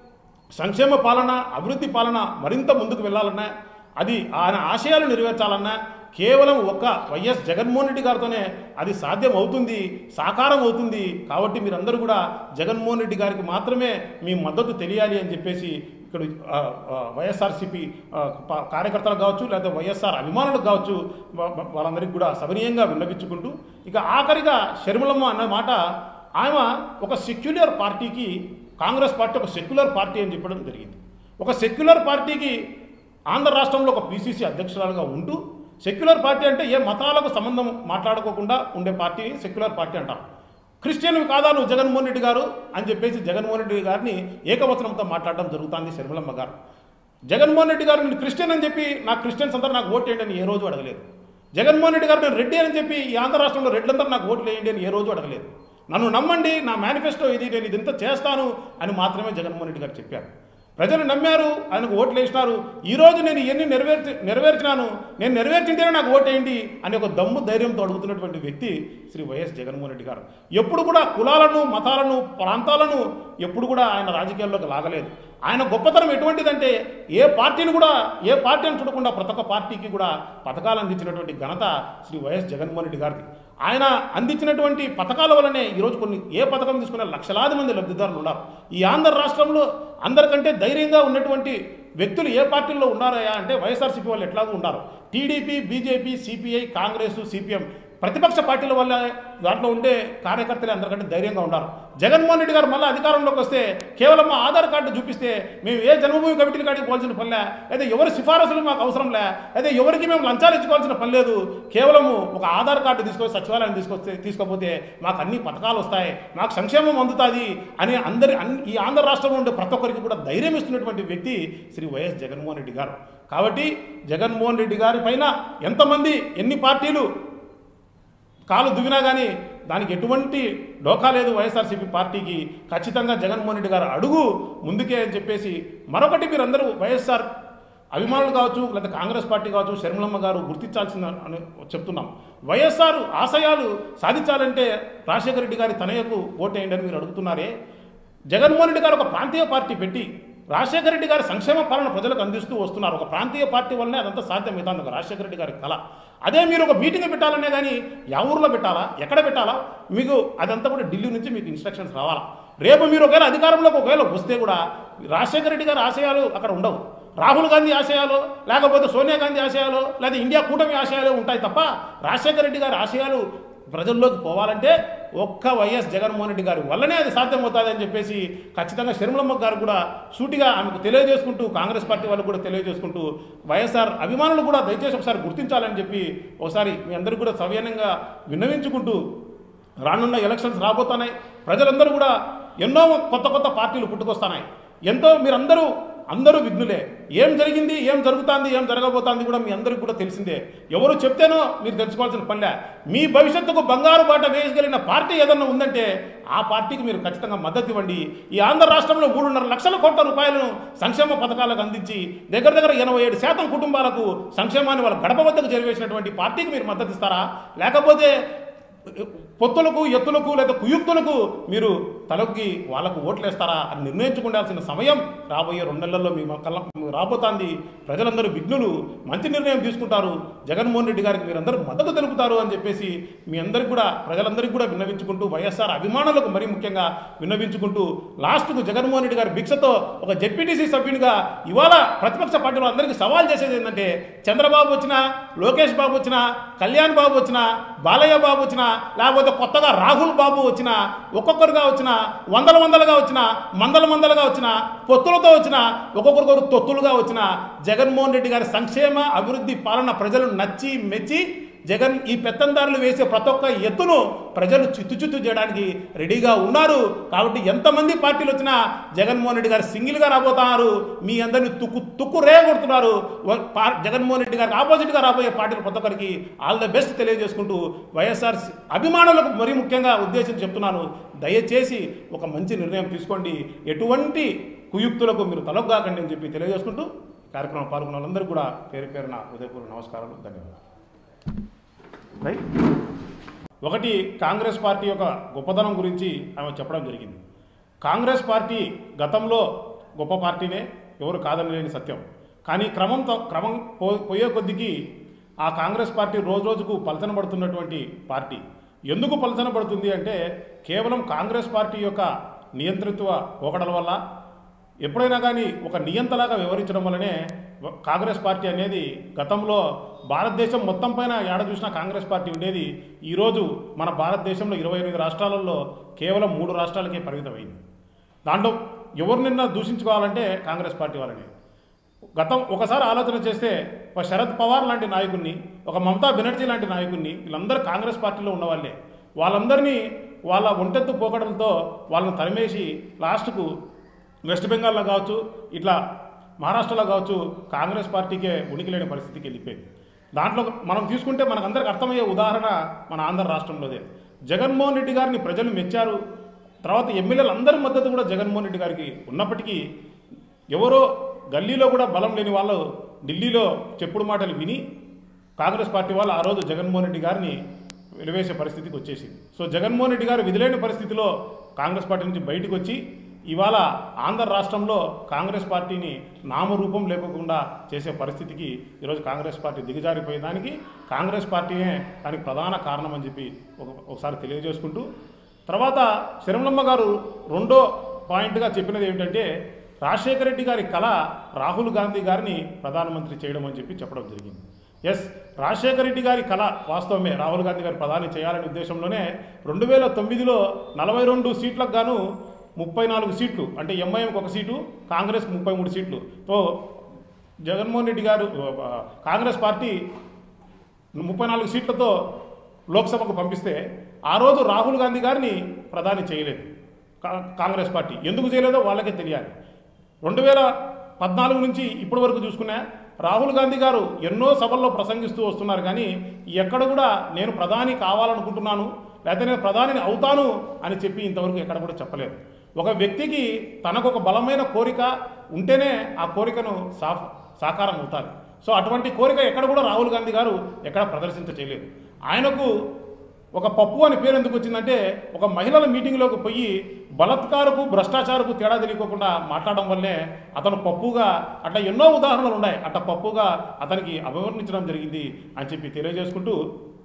సంక్షేమ పాలన అభివృద్ధి పాలన మరింత ముందుకు వెళ్ళాలన్నా అది ఆయన ఆశయాలు నెరవేర్చాలన్నా కేవలం ఒక్క వైఎస్ జగన్మోహన్ రెడ్డి గారితోనే అది సాధ్యం అవుతుంది సాకారం అవుతుంది కాబట్టి మీరందరూ కూడా జగన్మోహన్ రెడ్డి గారికి మాత్రమే మీ మద్దతు తెలియాలి అని చెప్పేసి ఇక్కడ ఆ, ఆ, వైఎస్ఆర్సీపీ ఆ, ప- కార్యకర్తలకు కావచ్చు లేదా వైఎస్ఆర్ అభిమానులకు కావచ్చు వా- వా- వాళ్ళందరికీ కూడా సవినీయంగా విన్నవించుకుంటూ ఇక ఆఖరిగా షర్మిలమ్మ అన్న మాట ఆమె ఒక సెక్యులర్ పార్టీకి కాంగ్రెస్ పార్టీ ఒక సెక్యులర్ పార్టీ అని చెప్పడం జరిగింది ఒక సెక్యులర్ పార్టీకి ఆంధ్ర రాష్ట్రంలో ఒక పీసీసీ అధ్యక్షురాలుగా ఉంటూ సెక్యులర్ పార్టీ అంటే ఏ మతాలకు సంబంధం మాట్లాడుకోకుండా ఉండే పార్టీ సెక్యులర్ పార్టీ అంటారు క్రిస్టియన్ కాదా నువ్వు జగన్మోహన్ రెడ్డి గారు అని చెప్పేసి జగన్మోహన్ రెడ్డి గారిని ఏకవచనంతో మాట్లాడడం జరుగుతుంది శర్మిలమ్మ గారు జగన్మోహన్ రెడ్డి గారు నేను క్రిస్టియన్ అని చెప్పి నా క్రిస్టియన్స్ అందరూ నాకు ఓటు వేయండి అని ఏ రోజు అడగలేదు జగన్మోహన్ రెడ్డి గారు నేను రెడ్డి అని చెప్పి ఈ ఆంధ్ర రాష్ట్రంలో రెడ్లందరూ నాకు ఓట్లు వేయండి అని ఏ రోజు అడగలేదు నన్ను నమ్మండి నా మేనిఫెస్టో ఇది నేను ఇదంతా చేస్తాను అని మాత్రమే జగన్మోహన్ రెడ్డి గారు చెప్పారు ప్రజలు నమ్మారు ఆయనకు ఓట్లు వేసినారు ఈ రోజు నేను ఎన్ని నెరవేర్చి నెరవేర్చినాను నేను నెరవేర్చింటేనే నాకు ఓటేయండి అని ఒక దమ్ము ధైర్యంతో అడుగుతున్నటువంటి వ్యక్తి శ్రీ వైఎస్ జగన్మోహన్ రెడ్డి గారు ఎప్పుడు కూడా కులాలను మతాలను ప్రాంతాలను ఎప్పుడు కూడా ఆయన రాజకీయాల్లోకి లాగలేదు ఆయన గొప్పతనం ఎటువంటిదంటే ఏ పార్టీని కూడా ఏ పార్టీ అని చూడకుండా ప్రతి ఒక్క పార్టీకి కూడా పథకాలు అందించినటువంటి ఘనత శ్రీ వైఎస్ జగన్మోహన్ రెడ్డి గారిది ఆయన అందించినటువంటి పథకాల వల్లనే ఈరోజు కొన్ని ఏ పథకం తీసుకున్న లక్షలాది మంది లబ్ధిదారులు ఉన్నారు ఈ ఆంధ్ర రాష్ట్రంలో అందరికంటే ధైర్యంగా ఉన్నటువంటి వ్యక్తులు ఏ పార్టీల్లో ఉన్నారయా అంటే వైఎస్ఆర్సీపీ వాళ్ళు ఎట్లాగూ ఉన్నారు TDP BJP CPI Congress CPM ప్రతిపక్ష పార్టీల వల్ల దాంట్లో ఉండే కార్యకర్తలే అందరికంటే ధైర్యంగా ఉన్నారు జగన్మోహన్ రెడ్డి గారు మళ్ళీ అధికారంలోకి వస్తే కేవలం మా ఆధార్ కార్డు చూపిస్తే మేము ఏ జన్మభూమి కమిటీల కాడికి పోవాల్సిన పనిలే అయితే ఎవరి సిఫారసులు మాకు అవసరం లే అయితే ఎవరికి మేము లంచాలు ఇచ్చుకోవాల్సిన పని లేదు కేవలము ఒక ఆధార్ కార్డు తీసుకొని సచివాలయం తీసుకొస్తే తీసుకోకపోతే మాకు అన్ని పథకాలు వస్తాయి మాకు సంక్షేమం అందుతుంది అని అందరి అన్ని ఈ ఆంధ్ర రాష్ట్రంలో ఉండే ప్రతి ఒక్కరికి కూడా ధైర్యం ఇస్తున్నటువంటి వ్యక్తి శ్రీ వైఎస్ జగన్మోహన్ రెడ్డి గారు కాబట్టి జగన్మోహన్ రెడ్డి గారి పైన ఎంతమంది ఎన్ని పార్టీలు కాలు దువ్వినా కానీ దానికి ఎటువంటి డోకా లేదు వైఎస్ఆర్సీపీ పార్టీకి ఖచ్చితంగా జగన్మోహన్ రెడ్డి గారు అడుగు ముందుకే అని చెప్పేసి మరొకటి మీరందరూ వైఎస్ఆర్ అభిమానులు కావచ్చు లేదా కాంగ్రెస్ పార్టీ కావచ్చు శర్మలమ్మ గారు గుర్తించాల్సింది అని చెప్తున్నాం వైఎస్ఆర్ ఆశయాలు సాధించాలంటే రాజశేఖర రెడ్డి గారి తనయకు ఓటేయండి అని మీరు అడుగుతున్నారే జగన్మోహన్ రెడ్డి గారు ఒక ప్రాంతీయ పార్టీ పెట్టి రాజశేఖర రెడ్డి గారి సంక్షేమ పాలన ప్రజలకు అందిస్తూ వస్తున్నారు ఒక ప్రాంతీయ పార్టీ వల్లనే అదంతా సాధ్యమవుతుంది ఒక రాజశేఖర రెడ్డి గారి కళ అదే మీరు ఒక మీటింగ్ పెట్టాలనే కానీ యా ఊర్లో పెట్టాలా ఎక్కడ పెట్టాలా మీకు అదంతా కూడా ఢిల్లీ నుంచి మీకు ఇన్స్ట్రక్షన్స్ రావాలా రేపు మీరు ఒకవేళ అధికారంలోకి ఒకవేళ వస్తే కూడా రాజశేఖర రెడ్డి గారి ఆశయాలు అక్కడ ఉండవు రాహుల్ గాంధీ ఆశయాలు లేకపోతే సోనియా గాంధీ ఆశయాలు లేదా ఇండియా కూటమి ఆశయాలు ఉంటాయి తప్ప రాజశేఖర రెడ్డి గారి ఆశయాలు ప్రజల్లోకి పోవాలంటే ఒక్క వైఎస్ జగన్మోహన్ రెడ్డి గారి వల్లనే అది సాధ్యమవుతుంది అని చెప్పేసి ఖచ్చితంగా శర్మలమ్మ గారు కూడా సూటిగా ఆమెకు తెలియజేసుకుంటూ కాంగ్రెస్ పార్టీ వాళ్ళకు కూడా తెలియజేసుకుంటూ వైఎస్ఆర్ అభిమానులు కూడా దయచేసి ఒకసారి గుర్తించాలని చెప్పి ఒకసారి మీ అందరికీ కూడా సవ్యంగా విన్నవించుకుంటూ రానున్న ఎలక్షన్స్ రాబోతున్నాయి ప్రజలందరూ కూడా ఎన్నో కొత్త కొత్త పార్టీలు పుట్టుకొస్తున్నాయి ఎంతో మీరందరూ అందరూ విఘ్నులే ఏం జరిగింది ఏం జరుగుతుంది ఏం జరగబోతోంది కూడా మీ అందరికీ కూడా తెలిసిందే ఎవరు చెప్తేనో మీరు తెలుసుకోవాల్సిన పనిలే మీ భవిష్యత్తుకు బంగారు బాట వేయగలిగిన పార్టీ ఏదన్నా ఉందంటే ఆ పార్టీకి మీరు ఖచ్చితంగా మద్దతు ఇవ్వండి ఈ ఆంధ్ర రాష్ట్రంలో మూడున్నర లక్షల కోట్ల రూపాయలను సంక్షేమ పథకాలకు అందించి దగ్గర దగ్గర ఎనభై ఏడు శాతం కుటుంబాలకు సంక్షేమాన్ని వాళ్ళ గడప వద్దకు చేరవేసినటువంటి పార్టీకి మీరు మద్దతు ఇస్తారా లేకపోతే పొత్తులకు ఎత్తులకు లేదా కుయుక్తులకు మీరు తలొగ్గి వాళ్ళకు ఓట్లేస్తారా అని నిర్ణయించుకోవాల్సిన సమయం రాబోయే రెండు నెలల్లో మీ కళ్ళ రాబోతోంది ప్రజలందరూ విఘ్నులు మంచి నిర్ణయం తీసుకుంటారు జగన్మోహన్ రెడ్డి గారికి మీరందరూ మద్దతు తెలుపుతారు అని చెప్పేసి మీ అందరికి కూడా ప్రజలందరికీ కూడా విన్నవించుకుంటూ వైఎస్ఆర్ అభిమానులకు మరీ ముఖ్యంగా విన్నవించుకుంటూ లాస్ట్కు జగన్మోహన్ రెడ్డి గారి భిక్షతో ఒక జెడ్పీటీసీ సభ్యునిగా ఇవాళ ప్రతిపక్ష పార్టీలో అందరికీ సవాల్ చేసేది ఏంటంటే చంద్రబాబు వచ్చినా లోకేష్ బాబు వచ్చినా కళ్యాణ్ బాబు వచ్చినా బాలయ్య బాబు వచ్చినా లేకపోతే కొత్తగా రాహుల్ బాబు వచ్చినా ఒక్కొక్కరుగా వచ్చిన వందల వందలుగా వచ్చిన మందల మందలుగా వచ్చిన పొత్తులతో వచ్చిన ఒక్కొక్కరికొకరు తొత్తులుగా వచ్చిన జగన్మోహన్ రెడ్డి గారి సంక్షేమ అభివృద్ధి పాలన ప్రజలు నచ్చి మెచ్చి జగన్ ఈ పెత్తందారులు వేసే ప్రతి ఒక్క ఎత్తును ప్రజలు చిత్తు చిత్తు చేయడానికి రెడీగా ఉన్నారు కాబట్టి ఎంతమంది పార్టీలు వచ్చినా జగన్మోహన్ రెడ్డి గారు సింగిల్గా రాబోతున్నారు మీ అందరిని తుక్కు తుక్కు రేగొడుతున్నారు వ- పా- జగన్మోహన్ రెడ్డి గారికి ఆపోజిట్గా రాబోయే పార్టీలు ప్రతి ఒక్కరికి ఆల్ ద బెస్ట్ తెలియజేసుకుంటూ వైఎస్ఆర్ అభిమానులకు మరీ ముఖ్యంగా ఉద్దేశించి చెప్తున్నాను దయచేసి ఒక మంచి నిర్ణయం తీసుకోండి ఎటువంటి కుయుక్తులకు మీరు తలొగ్గాకండి అని చెప్పి తెలియజేసుకుంటూ కార్యక్రమం పాల్గొన్న వాళ్ళందరూ కూడా పేరు పేరున ఉదయపూర్వ నమస్కారాలు ధన్యవాదాలు రైట్ ఒకటి కాంగ్రెస్ పార్టీ యొక్క గొప్పతనం గురించి ఆమె చెప్పడం జరిగింది కాంగ్రెస్ పార్టీ గతంలో గొప్ప పార్టీనే ఎవరు కాదని లేని సత్యం కానీ క్రమంతో క్రమం పో పోయే కొద్దికి ఆ కాంగ్రెస్ పార్టీ రోజు రోజుకు పలచనబడుతున్నటువంటి పార్టీ ఎందుకు పలచనబడుతుంది అంటే కేవలం కాంగ్రెస్ పార్టీ యొక్క నియంతృత్వ పోకడల వల్ల ఎప్పుడైనా కానీ ఒక నియంతలాగా వివరించడం వల్లనే కాంగ్రెస్ పార్టీ అనేది గతంలో భారతదేశం మొత్తం పైన ఏడ చూసినా కాంగ్రెస్ పార్టీ ఉండేది ఈరోజు మన భారతదేశంలో ఇరవై ఎనిమిది రాష్ట్రాలలో కేవలం మూడు రాష్ట్రాలకే పరిమితమైంది దాంట్లో ఎవరినిన్నా దూషించుకోవాలంటే కాంగ్రెస్ పార్టీ వాళ్ళని గతం ఒకసారి ఆలోచన చేస్తే ఒక శరద్ పవార్ లాంటి నాయకుడిని ఒక మమతా బెనర్జీ లాంటి నాయకుడిని వీళ్ళందరూ కాంగ్రెస్ పార్టీలో ఉన్నవాళ్ళే వాళ్ళందరినీ వాళ్ళ ఒంటెత్తు పోకడంతో వాళ్ళని తరిమేసి లాస్ట్కు వెస్ట్ బెంగాల్లో కావచ్చు ఇట్లా మహారాష్ట్రలో కావచ్చు కాంగ్రెస్ పార్టీకే ఉనికి లేని పరిస్థితికి వెళ్ళిపోయింది దాంట్లో మనం తీసుకుంటే మనకు అందరికి అర్థమయ్యే ఉదాహరణ మన ఆంధ్ర రాష్ట్రంలోదే జగన్మోహన్ రెడ్డి గారిని ప్రజలు మెచ్చారు తర్వాత ఎమ్మెల్యేలు అందరి మద్దతు కూడా జగన్మోహన్ రెడ్డి గారికి ఉన్నప్పటికీ ఎవరో గల్లీలో కూడా బలం లేని వాళ్ళు ఢిల్లీలో చెప్పుడు మాటలు విని కాంగ్రెస్ పార్టీ వాళ్ళు ఆ రోజు జగన్మోహన్ రెడ్డి గారిని వెలివేసే పరిస్థితికి వచ్చేసింది సో జగన్మోహన్ రెడ్డి గారు విధులేని పరిస్థితిలో కాంగ్రెస్ పార్టీ నుంచి బయటకు వచ్చి ఇవాళ ఆంధ్ర రాష్ట్రంలో కాంగ్రెస్ పార్టీని నామరూపం లేకుండా చేసే పరిస్థితికి ఈరోజు కాంగ్రెస్ పార్టీ దిగజారిపోయేదానికి కాంగ్రెస్ పార్టీయే దానికి ప్రధాన కారణం అని చెప్పి ఒక ఒకసారి తెలియజేసుకుంటూ తర్వాత శరమలమ్మ గారు రెండో పాయింట్గా చెప్పినది ఏమిటంటే రాజశేఖర రెడ్డి గారి కళ రాహుల్ గాంధీ గారిని ప్రధానమంత్రి చేయడం అని చెప్పి చెప్పడం జరిగింది ఎస్ రాజశేఖర రెడ్డి గారి కళ వాస్తవమే రాహుల్ గాంధీ గారి ప్రధాని చేయాలనే ఉద్దేశంలోనే రెండు వేల తొమ్మిదిలో నలభై రెండు సీట్లకు గాను ముప్పై నాలుగు సీట్లు అంటే ఎంఐఎంకి ఒక సీటు కాంగ్రెస్కి ముప్పై మూడు సీట్లు తో జగన్మోహన్ రెడ్డి గారు ఆ, కాంగ్రెస్ పార్టీ ముప్పై నాలుగు సీట్లతో లోక్సభకు పంపిస్తే ఆ రోజు రాహుల్ గాంధీ గారిని ప్రధాని చేయలేదు కా- కాంగ్రెస్ పార్టీ ఎందుకు చేయలేదో వాళ్ళకే తెలియాలి రెండు వేల పద్నాలుగు నుంచి ఇప్పటి వరకు చూసుకున్నా రాహుల్ గాంధీ గారు ఎన్నో సభల్లో ప్రసంగిస్తూ వస్తున్నారు కానీ ఎక్కడ కూడా నేను ప్రధాని కావాలనుకుంటున్నాను లేకపోతే నేను ప్రధానిని అవుతాను అని చెప్పి ఇంతవరకు ఎక్కడ కూడా చెప్పలేదు ఒక వ్యక్తికి తనకు ఒక బలమైన కోరిక ఉంటేనే ఆ కోరికను సా సాకారం అవుతారు సో అటువంటి కోరిక ఎక్కడ కూడా రాహుల్ గాంధీ గారు ఎక్కడ ప్రదర్శించ చేయలేదు ఆయనకు ఒక పప్పు అని పేరు ఎందుకు వచ్చిందంటే ఒక మహిళల మీటింగ్లోకి పోయి బలత్కారపు భ్రష్టాచారపు తేడా తెలియకోకుండా మాట్లాడడం వల్లే అతను పప్పుగా అట్లా ఎన్నో ఉదాహరణలు ఉన్నాయి అట్లా పప్పుగా అతనికి అభివర్ణించడం జరిగింది అని చెప్పి తెలియజేసుకుంటూ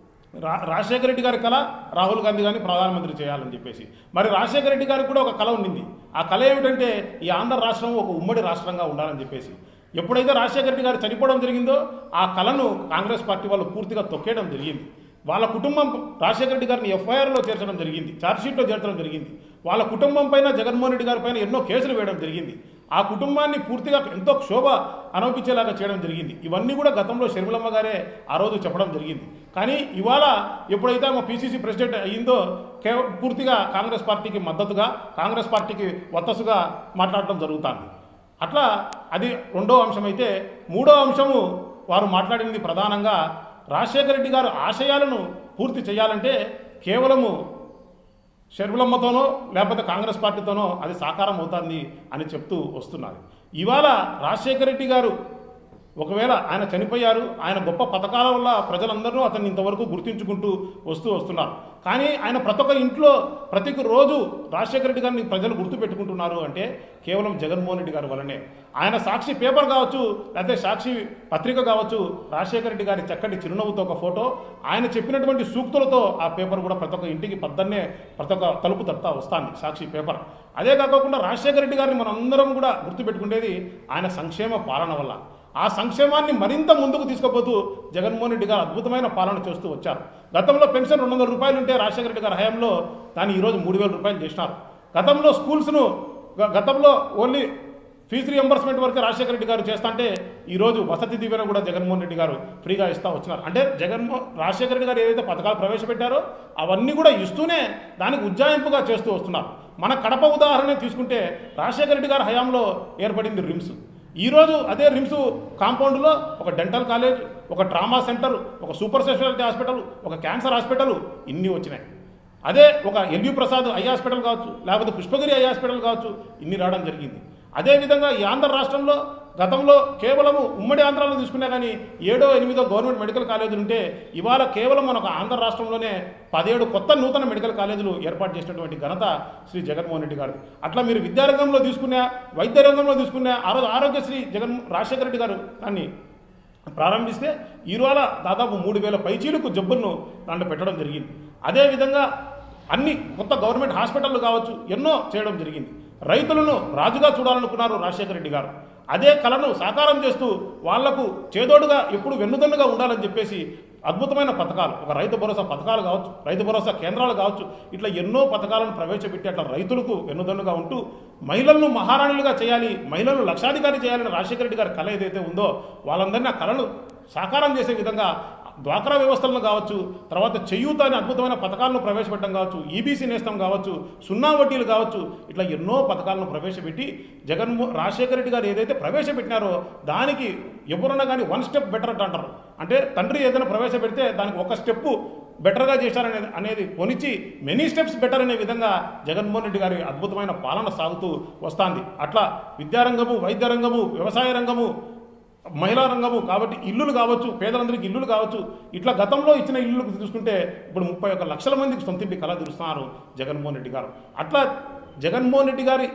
రా రాజశేఖర రెడ్డి గారి కళ రాహుల్ గాంధీ గారిని ప్రధానమంత్రి చేయాలని చెప్పేసి మరి రాజశేఖర రెడ్డి గారికి కూడా ఒక కళ ఉండింది ఆ కళ ఏమిటంటే ఈ ఆంధ్ర రాష్ట్రం ఒక ఉమ్మడి రాష్ట్రంగా ఉండాలని చెప్పేసి ఎప్పుడైతే రాజశేఖర రెడ్డి గారు చనిపోవడం జరిగిందో ఆ కళను కాంగ్రెస్ పార్టీ వాళ్ళు పూర్తిగా తొక్కేయడం జరిగింది వాళ్ళ కుటుంబం రాజశేఖర రెడ్డి గారిని ఎఫ్ఐఆర్లో చేర్చడం జరిగింది ఛార్జ్షీట్లో చేర్చడం జరిగింది వాళ్ళ కుటుంబం పైన జగన్మోహన్ రెడ్డి గారి పైన ఎన్నో కేసులు వేయడం జరిగింది ఆ కుటుంబాన్ని పూర్తిగా ఎంతో క్షోభ అనుభవించేలాగా చేయడం జరిగింది ఇవన్నీ కూడా గతంలో షర్మిలమ్మ గారే ఆ రోజు చెప్పడం జరిగింది కానీ ఇవాళ ఎప్పుడైతే ఆమె పిసిసి ప్రెసిడెంట్ అయ్యిందో కే పూర్తిగా కాంగ్రెస్ పార్టీకి మద్దతుగా కాంగ్రెస్ పార్టీకి వత్తసుగా మాట్లాడటం జరుగుతుంది అట్లా అది రెండో అంశం అయితే మూడో అంశము వారు మాట్లాడింది ప్రధానంగా రాజశేఖర రెడ్డి గారు ఆశయాలను పూర్తి చేయాలంటే కేవలము షర్మిలమ్మతోనో లేకపోతే కాంగ్రెస్ పార్టీతోనో అది సాకారం అవుతుంది అని చెప్తూ వస్తున్నారు ఇవాళ రాజశేఖర రెడ్డి గారు ఒకవేళ ఆయన చనిపోయారు ఆయన గొప్ప పథకాల వల్ల ప్రజలందరూ అతన్ని ఇంతవరకు గుర్తించుకుంటూ వస్తూ వస్తున్నారు కానీ ఆయన ప్రతి ఒక్క ఇంట్లో ప్రతి ఒక్క రోజు రాజశేఖర రెడ్డి గారిని ప్రజలు గుర్తుపెట్టుకుంటున్నారు అంటే కేవలం జగన్మోహన్ రెడ్డి గారి వల్లనే ఆయన సాక్షి పేపర్ కావచ్చు లేకపోతే సాక్షి పత్రిక కావచ్చు రాజశేఖర రెడ్డి గారి చక్కటి చిరునవ్వుతో ఒక ఫోటో ఆయన చెప్పినటువంటి సూక్తులతో ఆ పేపర్ కూడా ప్రతి ఒక్క ఇంటికి పద్దన్నే ప్రతి ఒక్క తలుపు తడతా వస్తాంది సాక్షి పేపర్ అదే కాకుండా రాజశేఖర రెడ్డి గారిని మనం అందరం కూడా గుర్తుపెట్టుకునేది ఆయన సంక్షేమ పాలన వల్ల ఆ సంక్షేమాన్ని మరింత ముందుకు తీసుకుపోతూ జగన్మోహన్ రెడ్డి గారు అద్భుతమైన పాలన చేస్తూ వచ్చారు గతంలో పెన్షన్ రెండు వందల రూపాయలు ఉంటే రాజశేఖర రెడ్డి గారి హయాంలో దాన్ని ఈరోజు మూడు వేల రూపాయలు చేసినారు గతంలో స్కూల్స్ను గ- గతంలో ఓన్లీ ఫీజు రియంబర్స్మెంట్ వరకే రాజశేఖర రెడ్డి గారు చేస్తుంటే ఈరోజు వసతి దీవెన కూడా జగన్మోహన్ రెడ్డి గారు ఫ్రీగా ఇస్తా వచ్చినారు అంటే జగన్మోహన్ రాజశేఖర రెడ్డి గారు ఏదైతే పథకాలు ప్రవేశపెట్టారో అవన్నీ కూడా ఇస్తూనే దానికి ఉజ్జాయింపుగా చేస్తూ వస్తున్నారు మన కడప ఉదాహరణ తీసుకుంటే రాజశేఖర రెడ్డి గారి హయాంలో ఏర్పడింది రిమ్స్ ఈరోజు అదే రిమ్స్ కాంపౌండ్లో ఒక డెంటల్ కాలేజ్ ఒక ట్రామా సెంటర్ ఒక సూపర్ స్పెషాలిటీ హాస్పిటల్ ఒక క్యాన్సర్ హాస్పిటల్ ఇన్ని వచ్చినాయి అదే ఒక ఎల్యూ ప్రసాద్ ఐ హాస్పిటల్ కావచ్చు లేకపోతే పుష్పగిరి ఐ హాస్పిటల్ కావచ్చు ఇన్ని రావడం జరిగింది అదేవిధంగా ఈ ఆంధ్ర రాష్ట్రంలో గతంలో కేవలము ఉమ్మడి ఆంధ్రాలో తీసుకున్నా కానీ ఏడో ఎనిమిదో గవర్నమెంట్ మెడికల్ కాలేజీలు ఉంటే ఇవాళ కేవలం మన ఒక ఆంధ్ర రాష్ట్రంలోనే పదిహేడు కొత్త నూతన మెడికల్ కాలేజీలు ఏర్పాటు చేసినటువంటి ఘనత శ్రీ జగన్మోహన్ రెడ్డి గారు అట్లా మీరు విద్యారంగంలో తీసుకున్నా వైద్య రంగంలో తీసుకున్నా ఆ రోజు ఆరోగ్యశ్రీ జగన్ రాజశేఖర రెడ్డి గారు దాన్ని ప్రారంభిస్తే ఈరోజు దాదాపు మూడు వేల పైచీలకు జబ్బులను దాంట్లో పెట్టడం జరిగింది అదేవిధంగా అన్ని కొత్త గవర్నమెంట్ హాస్పిటళ్ళు కావచ్చు ఎన్నో చేయడం జరిగింది రైతులను రాజుగా చూడాలనుకున్నారు రాజశేఖర రెడ్డి గారు అదే కళను సాకారం చేస్తూ వాళ్లకు చేదోడుగా ఎప్పుడు వెన్నుదన్నుగా ఉండాలని చెప్పేసి అద్భుతమైన పథకాలు ఒక రైతు భరోసా పథకాలు కావచ్చు రైతు భరోసా కేంద్రాలు కావచ్చు ఇట్లా ఎన్నో పథకాలను ప్రవేశపెట్టి అట్లా రైతులకు వెన్నుదన్నుగా ఉంటూ మహిళలను మహారాణులుగా చేయాలి మహిళలను లక్షాధికారి చేయాలని రాజశేఖర రెడ్డి గారి కళ ఏదైతే ఉందో వాళ్ళందరినీ ఆ కళను సాకారం చేసే విధంగా డ్వాక్రా వ్యవస్థలను కావచ్చు తర్వాత చెయ్యూత అనే అద్భుతమైన పథకాలను ప్రవేశపెట్టడం కావచ్చు ఈబీసీ నేస్తం కావచ్చు సున్నా వడ్డీలు కావచ్చు ఇట్లా ఎన్నో పథకాలను ప్రవేశపెట్టి జగన్మో రాజశేఖర రెడ్డి గారు ఏదైతే ప్రవేశపెట్టినారో దానికి ఎవరన్నా కానీ వన్ స్టెప్ బెటర్ అంట అంటారు అంటే తండ్రి ఏదైనా ప్రవేశపెడితే దానికి ఒక స్టెప్పు బెటర్గా చేశారనేది అనేది కొనిచి మెనీ స్టెప్స్ బెటర్ అనే విధంగా జగన్మోహన్ రెడ్డి గారి అద్భుతమైన పాలన సాగుతూ వస్తుంది అట్లా విద్యారంగము వైద్య రంగము వ్యవసాయ రంగము మహిళా రంగము కాబట్టి ఇల్లులు కావచ్చు పేదలందరికీ ఇల్లులు కావచ్చు ఇట్లా గతంలో ఇచ్చిన ఇల్లు చూసుకుంటే ఇప్పుడు ముప్పై ఒక్క లక్షల మందికి సొంతింటి కళ తీరుస్తున్నారు జగన్మోహన్ రెడ్డి గారు అట్లా జగన్మోహన్ రెడ్డి గారి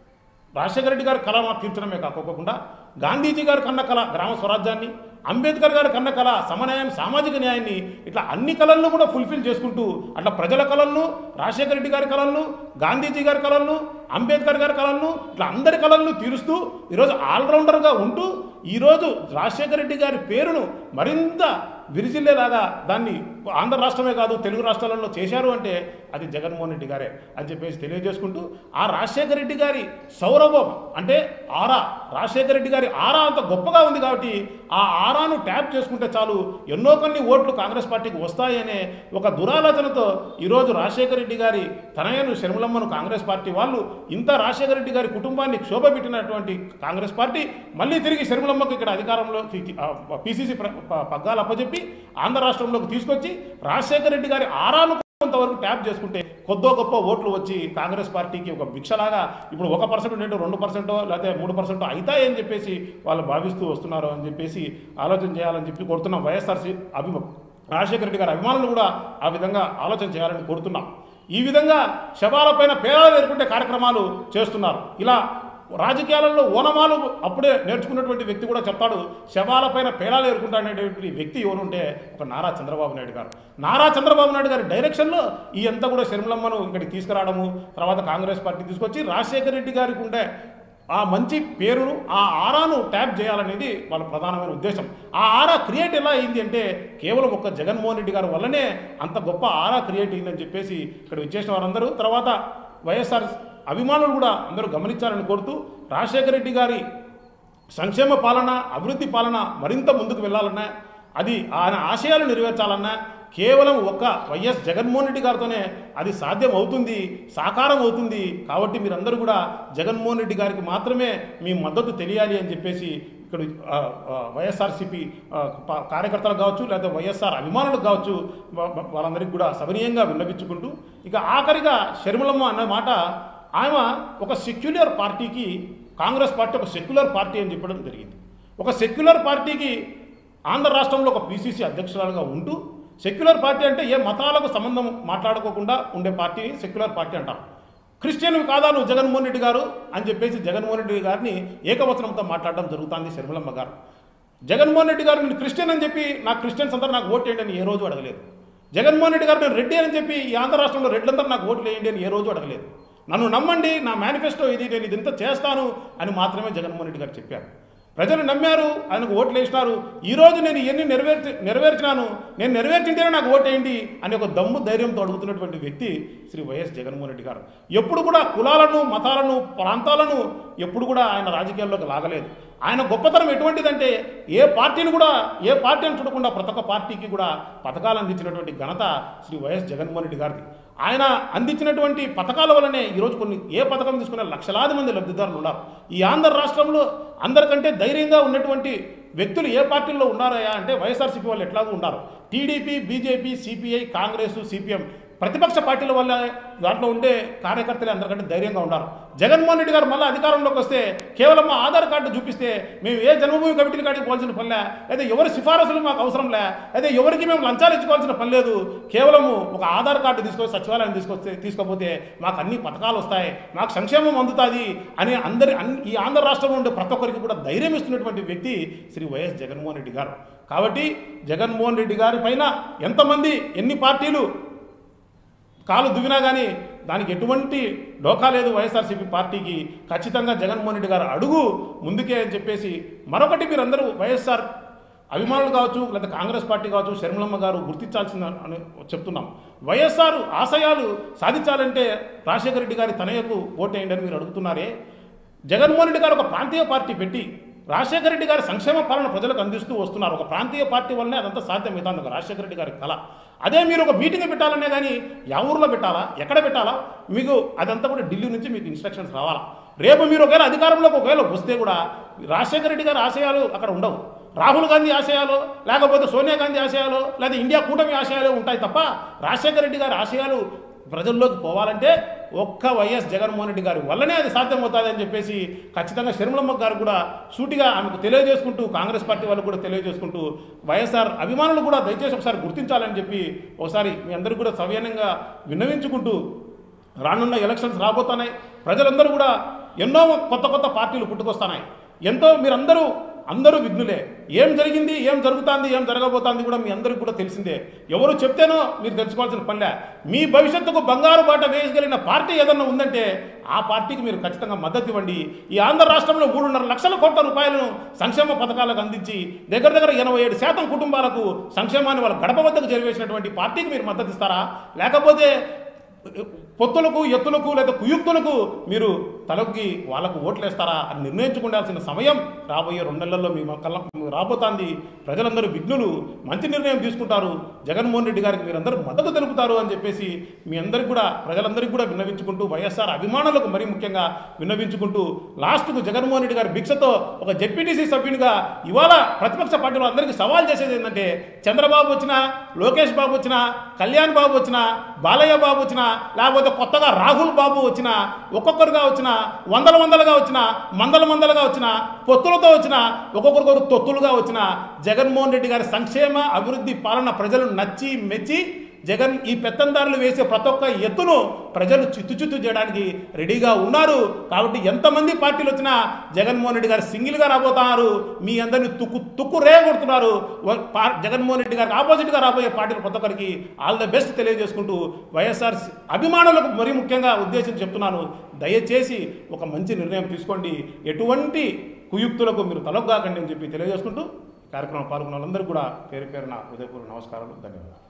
రాజశేఖర రెడ్డి గారి కళ తీర్చడమే కాకోకుండా గాంధీజీ గారి కన్న కళ గ్రామ స్వరాజ్యాన్ని అంబేద్కర్ గారి కన్న కళ సమన్యాయం సామాజిక న్యాయాన్ని ఇట్లా అన్ని కళలను కూడా ఫుల్ఫిల్ చేసుకుంటూ అట్లా ప్రజల కళలను రాజశేఖర రెడ్డి గారి కళలను గాంధీజీ గారి కళలను అంబేద్కర్ గారి కళలను ఇట్లా అందరి కళలను తీరుస్తూ ఈరోజు ఆల్రౌండర్గా ఉంటూ ఈరోజు రాజశేఖర రెడ్డి గారి పేరును మరింత విరిజిల్లేలాగా దాన్ని ఆంధ్ర రాష్ట్రమే కాదు తెలుగు రాష్ట్రాలలో చేశారు అంటే అది జగన్మోహన్ రెడ్డి గారే అని చెప్పేసి తెలియజేసుకుంటూ ఆ రాజశేఖర రెడ్డి గారి సౌరభం అంటే ఆరా రాజశేఖర రెడ్డి గారి ఆరా అంత గొప్పగా ఉంది కాబట్టి ఆ ఆరాను ట్యాప్ చేసుకుంటే చాలు ఎన్నో కొన్ని ఓట్లు కాంగ్రెస్ పార్టీకి వస్తాయనే ఒక దురాలోచనతో ఈరోజు రాజశేఖర రెడ్డి గారి తనయను శర్మలమ్మను కాంగ్రెస్ పార్టీ వాళ్ళు ఇంత రాజశేఖర రెడ్డి గారి కుటుంబాన్ని క్షోభ పెట్టినటువంటి కాంగ్రెస్ పార్టీ మళ్ళీ తిరిగి శర్మలమ్మకు ఇక్కడ అధికారంలో పిసిసి పగ్గాలు అప్పచెప్పి ఆంధ్ర రాష్ట్రంలోకి తీసుకొచ్చి రాజశేఖర రెడ్డి గారి ఆరాను కొంతవరకు ట్యాప్ చేసుకుంటే కొద్దో గొప్ప ఓట్లు వచ్చి కాంగ్రెస్ పార్టీకి ఒక భిక్షలాగా ఇప్పుడు ఒక పర్సెంట్ ఉండేటో రెండు పర్సెంటో లేకపోతే మూడు పర్సెంటో అవుతాయని చెప్పేసి వాళ్ళు భావిస్తూ వస్తున్నారు అని చెప్పేసి ఆలోచన చేయాలని చెప్పి కోరుతున్నాం వైఎస్ఆర్సీ అభిమ రాజశేఖర రెడ్డి గారి అభిమానులు కూడా ఆ విధంగా ఆలోచన చేయాలని కోరుతున్నాం ఈ విధంగా శవాలపైన పేరాలు ఏర్పడే కార్యక్రమాలు చేస్తున్నారు ఇలా రాజకీయాలలో ఓనమాలు అప్పుడే నేర్చుకున్నటువంటి వ్యక్తి కూడా చెప్తాడు శవాలపైన పేలాలు ఏరుకుంటాడనేటువంటి వ్యక్తి ఎవరుంటే ఒక నారా చంద్రబాబు నాయుడు గారు నారా చంద్రబాబు నాయుడు గారి డైరెక్షన్లో ఈ అంతా కూడా శర్మలమ్మను ఇక్కడికి తీసుకురావడము తర్వాత కాంగ్రెస్ పార్టీ తీసుకొచ్చి రాజశేఖర రెడ్డి గారికి ఉండే ఆ మంచి పేరును ఆ ఆరాను ట్యాప్ చేయాలనేది వాళ్ళ ప్రధానమైన ఉద్దేశం ఆ ఆరా క్రియేట్ ఎలా అయింది అంటే కేవలం ఒక్క జగన్మోహన్ రెడ్డి గారి వల్లనే అంత గొప్ప ఆరా క్రియేట్ అయిందని చెప్పేసి ఇక్కడ వచ్చేసిన వారందరూ తర్వాత వైఎస్ఆర్ అభిమానులు కూడా అందరూ గమనించాలని కోరుతూ రాజశేఖర రెడ్డి గారి సంక్షేమ పాలన అభివృద్ధి పాలన మరింత ముందుకు వెళ్ళాలన్నా అది ఆయన ఆశయాలు నెరవేర్చాలన్నా కేవలం ఒక్క వైఎస్ జగన్మోహన్ రెడ్డి గారితోనే అది సాధ్యం అవుతుంది సాకారం అవుతుంది కాబట్టి మీరందరూ కూడా జగన్మోహన్ రెడ్డి గారికి మాత్రమే మీ మద్దతు తెలియాలి అని చెప్పేసి ఇక్కడ ఆ, ఆ, వైఎస్ఆర్సీపీ ఆ, ప- కార్యకర్తలకు కావచ్చు లేదా వైఎస్ఆర్ అభిమానులకు కావచ్చు వా- వా- వాళ్ళందరికీ కూడా సవినీయంగా విన్నపించుకుంటూ ఇక ఆఖరిగా షర్మిలమ్మ అన్న మాట ఆమె ఒక సెక్యులర్ పార్టీకి కాంగ్రెస్ పార్టీ ఒక సెక్యులర్ పార్టీ అని చెప్పడం జరిగింది ఒక సెక్యులర్ పార్టీకి ఆంధ్ర రాష్ట్రంలో ఒక పీసీసీ అధ్యక్షురాలుగా ఉంటూ సెక్యులర్ పార్టీ అంటే ఏ మతాలకు సంబంధం మాట్లాడుకోకుండా ఉండే పార్టీని సెక్యులర్ పార్టీ అంటారు క్రిస్టియన్ కాదా నువ్వు జగన్మోహన్ రెడ్డి గారు అని చెప్పేసి జగన్మోహన్ రెడ్డి గారిని ఏకవచనంతో మాట్లాడడం జరుగుతుంది శర్మిలమ్మ గారు జగన్మోహన్ రెడ్డి గారు నేను క్రిస్టియన్ అని చెప్పి నాకు క్రిస్టియన్స్ అందరూ నాకు ఓటు వేయండి అని ఏ రోజు అడగలేదు జగన్మోహన్ రెడ్డి గారు నేను రెడ్డి అని చెప్పి ఈ ఆంధ్ర రాష్ట్రంలో రెడ్లందరూ నాకు ఓట్లు వేయండి అని ఏ రోజు అడగలేదు నన్ను నమ్మండి నా మేనిఫెస్టో ఇది నేను ఇదంతా చేస్తాను అని మాత్రమే జగన్మోహన్ రెడ్డి గారు చెప్పారు ప్రజలు నమ్మారు ఆయనకు ఓట్లు వేసినారు ఈ రోజు నేను ఇవన్నీ నెరవేర్చి నెరవేర్చినాను నేను నెరవేర్చింటేనే నాకు ఓటేయండి అని ఒక దమ్ము ధైర్యంతో అడుగుతున్నటువంటి వ్యక్తి శ్రీ వైఎస్ జగన్మోహన్ రెడ్డి గారు ఎప్పుడు కూడా కులాలను మతాలను ప్రాంతాలను ఎప్పుడు కూడా ఆయన రాజకీయాల్లోకి లాగలేదు ఆయన గొప్పతనం ఎటువంటిదంటే ఏ పార్టీని కూడా ఏ పార్టీని చూడకుండా ప్రతి ఒక్క పార్టీకి కూడా పథకాలు అందించినటువంటి ఘనత శ్రీ వైఎస్ జగన్మోహన్ రెడ్డి గారిది ఆయన అందించినటువంటి పథకాల వల్లనే ఈరోజు కొన్ని ఏ పథకం తీసుకున్న లక్షలాది మంది లబ్ధిదారులు ఉన్నారు ఈ ఆంధ్ర రాష్ట్రంలో అందరికంటే ధైర్యంగా ఉన్నటువంటి వ్యక్తులు ఏ పార్టీల్లో ఉన్నారయా అంటే వైఎస్ఆర్సీపీ వాళ్ళు ఎట్లాగూ ఉన్నారు TDP BJP CPI Congress CPM ప్రతిపక్ష పార్టీల వల్ల దాంట్లో ఉండే కార్యకర్తలు అందరికంటే ధైర్యంగా ఉన్నారు జగన్మోహన్ రెడ్డి గారు మళ్ళీ అధికారంలోకి వస్తే కేవలం మా ఆధార్ కార్డు చూపిస్తే మేము ఏ జన్మభూమి కమిటీల కాడికి పోవాల్సిన పనిలే అయితే ఎవరి సిఫారసులు మాకు అవసరం లే అయితే ఎవరికి మేము లంచాలు ఇచ్చుకోవాల్సిన పని లేదు కేవలము ఒక ఆధార్ కార్డు తీసుకొని సచివాలయం తీసుకొస్తే తీసుకోకపోతే మాకు అన్ని పథకాలు వస్తాయి మాకు సంక్షేమం అందుతుంది అని అందరి అన్ని ఈ ఆంధ్ర రాష్ట్రంలో ఉండే ప్రతి ఒక్కరికి కూడా ధైర్యం ఇస్తున్నటువంటి వ్యక్తి శ్రీ వైఎస్ జగన్మోహన్ రెడ్డి గారు కాబట్టి జగన్మోహన్ రెడ్డి గారి పైన ఎంతమంది ఎన్ని పార్టీలు కాలు దువ్వినా కానీ దానికి ఎటువంటి డోకా లేదు వైఎస్ఆర్సీపీ పార్టీకి ఖచ్చితంగా జగన్మోహన్ రెడ్డి గారు అడుగు ముందుకే అని చెప్పేసి మరొకటి మీరందరూ వైఎస్ఆర్ అభిమానులు కావచ్చు లేదా కాంగ్రెస్ పార్టీ కావచ్చు శర్మలమ్మ గారు గుర్తించాల్సింది అని చెప్తున్నాం వైఎస్ఆర్ ఆశయాలు సాధించాలంటే రాజశేఖర రెడ్డి గారి తనయకు ఓటేయండి అని మీరు అడుగుతున్నారే జగన్మోహన్ రెడ్డి గారు ఒక ప్రాంతీయ పార్టీ పెట్టి రాజశేఖర రెడ్డి గారి సంక్షేమ పాలన ప్రజలకు అందిస్తూ వస్తున్నారు ఒక ప్రాంతీయ పార్టీ వల్లనే అదంతా సాధ్యమవుతుంది ఒక రాజశేఖర రెడ్డి గారి కళ అదే మీరు ఒక మీటింగ్ పెట్టాలనే కానీ యా ఊర్లో పెట్టాలా ఎక్కడ పెట్టాలా మీకు అదంతా కూడా ఢిల్లీ నుంచి మీకు ఇన్స్ట్రక్షన్స్ రావాలా రేపు మీరు ఒకవేళ అధికారంలోకి ఒకవేళ వస్తే కూడా రాజశేఖర రెడ్డి గారి ఆశయాలు అక్కడ ఉండవు రాహుల్ గాంధీ ఆశయాలు లేకపోతే సోనియా గాంధీ ఆశయాలు లేదా ఇండియా కూటమి ఆశయాలు ఉంటాయి తప్ప రాజశేఖర రెడ్డి గారి ఆశయాలు ప్రజల్లోకి పోవాలంటే ఒక్క వైఎస్ జగన్మోహన్ రెడ్డి గారి వల్లనే అది సాధ్యమవుతుంది అని చెప్పేసి ఖచ్చితంగా శర్మలమ్మ గారు కూడా సూటిగా ఆమెకు తెలియజేసుకుంటూ కాంగ్రెస్ పార్టీ వాళ్ళు కూడా తెలియజేసుకుంటూ వైఎస్ఆర్ అభిమానులు కూడా దయచేసి ఒకసారి గుర్తించాలని చెప్పి ఒకసారి మీ అందరికీ కూడా సవ్యంగా విన్నవించుకుంటూ రానున్న ఎలక్షన్స్ రాబోతున్నాయి ప్రజలందరూ కూడా ఎన్నో కొత్త కొత్త పార్టీలు పుట్టుకొస్తున్నాయి ఎంతో మీరందరూ అందరూ విఘ్నులే ఏం జరిగింది ఏం జరుగుతుంది ఏం జరగబోతుంది కూడా మీ అందరికీ కూడా తెలిసిందే ఎవరు చెప్తేనో మీరు తెలుసుకోవాల్సిన పనిలే మీ భవిష్యత్తుకు బంగారు బాట వేయగలిగిన పార్టీ ఏదన్నా ఉందంటే ఆ పార్టీకి మీరు ఖచ్చితంగా మద్దతు ఇవ్వండి ఈ ఆంధ్ర రాష్ట్రంలో మూడున్నర లక్షల కోట్ల రూపాయలను సంక్షేమ పథకాలకు అందించి దగ్గర దగ్గర ఎనభై ఏడు శాతం కుటుంబాలకు సంక్షేమాన్ని వాళ్ళ గడప వద్దకు చేరవేసినటువంటి పార్టీకి మీరు మద్దతు ఇస్తారా లేకపోతే పొత్తులకు ఎత్తులకు లేదా కుయుక్తులకు మీరు తలొగ్గి వాళ్ళకు ఓట్లేస్తారా అని నిర్ణయించుకోవాల్సిన సమయం రాబోయే రెండు నెలల్లో మీ కళ్ళ రాబోతోంది ప్రజలందరూ విఘ్నులు మంచి నిర్ణయం తీసుకుంటారు జగన్మోహన్ రెడ్డి గారికి మీరందరూ మద్దతు తెలుపుతారు అని చెప్పేసి మీ అందరికి కూడా ప్రజలందరికీ కూడా విన్నవించుకుంటూ వైఎస్ఆర్ అభిమానులకు మరీ ముఖ్యంగా విన్నవించుకుంటూ లాస్ట్కు జగన్మోహన్ రెడ్డి గారి భిక్షతో ఒక జెడ్పీటీసీ సభ్యునిగా ఇవాళ ప్రతిపక్ష పార్టీలో అందరికీ సవాల్ చేసేది ఏంటంటే చంద్రబాబు వచ్చినా లోకేష్ బాబు వచ్చినా కళ్యాణ్ బాబు వచ్చినా బాలయ్య బాబు వచ్చినా లేకపోతే కొత్తగా రాహుల్ బాబు వచ్చినా ఒక్కొక్కరుగా వచ్చినా వందల వందలుగా వచ్చినా మందల మందలుగా వచ్చినా పొత్తులతో వచ్చినా ఒక్కొక్కరికొకరు తొత్తులుగా వచ్చిన జగన్మోహన్ రెడ్డి గారి సంక్షేమ అభివృద్ధి పాలన ప్రజలు నచ్చి మెచ్చి జగన్ ఈ పెత్తందారులు వేసే ప్రతి ఒక్క ఎత్తును ప్రజలు చిత్తు చిత్తు చేయడానికి రెడీగా ఉన్నారు కాబట్టి ఎంతమంది పార్టీలు వచ్చినా జగన్మోహన్ రెడ్డి గారు సింగిల్గా రాబోతున్నారు మీ అందరిని తుక్కు తుక్కు రేగొడుతున్నారు వ- పా- జగన్మోహన్ రెడ్డి గారికి ఆపోజిట్గా రాబోయే పార్టీలు ప్రతి ఒక్కరికి ఆల్ ద బెస్ట్ తెలియజేసుకుంటూ వైఎస్ఆర్ అభిమానులకు మరీ ముఖ్యంగా ఉద్దేశించి చెప్తున్నాను దయచేసి ఒక మంచి నిర్ణయం తీసుకోండి ఎటువంటి కుయుక్తులకు మీరు తలొగ్గాకండి అని చెప్పి తెలియజేసుకుంటూ కార్యక్రమం పాల్గొన్న వాళ్ళందరికీ కూడా పేరు పేరున హృదయపూర్వక నమస్కారాలు ధన్యవాదాలు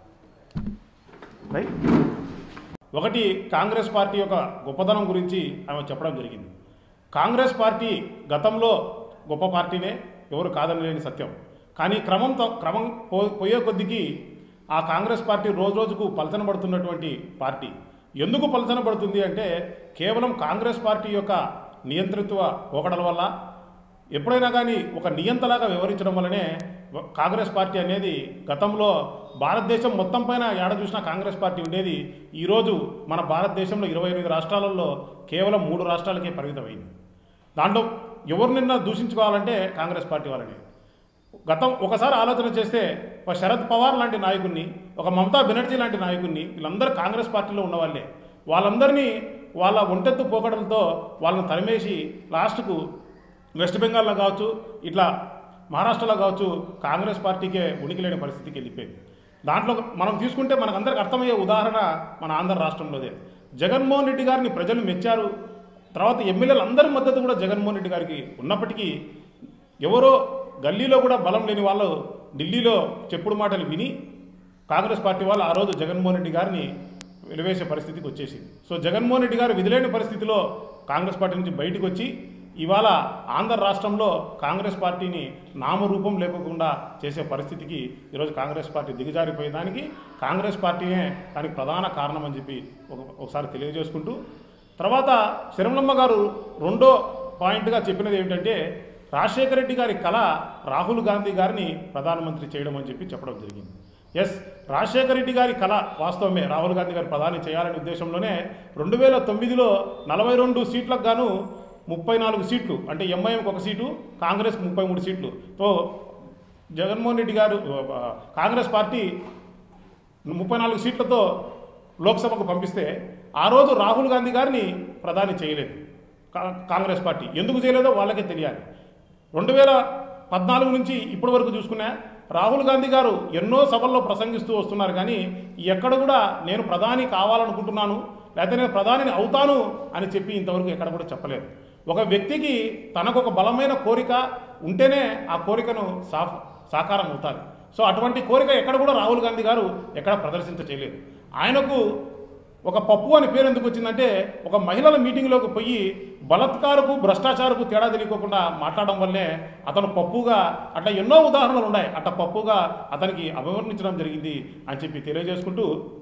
రైట్ ఒకటి కాంగ్రెస్ పార్టీ యొక్క గొప్పతనం గురించి ఆమె చెప్పడం జరిగింది కాంగ్రెస్ పార్టీ గతంలో గొప్ప పార్టీనే ఎవరు కాదనలేని సత్యం కానీ క్రమంతో క్రమం పో పోయే కొద్దికి ఆ కాంగ్రెస్ పార్టీ రోజు రోజుకు పలచనబడుతున్నటువంటి పార్టీ ఎందుకు పలచనబడుతుంది అంటే కేవలం కాంగ్రెస్ పార్టీ యొక్క నియంతృత్వ పోకడల వల్ల ఎప్పుడైనా కానీ ఒక నియంతలాగా వివరించడం వల్లనే కాంగ్రెస్ పార్టీ అనేది గతంలో భారతదేశం మొత్తం పైన ఏడ చూసినా కాంగ్రెస్ పార్టీ ఉండేది ఈరోజు మన భారతదేశంలో ఇరవై ఎనిమిది రాష్ట్రాలలో కేవలం మూడు రాష్ట్రాలకే పరిమితమైంది దాంట్లో ఎవరినిన్నా దూషించుకోవాలంటే కాంగ్రెస్ పార్టీ వాళ్ళని గతం ఒకసారి ఆలోచన చేస్తే ఒక శరద్ పవార్ లాంటి నాయకుడిని ఒక మమతా బెనర్జీ లాంటి నాయకుడిని వీళ్ళందరూ కాంగ్రెస్ పార్టీలో ఉన్నవాళ్ళే వాళ్ళందరినీ వాళ్ళ ఒంటెత్తు పోకడంతో వాళ్ళని తరిమేసి లాస్ట్కు వెస్ట్ బెంగాల్లో కావచ్చు ఇట్లా మహారాష్ట్రలో కావచ్చు కాంగ్రెస్ పార్టీకే ఉనికి లేని పరిస్థితికి వెళ్ళిపోయింది దాంట్లో మనం తీసుకుంటే మనకందరికి అర్థమయ్యే ఉదాహరణ మన ఆంధ్ర రాష్ట్రంలోదే జగన్మోహన్ రెడ్డి గారిని ప్రజలు మెచ్చారు తర్వాత ఎమ్మెల్యేలు అందరి మద్దతు కూడా జగన్మోహన్ రెడ్డి గారికి ఉన్నప్పటికీ ఎవరో గల్లీలో కూడా బలం లేని వాళ్ళు ఢిల్లీలో చెప్పుడు మాటలు విని కాంగ్రెస్ పార్టీ వాళ్ళు ఆ రోజు జగన్మోహన్ రెడ్డి గారిని వెలివేసే పరిస్థితికి వచ్చేసింది సో జగన్మోహన్ రెడ్డి గారు విధిలేని పరిస్థితిలో కాంగ్రెస్ పార్టీ నుంచి బయటకు వచ్చి ఇవాళ ఆంధ్ర రాష్ట్రంలో కాంగ్రెస్ పార్టీని నామరూపం లేకుండా చేసే పరిస్థితికి ఈరోజు కాంగ్రెస్ పార్టీ దిగజారిపోయేదానికి కాంగ్రెస్ పార్టీనే దానికి ప్రధాన కారణం అని చెప్పి ఒక ఒకసారి తెలియజేసుకుంటూ తర్వాత శరమలమ్మ గారు రెండో పాయింట్గా చెప్పినది ఏమిటంటే రాజశేఖర రెడ్డి గారి కళ రాహుల్ గాంధీ గారిని ప్రధానమంత్రి చేయడం అని చెప్పి చెప్పడం జరిగింది ఎస్ రాజశేఖర రెడ్డి గారి కళ వాస్తవమే రాహుల్ గాంధీ గారి ప్రధాని చేయాలనే ఉద్దేశంలోనే రెండు వేల తొమ్మిదిలో నలభై రెండు సీట్లకు గాను ముప్పై నాలుగు సీట్లు అంటే ఎంఐఎంకి ఒక సీటు కాంగ్రెస్కి ముప్పై మూడు సీట్లు తో జగన్మోహన్ రెడ్డి గారు ఆ, కాంగ్రెస్ పార్టీ ముప్పై నాలుగు సీట్లతో లోక్సభకు పంపిస్తే ఆ రోజు రాహుల్ గాంధీ గారిని ప్రధాని చేయలేదు కా- కాంగ్రెస్ పార్టీ ఎందుకు చేయలేదో వాళ్ళకే తెలియాలి రెండు వేల పద్నాలుగు నుంచి ఇప్పటి వరకు చూసుకున్నా రాహుల్ గాంధీ గారు ఎన్నో సభల్లో ప్రసంగిస్తూ వస్తున్నారు కానీ ఎక్కడ కూడా నేను ప్రధాని కావాలనుకుంటున్నాను లేకపోతే నేను ప్రధానిని అవుతాను అని చెప్పి ఇంతవరకు ఎక్కడ కూడా చెప్పలేదు ఒక వ్యక్తికి తనకు ఒక బలమైన కోరిక ఉంటేనే ఆ కోరికను సా సాకారం అవుతుంది సో అటువంటి కోరిక ఎక్కడ కూడా రాహుల్ గాంధీ గారు ఎక్కడ ప్రదర్శించ చేయలేదు ఆయనకు ఒక పప్పు అని పేరు ఎందుకు వచ్చిందంటే ఒక మహిళల మీటింగ్లోకి పోయి బలత్కారకు భ్రష్టాచారకు తేడా తెలియకోకుండా మాట్లాడడం వల్లే అతను పప్పుగా అట్లా ఎన్నో ఉదాహరణలు ఉన్నాయి అట్లా పప్పుగా అతనికి అభివర్ణించడం జరిగింది అని చెప్పి తెలియజేసుకుంటూ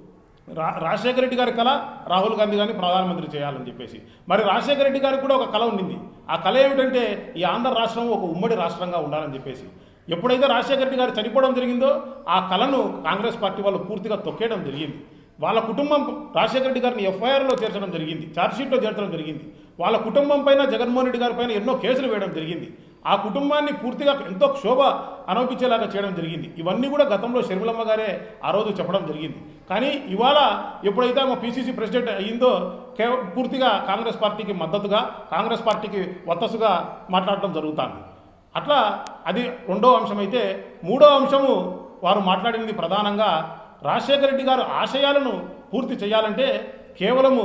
రా రాజశేఖర రెడ్డి గారి కళ రాహుల్ గాంధీ గారిని ప్రధానమంత్రి చేయాలని చెప్పేసి మరి రాజశేఖర రెడ్డి గారికి కూడా ఒక కళ ఉండింది ఆ కళ ఏమిటంటే ఈ ఆంధ్ర రాష్ట్రం ఒక ఉమ్మడి రాష్ట్రంగా ఉండాలని చెప్పేసి ఎప్పుడైతే రాజశేఖర రెడ్డి గారు చనిపోవడం జరిగిందో ఆ కళను కాంగ్రెస్ పార్టీ వాళ్ళు పూర్తిగా తొక్కేయడం జరిగింది వాళ్ళ కుటుంబం రాజశేఖర రెడ్డి గారిని ఎఫ్ఐఆర్లో చేర్చడం జరిగింది ఛార్జ్షీట్లో చేర్చడం జరిగింది వాళ్ళ కుటుంబం పైన జగన్మోహన్ రెడ్డి గారి పైన ఎన్నో కేసులు వేయడం జరిగింది ఆ కుటుంబాన్ని పూర్తిగా ఎంతో క్షోభ అనుభవించేలాగా చేయడం జరిగింది ఇవన్నీ కూడా గతంలో షర్మిలమ్మ గారే ఆ రోజు చెప్పడం జరిగింది కానీ ఇవాళ ఎప్పుడైతే ఆమె పిసిసి ప్రెసిడెంట్ అయ్యిందో కే పూర్తిగా కాంగ్రెస్ పార్టీకి మద్దతుగా కాంగ్రెస్ పార్టీకి వత్తసుగా మాట్లాడటం జరుగుతుంది అట్లా అది రెండో అంశం అయితే మూడో అంశము వారు మాట్లాడినది ప్రధానంగా రాజశేఖర రెడ్డి గారు ఆశయాలను పూర్తి చేయాలంటే కేవలము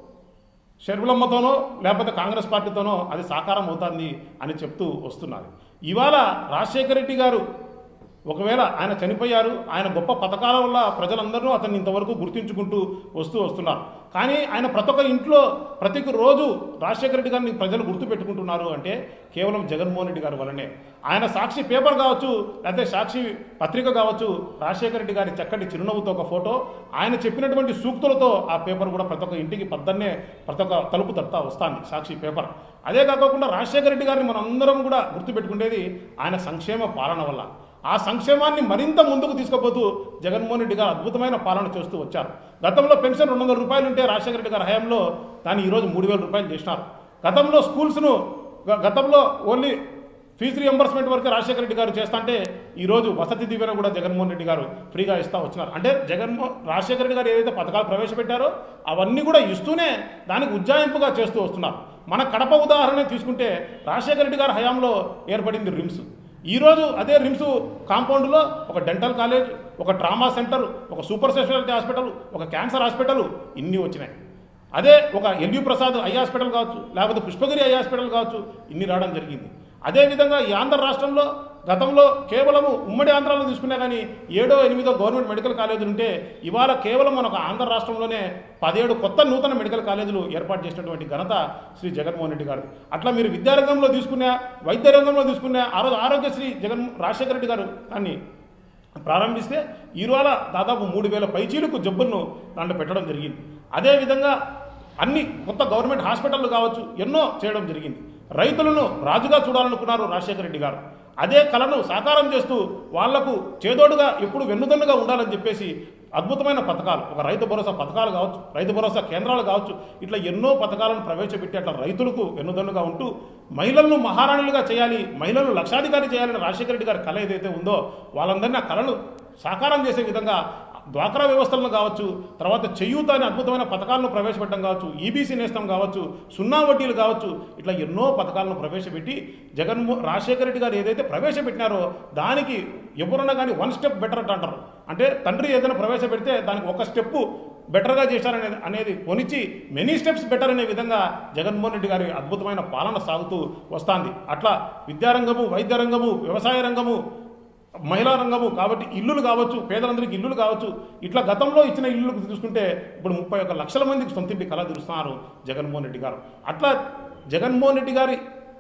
షర్మిలమ్మతోనో లేకపోతే కాంగ్రెస్ పార్టీతోనో అది సాకారం అవుతుంది అని చెప్తూ వస్తున్నారు ఇవాళ రాజశేఖర రెడ్డి గారు ఒకవేళ ఆయన చనిపోయారు ఆయన గొప్ప పథకాల వల్ల ప్రజలందరూ అతన్ని ఇంతవరకు గుర్తించుకుంటూ వస్తూ వస్తున్నారు కానీ ఆయన ప్రతి ఒక్క ఇంట్లో ప్రతి రోజు రాజశేఖర రెడ్డి గారిని ప్రజలు గుర్తుపెట్టుకుంటున్నారు అంటే కేవలం జగన్మోహన్ రెడ్డి గారి వల్లనే ఆయన సాక్షి పేపర్ కావచ్చు లేకపోతే సాక్షి పత్రిక కావచ్చు రాజశేఖర రెడ్డి గారి చక్కటి చిరునవ్వుతో ఒక ఫోటో ఆయన చెప్పినటువంటి సూక్తులతో ఆ పేపర్ కూడా ప్రతి ఒక్క ఇంటికి పద్దన్నే ప్రతి ఒక్క తలుపు తడతా వస్తుంది సాక్షి పేపర్ అదే కాకుండా రాజశేఖర రెడ్డి గారిని మనం అందరం కూడా గుర్తుపెట్టుకునేది ఆయన సంక్షేమ పాలన వల్ల ఆ సంక్షేమాన్ని మరింత ముందుకు తీసుకుపోతూ జగన్మోహన్ రెడ్డి గారు అద్భుతమైన పాలన చేస్తూ వచ్చారు గతంలో పెన్షన్ రెండు వందల రూపాయలు ఉంటే రాజశేఖర రెడ్డి గారి హయాంలో దాన్ని ఈరోజు మూడు వేల రూపాయలు చేసినారు గతంలో స్కూల్స్ను గ- గతంలో ఓన్లీ ఫీజు రియంబర్స్మెంట్ వరకు రాజశేఖర రెడ్డి గారు చేస్తుంటే ఈరోజు వసతి దీవెన కూడా జగన్మోహన్ రెడ్డి గారు ఫ్రీగా ఇస్తా వచ్చినారు అంటే జగన్మోహన్ రాజశేఖర రెడ్డి గారు ఏదైతే పథకాలు ప్రవేశపెట్టారో అవన్నీ కూడా ఇస్తూనే దానికి ఉజ్జాయింపుగా చేస్తూ వస్తున్నారు మన కడప ఉదాహరణ తీసుకుంటే రాజశేఖర రెడ్డి గారి హయాంలో ఏర్పడింది రిమ్స్ ఈరోజు అదే రిమ్స్ కాంపౌండ్లో ఒక డెంటల్ కాలేజ్ ఒక ట్రామా సెంటర్ ఒక సూపర్ స్పెషాలిటీ హాస్పిటల్ ఒక క్యాన్సర్ హాస్పిటల్ ఇన్ని వచ్చినాయి అదే ఒక ఎల్యూ ప్రసాద్ ఐ హాస్పిటల్ కావచ్చు లేకపోతే పుష్పగిరి ఐ హాస్పిటల్ కావచ్చు ఇన్ని రావడం జరిగింది అదేవిధంగా ఈ ఆంధ్ర రాష్ట్రంలో గతంలో కేవలము ఉమ్మడి ఆంధ్రాలో తీసుకున్నా కానీ ఏడో ఎనిమిదో గవర్నమెంట్ మెడికల్ కాలేజీలు ఉంటే ఇవాళ కేవలం మనకు ఆంధ్ర రాష్ట్రంలోనే పదిహేడు కొత్త నూతన మెడికల్ కాలేజీలు ఏర్పాటు చేసినటువంటి ఘనత శ్రీ జగన్మోహన్ రెడ్డి గారు అట్లా మీరు విద్యారంగంలో తీసుకున్నా వైద్య రంగంలో తీసుకున్నా ఆ రోజు ఆరోగ్యశ్రీ జగన్ రాజశేఖర రెడ్డి గారు దాన్ని ప్రారంభిస్తే ఈరోజు దాదాపు మూడు వేల పైచీలకు జబ్బులను దాంట్లో పెట్టడం జరిగింది అదేవిధంగా అన్ని కొత్త గవర్నమెంట్ హాస్పిటళ్ళు కావచ్చు ఎన్నో చేయడం జరిగింది రైతులను రాజుగా చూడాలనుకున్నారు రాజశేఖర రెడ్డి గారు అదే కళను సాకారం చేస్తూ వాళ్లకు చేదోడుగా ఎప్పుడు వెన్నుదన్నుగా ఉండాలని చెప్పేసి అద్భుతమైన పథకాలు ఒక రైతు భరోసా పథకాలు కావచ్చు రైతు భరోసా కేంద్రాలు కావచ్చు ఇట్లా ఎన్నో పథకాలను ప్రవేశపెట్టి అట్లా రైతులకు వెన్నుదన్నుగా ఉంటూ మహిళలను మహారాణులుగా చేయాలి మహిళలను లక్షాధికారి చేయాలని రాజశేఖర రెడ్డి గారి కళ ఏదైతే ఉందో వాళ్ళందరినీ ఆ కళను సాకారం చేసే విధంగా డ్వాక్రా వ్యవస్థలను కావచ్చు తర్వాత చేయూత అనే అద్భుతమైన పథకాలను ప్రవేశపెట్టడం కావచ్చు ఈబీసీ నేస్తం కావచ్చు సున్నా వడ్డీలు కావచ్చు ఇట్లా ఎన్నో పథకాలను ప్రవేశపెట్టి జగన్మో రాజశేఖర రెడ్డి గారు ఏదైతే ప్రవేశపెట్టినారో దానికి ఎవరున్నా కానీ వన్ స్టెప్ బెటర్ అంటారు అంటే తండ్రి ఏదైనా ప్రవేశపెడితే దానికి ఒక స్టెప్ బెటర్గా చేశారనేది అనేది కొనిచ్చి మెనీ స్టెప్స్ బెటర్ అనే విధంగా జగన్మోహన్ రెడ్డి గారి అద్భుతమైన పాలన సాగుతూ వస్తుంది అట్లా విద్యారంగము వైద్య రంగము వ్యవసాయ రంగము మహిళా రంగము కాబట్టి ఇల్లులు కావచ్చు పేదలందరికీ ఇల్లులు కావచ్చు ఇట్లా గతంలో ఇచ్చిన ఇల్లులు చూసుకుంటే ఇప్పుడు ముప్పై ఒక్క లక్షల మందికి సొంతింటి కళ తీరుస్తున్నారు జగన్మోహన్ రెడ్డి గారు అట్లా జగన్మోహన్ రెడ్డి గారి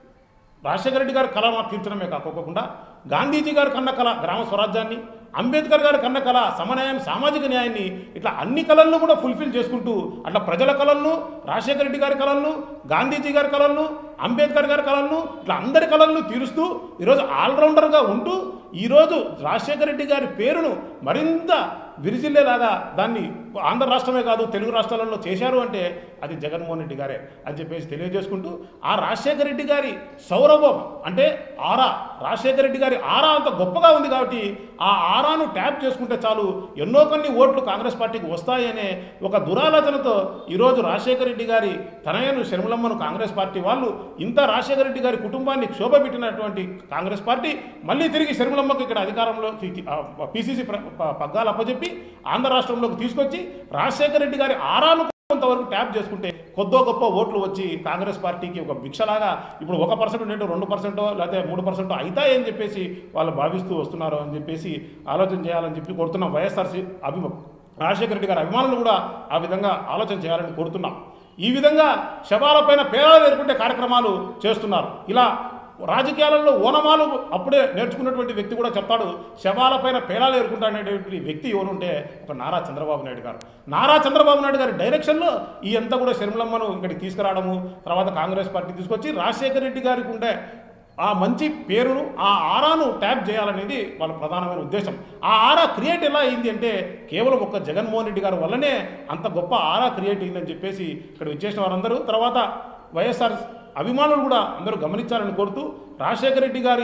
రాజశేఖర రెడ్డి గారి కళ మాకు తీర్చడమే కాకోకుండా గాంధీజీ గారి కన్న కళ గ్రామ స్వరాజ్యాన్ని అంబేద్కర్ గారి కన్న కళ సమన్యాయం సామాజిక న్యాయాన్ని ఇట్లా అన్ని కళలను కూడా ఫుల్ఫిల్ చేసుకుంటూ అట్లా ప్రజల కళలను రాజశేఖర రెడ్డి గారి కళలను గాంధీజీ గారి కళలను అంబేద్కర్ గారి కళలను ఇట్లా అందరి కళలను తీరుస్తూ ఈరోజు ఆల్రౌండర్గా ఉంటూ ఈరోజు రాజశేఖర రెడ్డి గారి పేరును మరింత విరిజిల్లేలాగా దాన్ని ఆంధ్ర రాష్ట్రమే కాదు తెలుగు రాష్ట్రాలలో చేశారు అంటే అది జగన్మోహన్ రెడ్డి గారే అని చెప్పేసి తెలియజేసుకుంటూ ఆ రాజశేఖర రెడ్డి గారి సౌరభం అంటే ఆరా రాజశేఖర రెడ్డి గారి ఆరా అంత గొప్పగా ఉంది కాబట్టి ఆ ఆరాను ట్యాప్ చేసుకుంటే చాలు ఎన్నో కొన్ని ఓట్లు కాంగ్రెస్ పార్టీకి వస్తాయనే ఒక దురాలోచనతో ఈరోజు రాజశేఖర రెడ్డి గారి తనయను శర్మలమ్మను కాంగ్రెస్ పార్టీ వాళ్ళు ఇంత రాజశేఖర రెడ్డి గారి కుటుంబాన్ని క్షోభ పెట్టినటువంటి కాంగ్రెస్ పార్టీ మళ్ళీ తిరిగి శర్మలమ్మకు ఇక్కడ అధికారంలో పిసిసి పగ్గాలు అప్పచెప్పి ఆంధ్ర రాష్ట్రంలోకి తీసుకొచ్చి రాజశేఖర రెడ్డి గారి ఆరాను కొంతవరకు ట్యాప్ చేసుకుంటే కొద్దో గొప్ప ఓట్లు వచ్చి కాంగ్రెస్ పార్టీకి ఒక భిక్షలాగా ఇప్పుడు ఒక పర్సెంట్ ఉండేటో రెండు పర్సెంటో లేకపోతే మూడు పర్సెంటో అవుతాయని చెప్పేసి వాళ్ళు భావిస్తూ వస్తున్నారు అని చెప్పేసి ఆలోచన చేయాలని చెప్పి కోరుతున్నాం వైఎస్ఆర్సీ అభిమ రాజశేఖర రెడ్డి గారి అభిమానులు కూడా ఆ విధంగా ఆలోచన చేయాలని కోరుతున్నాం ఈ విధంగా శవాలపైన పేరాలు ఏర్పడే కార్యక్రమాలు చేస్తున్నారు ఇలా రాజకీయాలలో ఓనమాలు అప్పుడే నేర్చుకున్నటువంటి వ్యక్తి కూడా చెప్తాడు శవాలపైన పేలాలు ఏరుకుంటాడనేటువంటి వ్యక్తి ఎవరుంటే ఒక నారా చంద్రబాబు నాయుడు గారు నారా చంద్రబాబు నాయుడు గారి డైరెక్షన్లో ఈ అంతా కూడా శర్మలమ్మను ఇక్కడికి తీసుకురావడము తర్వాత కాంగ్రెస్ పార్టీ తీసుకొచ్చి రాజశేఖర రెడ్డి గారికి ఉండే ఆ మంచి పేరును ఆ ఆరాను ట్యాప్ చేయాలనేది వాళ్ళ ప్రధానమైన ఉద్దేశం ఆ ఆరా క్రియేట్ ఎలా అయింది అంటే కేవలం ఒక్క జగన్మోహన్ రెడ్డి గారి వల్లనే అంత గొప్ప ఆరా క్రియేట్ అయిందని చెప్పేసి ఇక్కడ వచ్చేసిన వారందరూ తర్వాత వైఎస్ఆర్ అభిమానులు కూడా అందరూ గమనించాలని కోరుతూ రాజశేఖర రెడ్డి గారి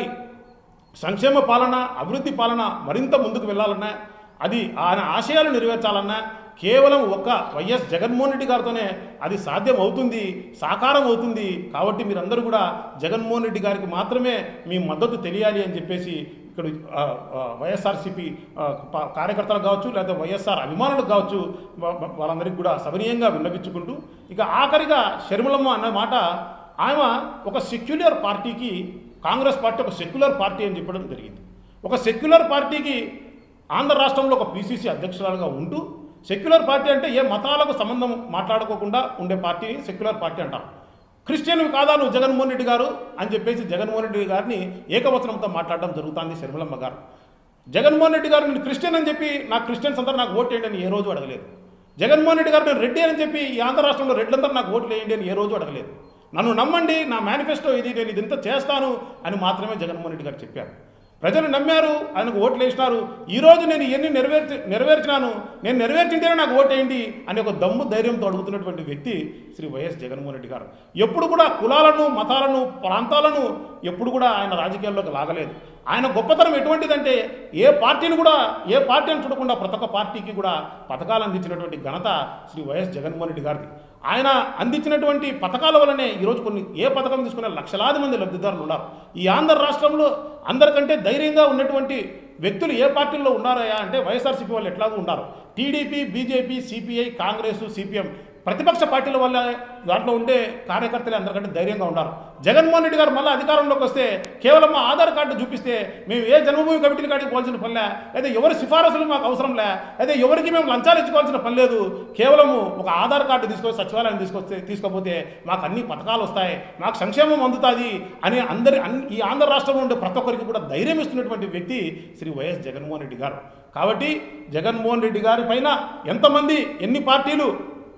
సంక్షేమ పాలన అభివృద్ధి పాలన మరింత ముందుకు వెళ్ళాలన్నా అది ఆయన ఆశయాలు నెరవేర్చాలన్నా కేవలం ఒక్క వైఎస్ జగన్మోహన్ రెడ్డి గారితోనే అది సాధ్యం అవుతుంది సాకారం అవుతుంది కాబట్టి మీరందరూ కూడా జగన్మోహన్ రెడ్డి గారికి మాత్రమే మీ మద్దతు తెలియాలి అని చెప్పేసి ఇక్కడ ఆ, ఆ, వైఎస్ఆర్సీపీ ఆ, ప- కార్యకర్తలకు కావచ్చు లేదా వైఎస్ఆర్ అభిమానులకు కావచ్చు వా- వా- వాళ్ళందరికీ కూడా సవినీయంగా విన్నవించుకుంటూ ఇక ఆఖరిగా షర్మిలమ్మ అన్న మాట ఆమె ఒక సెక్యులర్ పార్టీకి కాంగ్రెస్ పార్టీ ఒక సెక్యులర్ పార్టీ అని చెప్పడం జరిగింది ఒక సెక్యులర్ పార్టీకి ఆంధ్ర రాష్ట్రంలో ఒక పీసీసీ అధ్యక్షురాలుగా ఉంటూ సెక్యులర్ పార్టీ అంటే ఏ మతాలకు సంబంధం మాట్లాడుకోకుండా ఉండే పార్టీని సెక్యులర్ పార్టీ అంటారు క్రిస్టియన్ కాదా నువ్వు జగన్మోహన్ రెడ్డి గారు అని చెప్పేసి జగన్మోహన్ రెడ్డి గారిని ఏకవచనంతో మాట్లాడడం జరుగుతుంది శర్మిలమ్మ గారు జగన్మోహన్ రెడ్డి గారు నేను క్రిస్టియన్ అని చెప్పి నాకు క్రిస్టియన్స్ అందరూ నాకు ఓటు వేయండి అని ఏ రోజు అడగలేదు జగన్మోహన్ రెడ్డి గారు నేను రెడ్డి అని చెప్పి ఈ ఆంధ్ర రాష్ట్రంలో రెడ్లందరూ నాకు ఓట్లు వేయండి అని ఏ రోజు అడగలేదు నన్ను నమ్మండి నా మేనిఫెస్టో ఇది నేను ఇది ఇంత చేస్తాను అని మాత్రమే జగన్మోహన్ రెడ్డి గారు చెప్పారు ప్రజలు నమ్మారు ఆయనకు ఓట్లు వేసినారు ఈ రోజు నేను ఇవన్నీ నెరవేర్చి నెరవేర్చినాను నేను నెరవేర్చింటేనే నాకు ఓటేయండి అని ఒక దమ్ము ధైర్యంతో అడుగుతున్నటువంటి వ్యక్తి శ్రీ వైఎస్ జగన్మోహన్ రెడ్డి గారు ఎప్పుడు కూడా కులాలను మతాలను ప్రాంతాలను ఎప్పుడు కూడా ఆయన రాజకీయాల్లోకి లాగలేదు ఆయన గొప్పతనం ఎటువంటిదంటే ఏ పార్టీని కూడా ఏ పార్టీ అని చూడకుండా ప్రతి ఒక్క పార్టీకి కూడా పథకాలు అందించినటువంటి ఘనత శ్రీ వైఎస్ జగన్మోహన్ రెడ్డి గారిది ఆయన అందించినటువంటి పథకాల వల్లనే ఈరోజు కొన్ని ఏ పథకం తీసుకునే లక్షలాది మంది లబ్ధిదారులు ఉన్నారు ఈ ఆంధ్ర రాష్ట్రంలో అందరికంటే ధైర్యంగా ఉన్నటువంటి వ్యక్తులు ఏ పార్టీల్లో ఉన్నారయా అంటే వైఎస్ఆర్సీపీ వాళ్ళు ఎట్లాగూ ఉన్నారు TDP BJP CPI Congress CPM ప్రతిపక్ష పార్టీల వల్ల దాంట్లో ఉండే కార్యకర్తలే అందరికంటే ధైర్యంగా ఉన్నారు జగన్మోహన్ రెడ్డి గారు మళ్ళీ అధికారంలోకి వస్తే కేవలం మా ఆధార్ కార్డు చూపిస్తే మేము ఏ జన్మభూమి కమిటీల కాడికి పోవాల్సిన పనిలే అయితే ఎవరి సిఫారసులు మాకు అవసరం లే అయితే ఎవరికి మేము లంచాలు ఇచ్చుకోవాల్సిన పని లేదు కేవలము ఒక ఆధార్ కార్డు తీసుకొచ్చి సచివాలయం తీసుకొస్తే తీసుకోకపోతే మాకు అన్ని పథకాలు వస్తాయి మాకు సంక్షేమం అందుతుంది అని అందరి అన్ని ఈ ఆంధ్ర రాష్ట్రంలో ఉండే ప్రతి ఒక్కరికి కూడా ధైర్యం ఇస్తున్నటువంటి వ్యక్తి శ్రీ వైఎస్ జగన్మోహన్ రెడ్డి గారు కాబట్టి జగన్మోహన్ రెడ్డి గారి పైన ఎంతమంది ఎన్ని పార్టీలు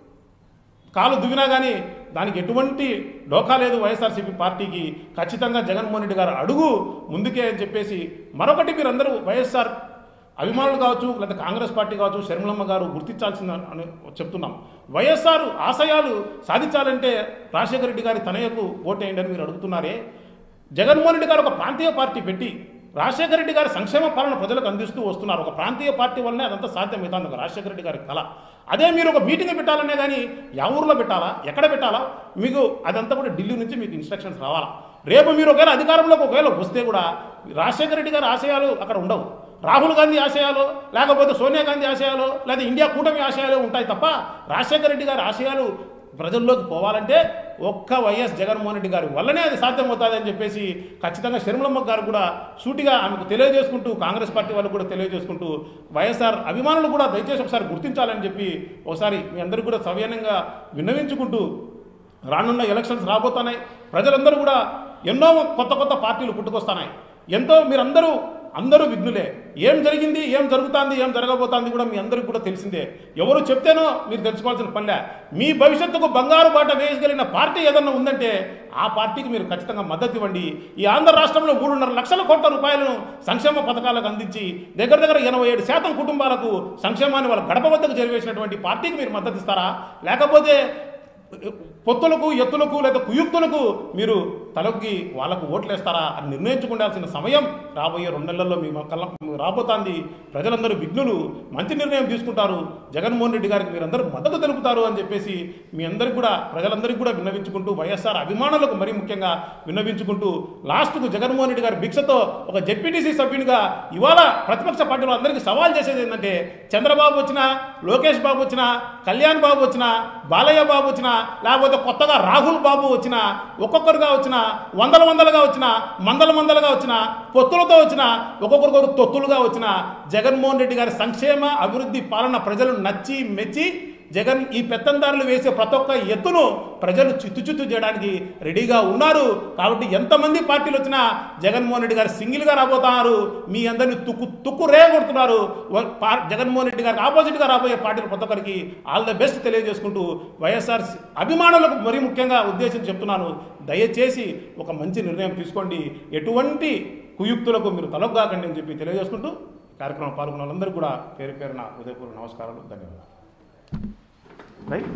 కాలు దువ్వినా కానీ దానికి ఎటువంటి డోకా లేదు వైఎస్ఆర్సీపీ పార్టీకి ఖచ్చితంగా జగన్మోహన్ రెడ్డి గారు అడుగు ముందుకే అని చెప్పేసి మరొకటి మీరందరూ వైఎస్ఆర్ అభిమానులు కావచ్చు లేదా కాంగ్రెస్ పార్టీ కావచ్చు శర్మలమ్మ గారు గుర్తించాల్సింది అని చెప్తున్నాం వైఎస్ఆర్ ఆశయాలు సాధించాలంటే రాజశేఖర రెడ్డి గారి తనయకు ఓటేయండి అని మీరు అడుగుతున్నారే జగన్మోహన్ రెడ్డి గారు ఒక ప్రాంతీయ పార్టీ పెట్టి రాజశేఖర రెడ్డి గారి సంక్షేమ పాలన ప్రజలకు అందిస్తూ వస్తున్నారు ఒక ప్రాంతీయ పార్టీ వల్లనే అదంతా సాధ్యమవుతుంది ఒక రాజశేఖర రెడ్డి గారి కళ అదే మీరు ఒక మీటింగ్ పెట్టాలనే కానీ యా ఊర్లో పెట్టాలా ఎక్కడ పెట్టాలా మీకు అదంతా కూడా ఢిల్లీ నుంచి మీకు ఇన్స్ట్రక్షన్స్ రావాలా రేపు మీరు ఒకవేళ అధికారంలోకి ఒకవేళ వస్తే కూడా రాజశేఖర రెడ్డి గారి ఆశయాలు అక్కడ ఉండవు రాహుల్ గాంధీ ఆశయాలు లేకపోతే సోనియా గాంధీ ఆశయాలు లేదా ఇండియా కూటమి ఆశయాలు ఉంటాయి తప్ప రాజశేఖర రెడ్డి గారి ఆశయాలు ప్రజల్లోకి పోవాలంటే ఒక్క వైఎస్ జగన్మోహన్ రెడ్డి గారి వల్లనే అది సాధ్యమవుతుంది అని చెప్పేసి ఖచ్చితంగా శర్మలమ్మ గారు కూడా సూటిగా ఆమెకు తెలియజేసుకుంటూ కాంగ్రెస్ పార్టీ వాళ్ళు కూడా తెలియజేసుకుంటూ వైఎస్ఆర్ అభిమానులు కూడా దయచేసి ఒకసారి గుర్తించాలని చెప్పి ఒకసారి మీ అందరికీ కూడా సవ్యంగా విన్నవించుకుంటూ రానున్న ఎలక్షన్స్ రాబోతున్నాయి ప్రజలందరూ కూడా ఎన్నో కొత్త కొత్త పార్టీలు పుట్టుకొస్తున్నాయి ఎంతో మీరందరూ అందరూ విఘ్నులే ఏం జరిగింది ఏం జరుగుతుంది ఏం జరగబోతోంది కూడా మీ అందరికీ కూడా తెలిసిందే ఎవరు చెప్తేనో మీరు తెలుసుకోవాల్సిన పనిలే మీ భవిష్యత్తుకు బంగారు బాట వేయగలిగిన పార్టీ ఏదన్నా ఉందంటే ఆ పార్టీకి మీరు ఖచ్చితంగా మద్దతు ఇవ్వండి ఈ ఆంధ్ర రాష్ట్రంలో మూడున్నర లక్షల కోట్ల రూపాయలను సంక్షేమ పథకాలకు అందించి దగ్గర దగ్గర ఎనభై ఏడు శాతం కుటుంబాలకు సంక్షేమాన్ని వాళ్ళ గడప వద్దకు చేరవేసినటువంటి పార్టీకి మీరు మద్దతు ఇస్తారా లేకపోతే పొత్తులకు ఎత్తులకు లేదా కుయుక్తులకు మీరు తలొగ్గి వాళ్ళకు ఓట్లేస్తారా అని నిర్ణయించుకోవాల్సిన సమయం రాబోయే రెండు నెలల్లో మీ కళ్ళ రాబోతోంది ప్రజలందరూ విఘ్నులు మంచి నిర్ణయం తీసుకుంటారు జగన్మోహన్ రెడ్డి గారికి మీరందరూ మద్దతు తెలుపుతారు అని చెప్పేసి మీ అందరికి కూడా ప్రజలందరికీ కూడా విన్నవించుకుంటూ వైఎస్ఆర్ అభిమానులకు మరీ ముఖ్యంగా విన్నవించుకుంటూ లాస్ట్కు జగన్మోహన్ రెడ్డి గారి భిక్షతో ఒక జెడ్పీటీసీ సభ్యునిగా ఇవాళ ప్రతిపక్ష పార్టీలో అందరికీ సవాల్ చేసేది ఏంటంటే చంద్రబాబు వచ్చినా లోకేష్ బాబు వచ్చినా కళ్యాణ్ బాబు వచ్చినా బాలయ్య బాబు వచ్చినా లేకపోతే కొత్తగా రాహుల్ బాబు వచ్చినా ఒక్కొక్కరుగా వచ్చిన వందల వందలుగా వచ్చిన మందల మందలుగా వచ్చిన పొత్తులతో వచ్చిన ఒక్కొక్కరికొకరు తొత్తులుగా వచ్చిన జగన్మోహన్ రెడ్డి గారి సంక్షేమ అభివృద్ధి పాలన ప్రజలు నచ్చి మెచ్చి జగన్ ఈ పెత్తందారులు వేసే ప్రతి ఒక్క ఎత్తును ప్రజలు చిత్తు చిత్తు చేయడానికి రెడీగా ఉన్నారు కాబట్టి ఎంతమంది పార్టీలు వచ్చినా జగన్మోహన్ రెడ్డి గారు సింగిల్గా రాబోతున్నారు మీ అందరిని తుక్కు తుక్కు రేగొడుతున్నారు వ- పా- జగన్మోహన్ రెడ్డి గారికి ఆపోజిట్గా రాబోయే పార్టీలు ప్రతి ఒక్కరికి ఆల్ ద బెస్ట్ తెలియజేసుకుంటూ వైఎస్ఆర్ అభిమానులకు మరీ ముఖ్యంగా ఉద్దేశించి చెప్తున్నాను దయచేసి ఒక మంచి నిర్ణయం తీసుకోండి ఎటువంటి కుయుక్తులకు మీరు తలొగ్గాకండి అని చెప్పి తెలియజేసుకుంటూ కార్యక్రమం పాల్గొన్న వాళ్ళందరూ కూడా పేరు పేరున ఉదయపూర్వ నమస్కారాలు ధన్యవాదాలు రైట్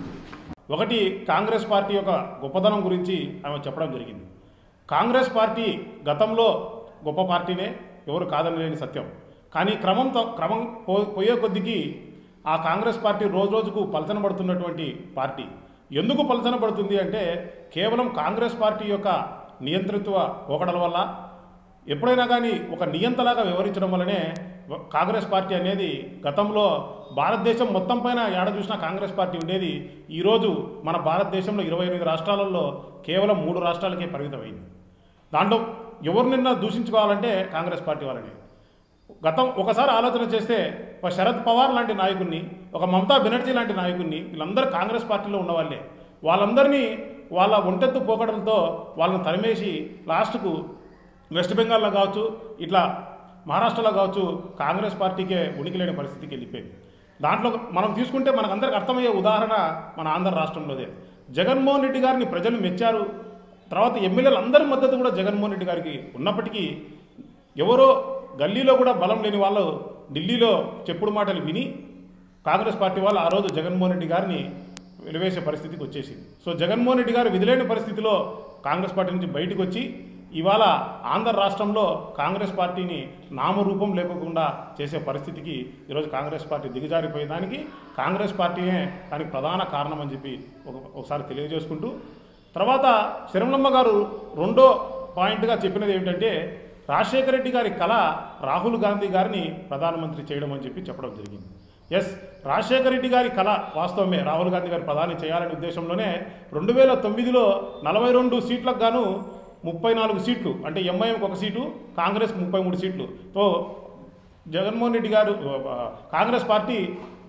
ఒకటి కాంగ్రెస్ పార్టీ యొక్క గొప్పదనం గురించి ఆమె చెప్పడం జరిగింది కాంగ్రెస్ పార్టీ గతంలో గొప్ప పార్టీనే ఎవరు కాదనలేని సత్యం కానీ క్రమంతో క్రమం పో పోయే కొద్దికి ఆ కాంగ్రెస్ పార్టీ రోజు రోజుకు పలచనబడుతున్నటువంటి పార్టీ ఎందుకు పలచనబడుతుంది అంటే కేవలం కాంగ్రెస్ పార్టీ యొక్క నియంతృత్వ పోకడల వల్ల ఎప్పుడైనా కానీ ఒక నియంతలాగా వ్యవహరించడం వల్లనే వ- కాంగ్రెస్ పార్టీ అనేది గతంలో భారతదేశం మొత్తం పైన ఏడ చూసినా కాంగ్రెస్ పార్టీ ఉండేది ఈరోజు మన భారతదేశంలో ఇరవై ఎనిమిది రాష్ట్రాలలో కేవలం మూడు రాష్ట్రాలకే పరిమితమైంది దాంట్లో ఎవరినైనా దూషించుకోవాలంటే కాంగ్రెస్ పార్టీ వాళ్ళని గతం ఒకసారి ఆలోచన చేస్తే ఒక శరద్ పవార్ లాంటి నాయకుడిని ఒక మమతా బెనర్జీ లాంటి నాయకుడిని వీళ్ళందరూ కాంగ్రెస్ పార్టీలో ఉన్నవాళ్ళే వాళ్ళందరినీ వాళ్ళ ఒంటెత్తు పోకడంతో వాళ్ళని తరిమేసి లాస్ట్కు వెస్ట్ బెంగాల్లో కావచ్చు ఇట్లా మహారాష్ట్రలో కావచ్చు కాంగ్రెస్ పార్టీకే ఉనికి లేని పరిస్థితికి వెళ్ళిపోయింది దాంట్లో మనం తీసుకుంటే మనకు అందరికి అర్థమయ్యే ఉదాహరణ మన ఆంధ్ర రాష్ట్రంలోదే జగన్మోహన్ రెడ్డి గారిని ప్రజలు మెచ్చారు తర్వాత ఎమ్మెల్యేలు అందరి మద్దతు కూడా జగన్మోహన్ రెడ్డి గారికి ఉన్నప్పటికీ ఎవరో గల్లీలో కూడా బలం లేని వాళ్ళు ఢిల్లీలో చెప్పుడు మాటలు విని కాంగ్రెస్ పార్టీ వాళ్ళు ఆ రోజు జగన్మోహన్ రెడ్డి గారిని వెలివేసే పరిస్థితికి వచ్చేసింది సో జగన్మోహన్ రెడ్డి గారు విధులేని పరిస్థితిలో కాంగ్రెస్ పార్టీ నుంచి బయటకు వచ్చి ఇవాళ ఆంధ్ర రాష్ట్రంలో కాంగ్రెస్ పార్టీని నామరూపం లేకుండా చేసే పరిస్థితికి ఈరోజు కాంగ్రెస్ పార్టీ దిగజారిపోయేదానికి కాంగ్రెస్ పార్టీయే దానికి ప్రధాన కారణం అని చెప్పి ఒక ఒకసారి తెలియజేసుకుంటూ తర్వాత శరమలమ్మ గారు రెండో పాయింట్గా చెప్పినది ఏమిటంటే రాజశేఖర రెడ్డి గారి కళ రాహుల్ గాంధీ గారిని ప్రధానమంత్రి చేయడం అని చెప్పి చెప్పడం జరిగింది ఎస్ రాజశేఖర రెడ్డి గారి కళ వాస్తవమే రాహుల్ గాంధీ గారి ప్రధాని చేయాలనే ఉద్దేశంలోనే రెండు వేల తొమ్మిదిలో నలభై రెండు సీట్లకు గాను ముప్పై నాలుగు సీట్లు అంటే ఎంఐఎంకి ఒక సీటు కాంగ్రెస్కి ముప్పై మూడు సీట్లు తో జగన్మోహన్ రెడ్డి గారు ఆ, కాంగ్రెస్ పార్టీ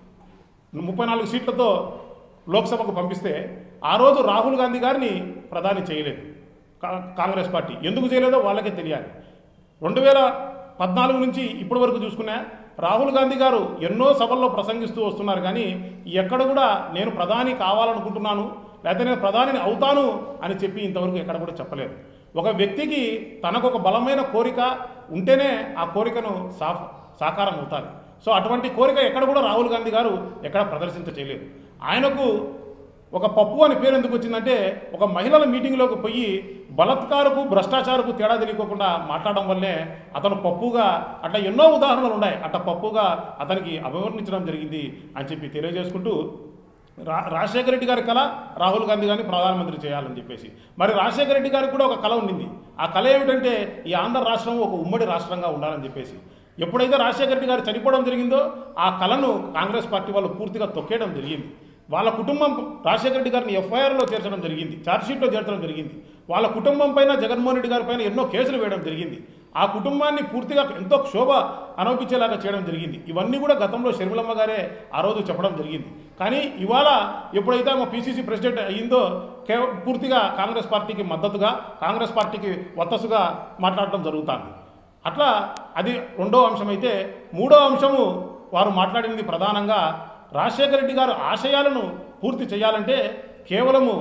ముప్పై నాలుగు సీట్లతో లోక్సభకు పంపిస్తే ఆ రోజు రాహుల్ గాంధీ గారిని ప్రధాని చేయలేదు కా- కాంగ్రెస్ పార్టీ ఎందుకు చేయలేదో వాళ్ళకే తెలియాలి రెండు వేల పద్నాలుగు నుంచి ఇప్పటి వరకు చూసుకున్నా రాహుల్ గాంధీ గారు ఎన్నో సభల్లో ప్రసంగిస్తూ వస్తున్నారు కానీ ఎక్కడ కూడా నేను ప్రధాని కావాలనుకుంటున్నాను లేకపోతే నేను ప్రధానిని అవుతాను అని చెప్పి ఇంతవరకు ఎక్కడ కూడా చెప్పలేదు ఒక వ్యక్తికి తనకు ఒక బలమైన కోరిక ఉంటేనే ఆ కోరికను సా సాకారం అవుతాది సో అటువంటి కోరిక ఎక్కడ కూడా రాహుల్ గాంధీ గారు ఎక్కడ ప్రదర్శించ చేయలేదు ఆయనకు ఒక పప్పు అని పేరు ఎందుకు వచ్చిందంటే ఒక మహిళల మీటింగ్లోకి పోయి బలత్కారకు భ్రష్టాచారకు తేడా తెలియకోకుండా మాట్లాడడం వల్లే అతను పప్పుగా అట్లా ఎన్నో ఉదాహరణలు ఉన్నాయి అట్లా పప్పుగా అతనికి అభివర్ణించడం జరిగింది అని చెప్పి తెలియజేసుకుంటూ రా రాజశేఖర రెడ్డి గారి కళ రాహుల్ గాంధీ గారిని ప్రధానమంత్రి చేయాలని చెప్పేసి మరి రాజశేఖర రెడ్డి గారికి కూడా ఒక కళ ఉండింది ఆ కళ ఏమిటంటే ఈ ఆంధ్ర రాష్ట్రం ఒక ఉమ్మడి రాష్ట్రంగా ఉండాలని చెప్పేసి ఎప్పుడైతే రాజశేఖర రెడ్డి గారు చనిపోవడం జరిగిందో ఆ కళను కాంగ్రెస్ పార్టీ వాళ్ళు పూర్తిగా తొక్కేయడం జరిగింది వాళ్ళ కుటుంబం రాజశేఖర రెడ్డి గారిని ఎఫ్ఐఆర్లో చేర్చడం జరిగింది ఛార్జ్షీట్లో చేర్చడం జరిగింది వాళ్ళ కుటుంబం పైన జగన్మోహన్ రెడ్డి గారి పైన ఎన్నో కేసులు వేయడం జరిగింది ఆ కుటుంబాన్ని పూర్తిగా ఎంతో క్షోభ అనుభవించేలాగా చేయడం జరిగింది ఇవన్నీ కూడా గతంలో షర్మిలమ్మ గారే ఆ రోజు చెప్పడం జరిగింది కానీ ఇవాళ ఎప్పుడైతే ఆమె పీసీసీ ప్రెసిడెంట్ అయ్యిందో కేవ పూర్తిగా కాంగ్రెస్ పార్టీకి మద్దతుగా కాంగ్రెస్ పార్టీకి వత్తసుగా మాట్లాడటం జరుగుతుంది అట్లా అది రెండో అంశం అయితే మూడో అంశము వారు మాట్లాడింది ప్రధానంగా రాజశేఖర రెడ్డి గారు ఆశయాలను పూర్తి చేయాలంటే కేవలము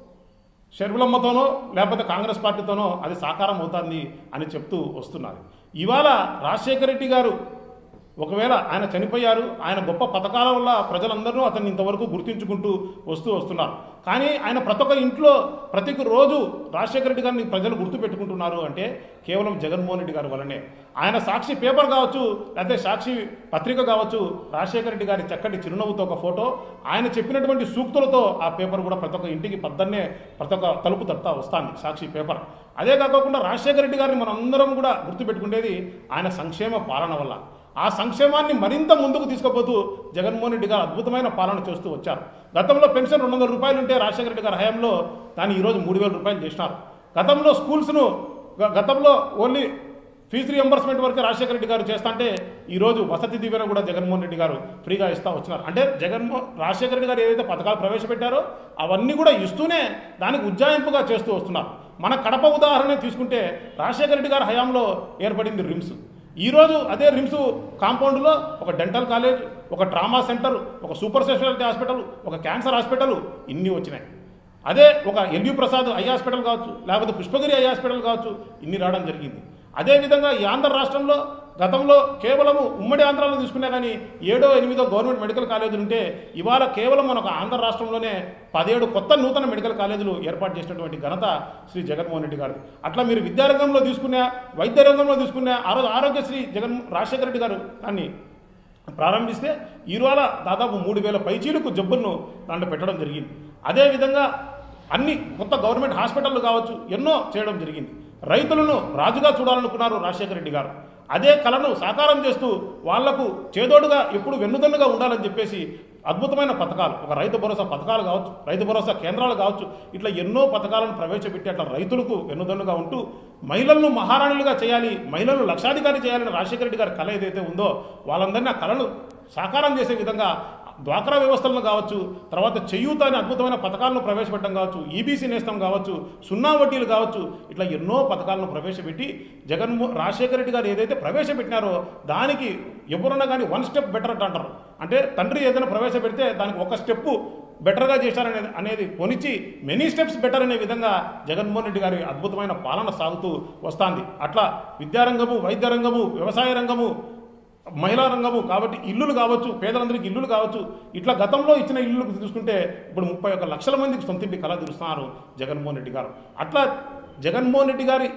షర్మిలమ్మతోనో లేకపోతే కాంగ్రెస్ పార్టీతోనో అది సాకారం అవుతుంది అని చెప్తూ వస్తున్నారు ఇవాళ రాజశేఖర రెడ్డి గారు ఒకవేళ ఆయన చనిపోయారు ఆయన గొప్ప పథకాల వల్ల ప్రజలందరూ అతన్ని ఇంతవరకు గుర్తించుకుంటూ వస్తూ వస్తున్నారు కానీ ఆయన ప్రతి ఒక్క ఇంట్లో ప్రతి ఒక్క రోజు రాజశేఖర రెడ్డి గారిని ప్రజలు గుర్తుపెట్టుకుంటున్నారు అంటే కేవలం జగన్మోహన్ రెడ్డి గారి వల్లనే ఆయన సాక్షి పేపర్ కావచ్చు లేకపోతే సాక్షి పత్రిక కావచ్చు రాజశేఖర రెడ్డి గారి చక్కటి చిరునవ్వుతో ఒక ఫోటో ఆయన చెప్పినటువంటి సూక్తులతో ఆ పేపర్ కూడా ప్రతి ఒక్క ఇంటికి పద్దన్నే ప్రతి ఒక్క తలుపు తడతా వస్తుంది సాక్షి పేపర్ అదే కాకుండా రాజశేఖర రెడ్డి గారిని మనం అందరం కూడా గుర్తుపెట్టుకునేది ఆయన సంక్షేమ పాలన వల్ల ఆ సంక్షేమాన్ని మరింత ముందుకు తీసుకుపోతూ జగన్మోహన్ రెడ్డి గారు అద్భుతమైన పాలన చేస్తూ వచ్చారు గతంలో పెన్షన్ రెండు వందల రూపాయలు ఉంటే రాజశేఖర రెడ్డి గారి హయాంలో దాన్ని ఈరోజు మూడు వేల రూపాయలు చేసినారు గతంలో స్కూల్స్ను గ- గతంలో ఓన్లీ ఫీజు రియంబర్స్మెంట్ వరకే రాజశేఖర రెడ్డి గారు చేస్తా అంటే ఈరోజు వసతి దీవెన కూడా జగన్మోహన్ రెడ్డి గారు ఫ్రీగా ఇస్తా వచ్చినారు అంటే జగన్మోహన్ రాజశేఖర రెడ్డి గారు ఏదైతే పథకాలు ప్రవేశపెట్టారో అవన్నీ కూడా ఇస్తూనే దానికి ఉజ్జాయింపుగా చేస్తూ వస్తున్నారు మన కడప ఉదాహరణ తీసుకుంటే రాజశేఖర రెడ్డి గారి హయాంలో ఏర్పడింది రిమ్స్ ఈరోజు అదే రిమ్స్ కాంపౌండ్లో ఒక డెంటల్ కాలేజ్ ఒక ట్రామా సెంటర్ ఒక సూపర్ స్పెషాలిటీ హాస్పిటల్ ఒక క్యాన్సర్ హాస్పిటల్ ఇన్ని వచ్చినాయి అదే ఒక ఎల్యూ ప్రసాద్ ఐ హాస్పిటల్ కావచ్చు లేకపోతే పుష్పగిరి ఐ హాస్పిటల్ కావచ్చు ఇన్ని రావడం జరిగింది అదేవిధంగా ఈ ఆంధ్ర రాష్ట్రంలో గతంలో కేవలము ఉమ్మడి ఆంధ్రాలో తీసుకున్నా కానీ ఏడో ఎనిమిదో గవర్నమెంట్ మెడికల్ కాలేజీలు ఉంటే ఇవాళ కేవలం మనకు ఆంధ్ర రాష్ట్రంలోనే పదిహేడు కొత్త నూతన మెడికల్ కాలేజీలు ఏర్పాటు చేసినటువంటి ఘనత శ్రీ జగన్మోహన్ రెడ్డి గారిది అట్లా మీరు విద్యారంగంలో తీసుకున్నా వైద్య రంగంలో తీసుకున్నా ఆ రోజు ఆరోగ్యశ్రీ జగన్ రాజశేఖర రెడ్డి గారు దాన్ని ప్రారంభిస్తే ఈరోజు దాదాపు మూడు వేల పైచీలకు జబ్బులను దాంట్లో పెట్టడం జరిగింది అదేవిధంగా అన్ని కొత్త గవర్నమెంట్ హాస్పిటళ్ళు కావచ్చు ఎన్నో చేయడం జరిగింది రైతులను రాజుగా చూడాలనుకున్నారు రాజశేఖర రెడ్డి గారు అదే కళను సాకారం చేస్తూ వాళ్లకు చేదోడుగా ఎప్పుడు వెన్నుదన్నుగా ఉండాలని చెప్పేసి అద్భుతమైన పథకాలు ఒక రైతు భరోసా పథకాలు కావచ్చు రైతు భరోసా కేంద్రాలు కావచ్చు ఇట్లా ఎన్నో పథకాలను ప్రవేశపెట్టి అట్లా రైతులకు వెన్నుదన్నుగా ఉంటూ మహిళలను మహారాణులుగా చేయాలి మహిళలను లక్షాధికారి చేయాలని రాజశేఖర రెడ్డి గారి కళ ఏదైతే ఉందో వాళ్ళందరినీ ఆ కళను సాకారం చేసే విధంగా డ్వాక్రా వ్యవస్థలను కావచ్చు తర్వాత చేయూత అనే అద్భుతమైన పథకాలను ప్రవేశపెట్టడం కావచ్చు ఈబీసీ నేస్తం కావచ్చు సున్నా వడ్డీలు కావచ్చు ఇట్లా ఎన్నో పథకాలను ప్రవేశపెట్టి జగన్మో రాజశేఖర రెడ్డి గారు ఏదైతే ప్రవేశపెట్టినారో దానికి ఎవరున్నా కానీ వన్ స్టెప్ బెటర్ అంట అంటారు అంటే తండ్రి ఏదైనా ప్రవేశపెడితే దానికి ఒక స్టెప్పు బెటర్గా చేశారనేది అనేది కొనిచ్చి మెనీ స్టెప్స్ బెటర్ అనే విధంగా జగన్మోహన్ రెడ్డి గారి అద్భుతమైన పాలన సాగుతూ వస్తుంది అట్లా విద్యారంగము వైద్య రంగము వ్యవసాయ రంగము మహిళా రంగము కాబట్టి ఇల్లులు కావచ్చు పేదలందరికీ ఇల్లులు కావచ్చు ఇట్లా గతంలో ఇచ్చిన ఇల్లు చూసుకుంటే ఇప్పుడు ముప్పై ఒక్క లక్షల మందికి సొంతింటి కళ తీరుస్తున్నారు జగన్మోహన్ రెడ్డి గారు అట్లా జగన్మోహన్ రెడ్డి గారి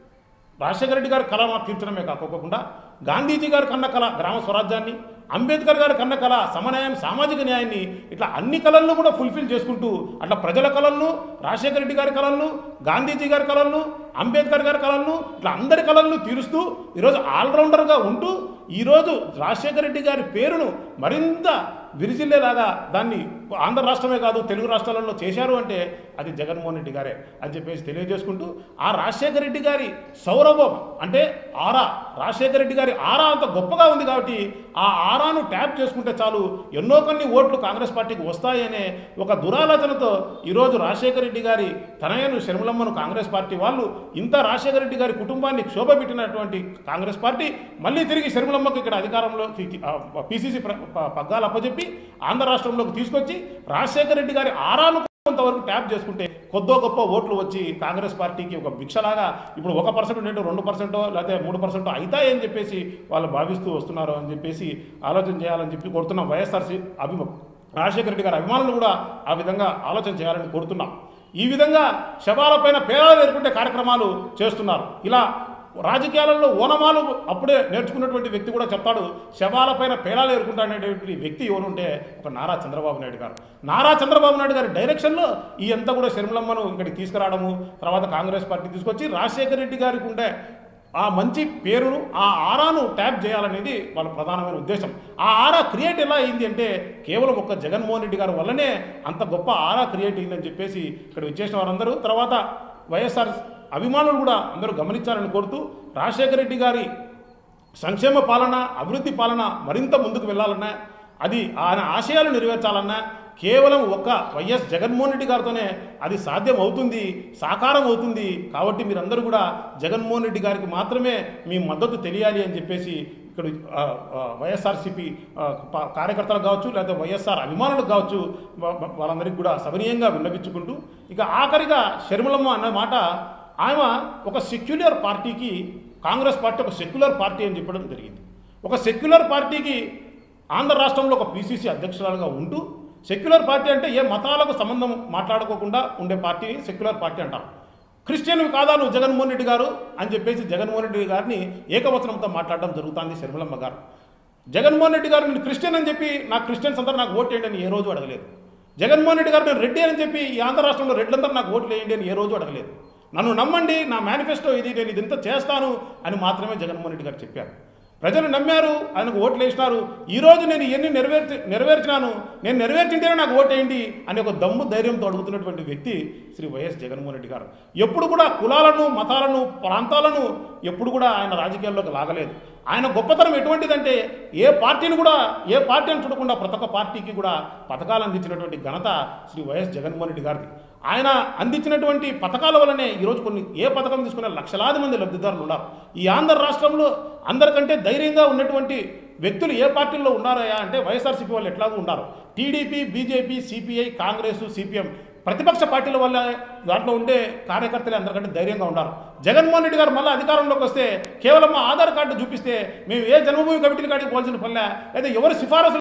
రాజశేఖర రెడ్డి గారి కళ తీర్చడమే కాకోకుండా గాంధీజీ గారి కన్న కళ గ్రామ స్వరాజ్యాన్ని అంబేద్కర్ గారి కన్న కళ సమన్యాయం సామాజిక న్యాయాన్ని ఇట్లా అన్ని కళలను కూడా ఫుల్ఫిల్ చేసుకుంటూ అట్లా ప్రజల కళలను రాజశేఖర రెడ్డి గారి కళలను గాంధీజీ గారి కళలను అంబేద్కర్ గారి కళలను ఇట్లా అందరి కళలను తీరుస్తూ ఈరోజు ఆల్రౌండర్గా ఉంటూ ఈరోజు రాజశేఖర రెడ్డి గారి పేరును మరింత విరిజిల్లేలాగా దాన్ని ఆంధ్ర రాష్ట్రమే కాదు తెలుగు రాష్ట్రాలలో చేశారు అంటే అది జగన్మోహన్ రెడ్డి గారే అని చెప్పేసి తెలియజేసుకుంటూ ఆ రాజశేఖర రెడ్డి గారి సౌరభం అంటే ఆరా రాజశేఖర రెడ్డి గారి ఆరా అంత గొప్పగా ఉంది కాబట్టి ఆ ఆరాను ట్యాప్ చేసుకుంటే చాలు ఎన్నో కొన్ని ఓట్లు కాంగ్రెస్ పార్టీకి వస్తాయనే ఒక దురాలోచనతో ఈరోజు రాజశేఖర రెడ్డి గారి తనయను శర్మలమ్మను కాంగ్రెస్ పార్టీ వాళ్ళు ఇంత రాజశేఖర రెడ్డి గారి కుటుంబాన్ని క్షోభపెట్టినటువంటి కాంగ్రెస్ పార్టీ మళ్ళీ తిరిగి శర్మలమ్మకు ఇక్కడ అధికారంలో పిసిసి పగ్గాలు అప్పచెప్పి ఆంధ్ర రాష్ట్రంలోకి తీసుకొచ్చి రాజశేఖర రెడ్డి గారి ఆరాను కొంతవరకు ట్యాప్ చేసుకుంటే కొద్దో గొప్ప ఓట్లు వచ్చి కాంగ్రెస్ పార్టీకి ఒక భిక్షలాగా ఇప్పుడు ఒక పర్సెంట్ ఉండేటో రెండు పర్సెంటో లేకపోతే మూడు పర్సెంటో అవుతాయని చెప్పేసి వాళ్ళు భావిస్తూ వస్తున్నారు అని చెప్పేసి ఆలోచన చేయాలని చెప్పి కోరుతున్నాం వైఎస్ఆర్సీ అభిమ రాజశేఖర రెడ్డి గారి అభిమానులు కూడా ఆ విధంగా ఆలోచన చేయాలని కోరుతున్నాం ఈ విధంగా శవాలపైన పేరాలు ఏర్పడే కార్యక్రమాలు చేస్తున్నారు ఇలా రాజకీయాలలో ఓనమాలు అప్పుడే నేర్చుకున్నటువంటి వ్యక్తి కూడా చెప్తాడు శవాలపైన పేలాలు ఏరుకుంటాడనేటువంటి వ్యక్తి ఎవరుంటే ఒక నారా చంద్రబాబు నాయుడు గారు నారా చంద్రబాబు నాయుడు గారి డైరెక్షన్లో ఈ అంతా కూడా శర్మలమ్మను ఇక్కడికి తీసుకురావడము తర్వాత కాంగ్రెస్ పార్టీ తీసుకొచ్చి రాజశేఖర రెడ్డి గారికి ఉండే ఆ మంచి పేరును ఆ ఆరాను ట్యాప్ చేయాలనేది వాళ్ళ ప్రధానమైన ఉద్దేశం ఆ ఆరా క్రియేట్ ఎలా అయింది అంటే కేవలం ఒక్క జగన్మోహన్ రెడ్డి గారి వల్లనే అంత గొప్ప ఆరా క్రియేట్ అయిందని చెప్పేసి ఇక్కడ వచ్చేసిన వారందరూ తర్వాత వైఎస్ఆర్ అభిమానులు కూడా అందరూ గమనించాలని కోరుతూ రాజశేఖర రెడ్డి గారి సంక్షేమ పాలన అభివృద్ధి పాలన మరింత ముందుకు వెళ్ళాలన్నా అది ఆయన ఆశయాలు నెరవేర్చాలన్నా కేవలం ఒక్క వైఎస్ జగన్మోహన్ రెడ్డి గారితోనే అది సాధ్యం అవుతుంది సాకారం అవుతుంది కాబట్టి మీరందరూ కూడా జగన్మోహన్ రెడ్డి గారికి మాత్రమే మీ మద్దతు తెలియాలి అని చెప్పేసి ఇక్కడ ఆ, ఆ, వైఎస్ఆర్సీపీ ఆ, ప- కార్యకర్తలకు కావచ్చు లేకపోతే వైఎస్ఆర్ అభిమానులకు కావచ్చు వా- వా- వాళ్ళందరికీ కూడా సవినీయంగా విన్నపించుకుంటూ ఇక ఆఖరిగా షర్మిలమ్మ అన్న మాట ఆమె ఒక సెక్యులర్ పార్టీకి కాంగ్రెస్ పార్టీ ఒక సెక్యులర్ పార్టీ అని చెప్పడం జరిగింది ఒక సెక్యులర్ పార్టీకి ఆంధ్ర రాష్ట్రంలో ఒక పీసీసీ అధ్యక్షురాలుగా ఉంటూ సెక్యులర్ పార్టీ అంటే ఏ మతాలకు సంబంధం మాట్లాడుకోకుండా ఉండే పార్టీని సెక్యులర్ పార్టీ అంటారు క్రిస్టియన్ కాదా నువ్వు జగన్మోహన్ రెడ్డి గారు అని చెప్పేసి జగన్మోహన్ రెడ్డి గారిని ఏకవచనంతో మాట్లాడడం జరుగుతుంది శర్మిలమ్మ గారు జగన్మోహన్ రెడ్డి గారు నేను క్రిస్టియన్ అని చెప్పి నాకు క్రిస్టియన్స్ అందరూ నాకు ఓటు వేయండి అని ఏ రోజు అడగలేదు జగన్మోహన్ రెడ్డి గారు నేను రెడ్డి అని చెప్పి ఈ ఆంధ్ర రాష్ట్రంలో రెడ్లందరూ నాకు ఓట్లు వేయండి అని ఏ రోజు అడగలేదు నన్ను నమ్మండి నా మేనిఫెస్టో ఇది నేను ఇది ఇంత చేస్తాను అని మాత్రమే జగన్మోహన్ రెడ్డి గారు చెప్పారు ప్రజలు నమ్మారు ఆయనకు ఓట్లు వేసినారు ఈ రోజు నేను ఇవన్నీ నెరవేర్చి నెరవేర్చినాను నేను నెరవేర్చింటేనే నాకు ఓటేయండి అని ఒక దమ్ము ధైర్యంతో అడుగుతున్నటువంటి వ్యక్తి శ్రీ వైఎస్ జగన్మోహన్ రెడ్డి గారు ఎప్పుడు కూడా కులాలను మతాలను ప్రాంతాలను ఎప్పుడు కూడా ఆయన రాజకీయాల్లోకి లాగలేదు ఆయన గొప్పతనం ఎటువంటిదంటే ఏ పార్టీని కూడా ఏ పార్టీని చూడకుండా ప్రతి ఒక్క పార్టీకి కూడా పథకాలు అందించినటువంటి ఘనత శ్రీ వైఎస్ జగన్మోహన్ రెడ్డి గారిది ఆయన అందించినటువంటి పథకాల వల్లనే ఈరోజు కొన్ని ఏ పథకం తీసుకున్న లక్షలాది మంది లబ్ధిదారులు ఉన్నారు ఈ ఆంధ్ర రాష్ట్రంలో అందరికంటే ధైర్యంగా ఉన్నటువంటి వ్యక్తులు ఏ పార్టీల్లో ఉన్నారయా అంటే వైఎస్ఆర్సీపీ వాళ్ళు ఎట్లాగూ ఉన్నారు TDP BJP CPI Congress CPM ప్రతిపక్ష పార్టీల వల్ల దాంట్లో ఉండే కార్యకర్తలే అందరికంటే ధైర్యంగా ఉన్నారు జగన్మోహన్ రెడ్డి గారు మళ్ళీ అధికారంలోకి వస్తే కేవలం మా ఆధార్ కార్డు చూపిస్తే మేము ఏ జన్మభూమి కమిటీల కాడికి పోవాల్సిన పనిలే లేదా ఎవరి సిఫారసు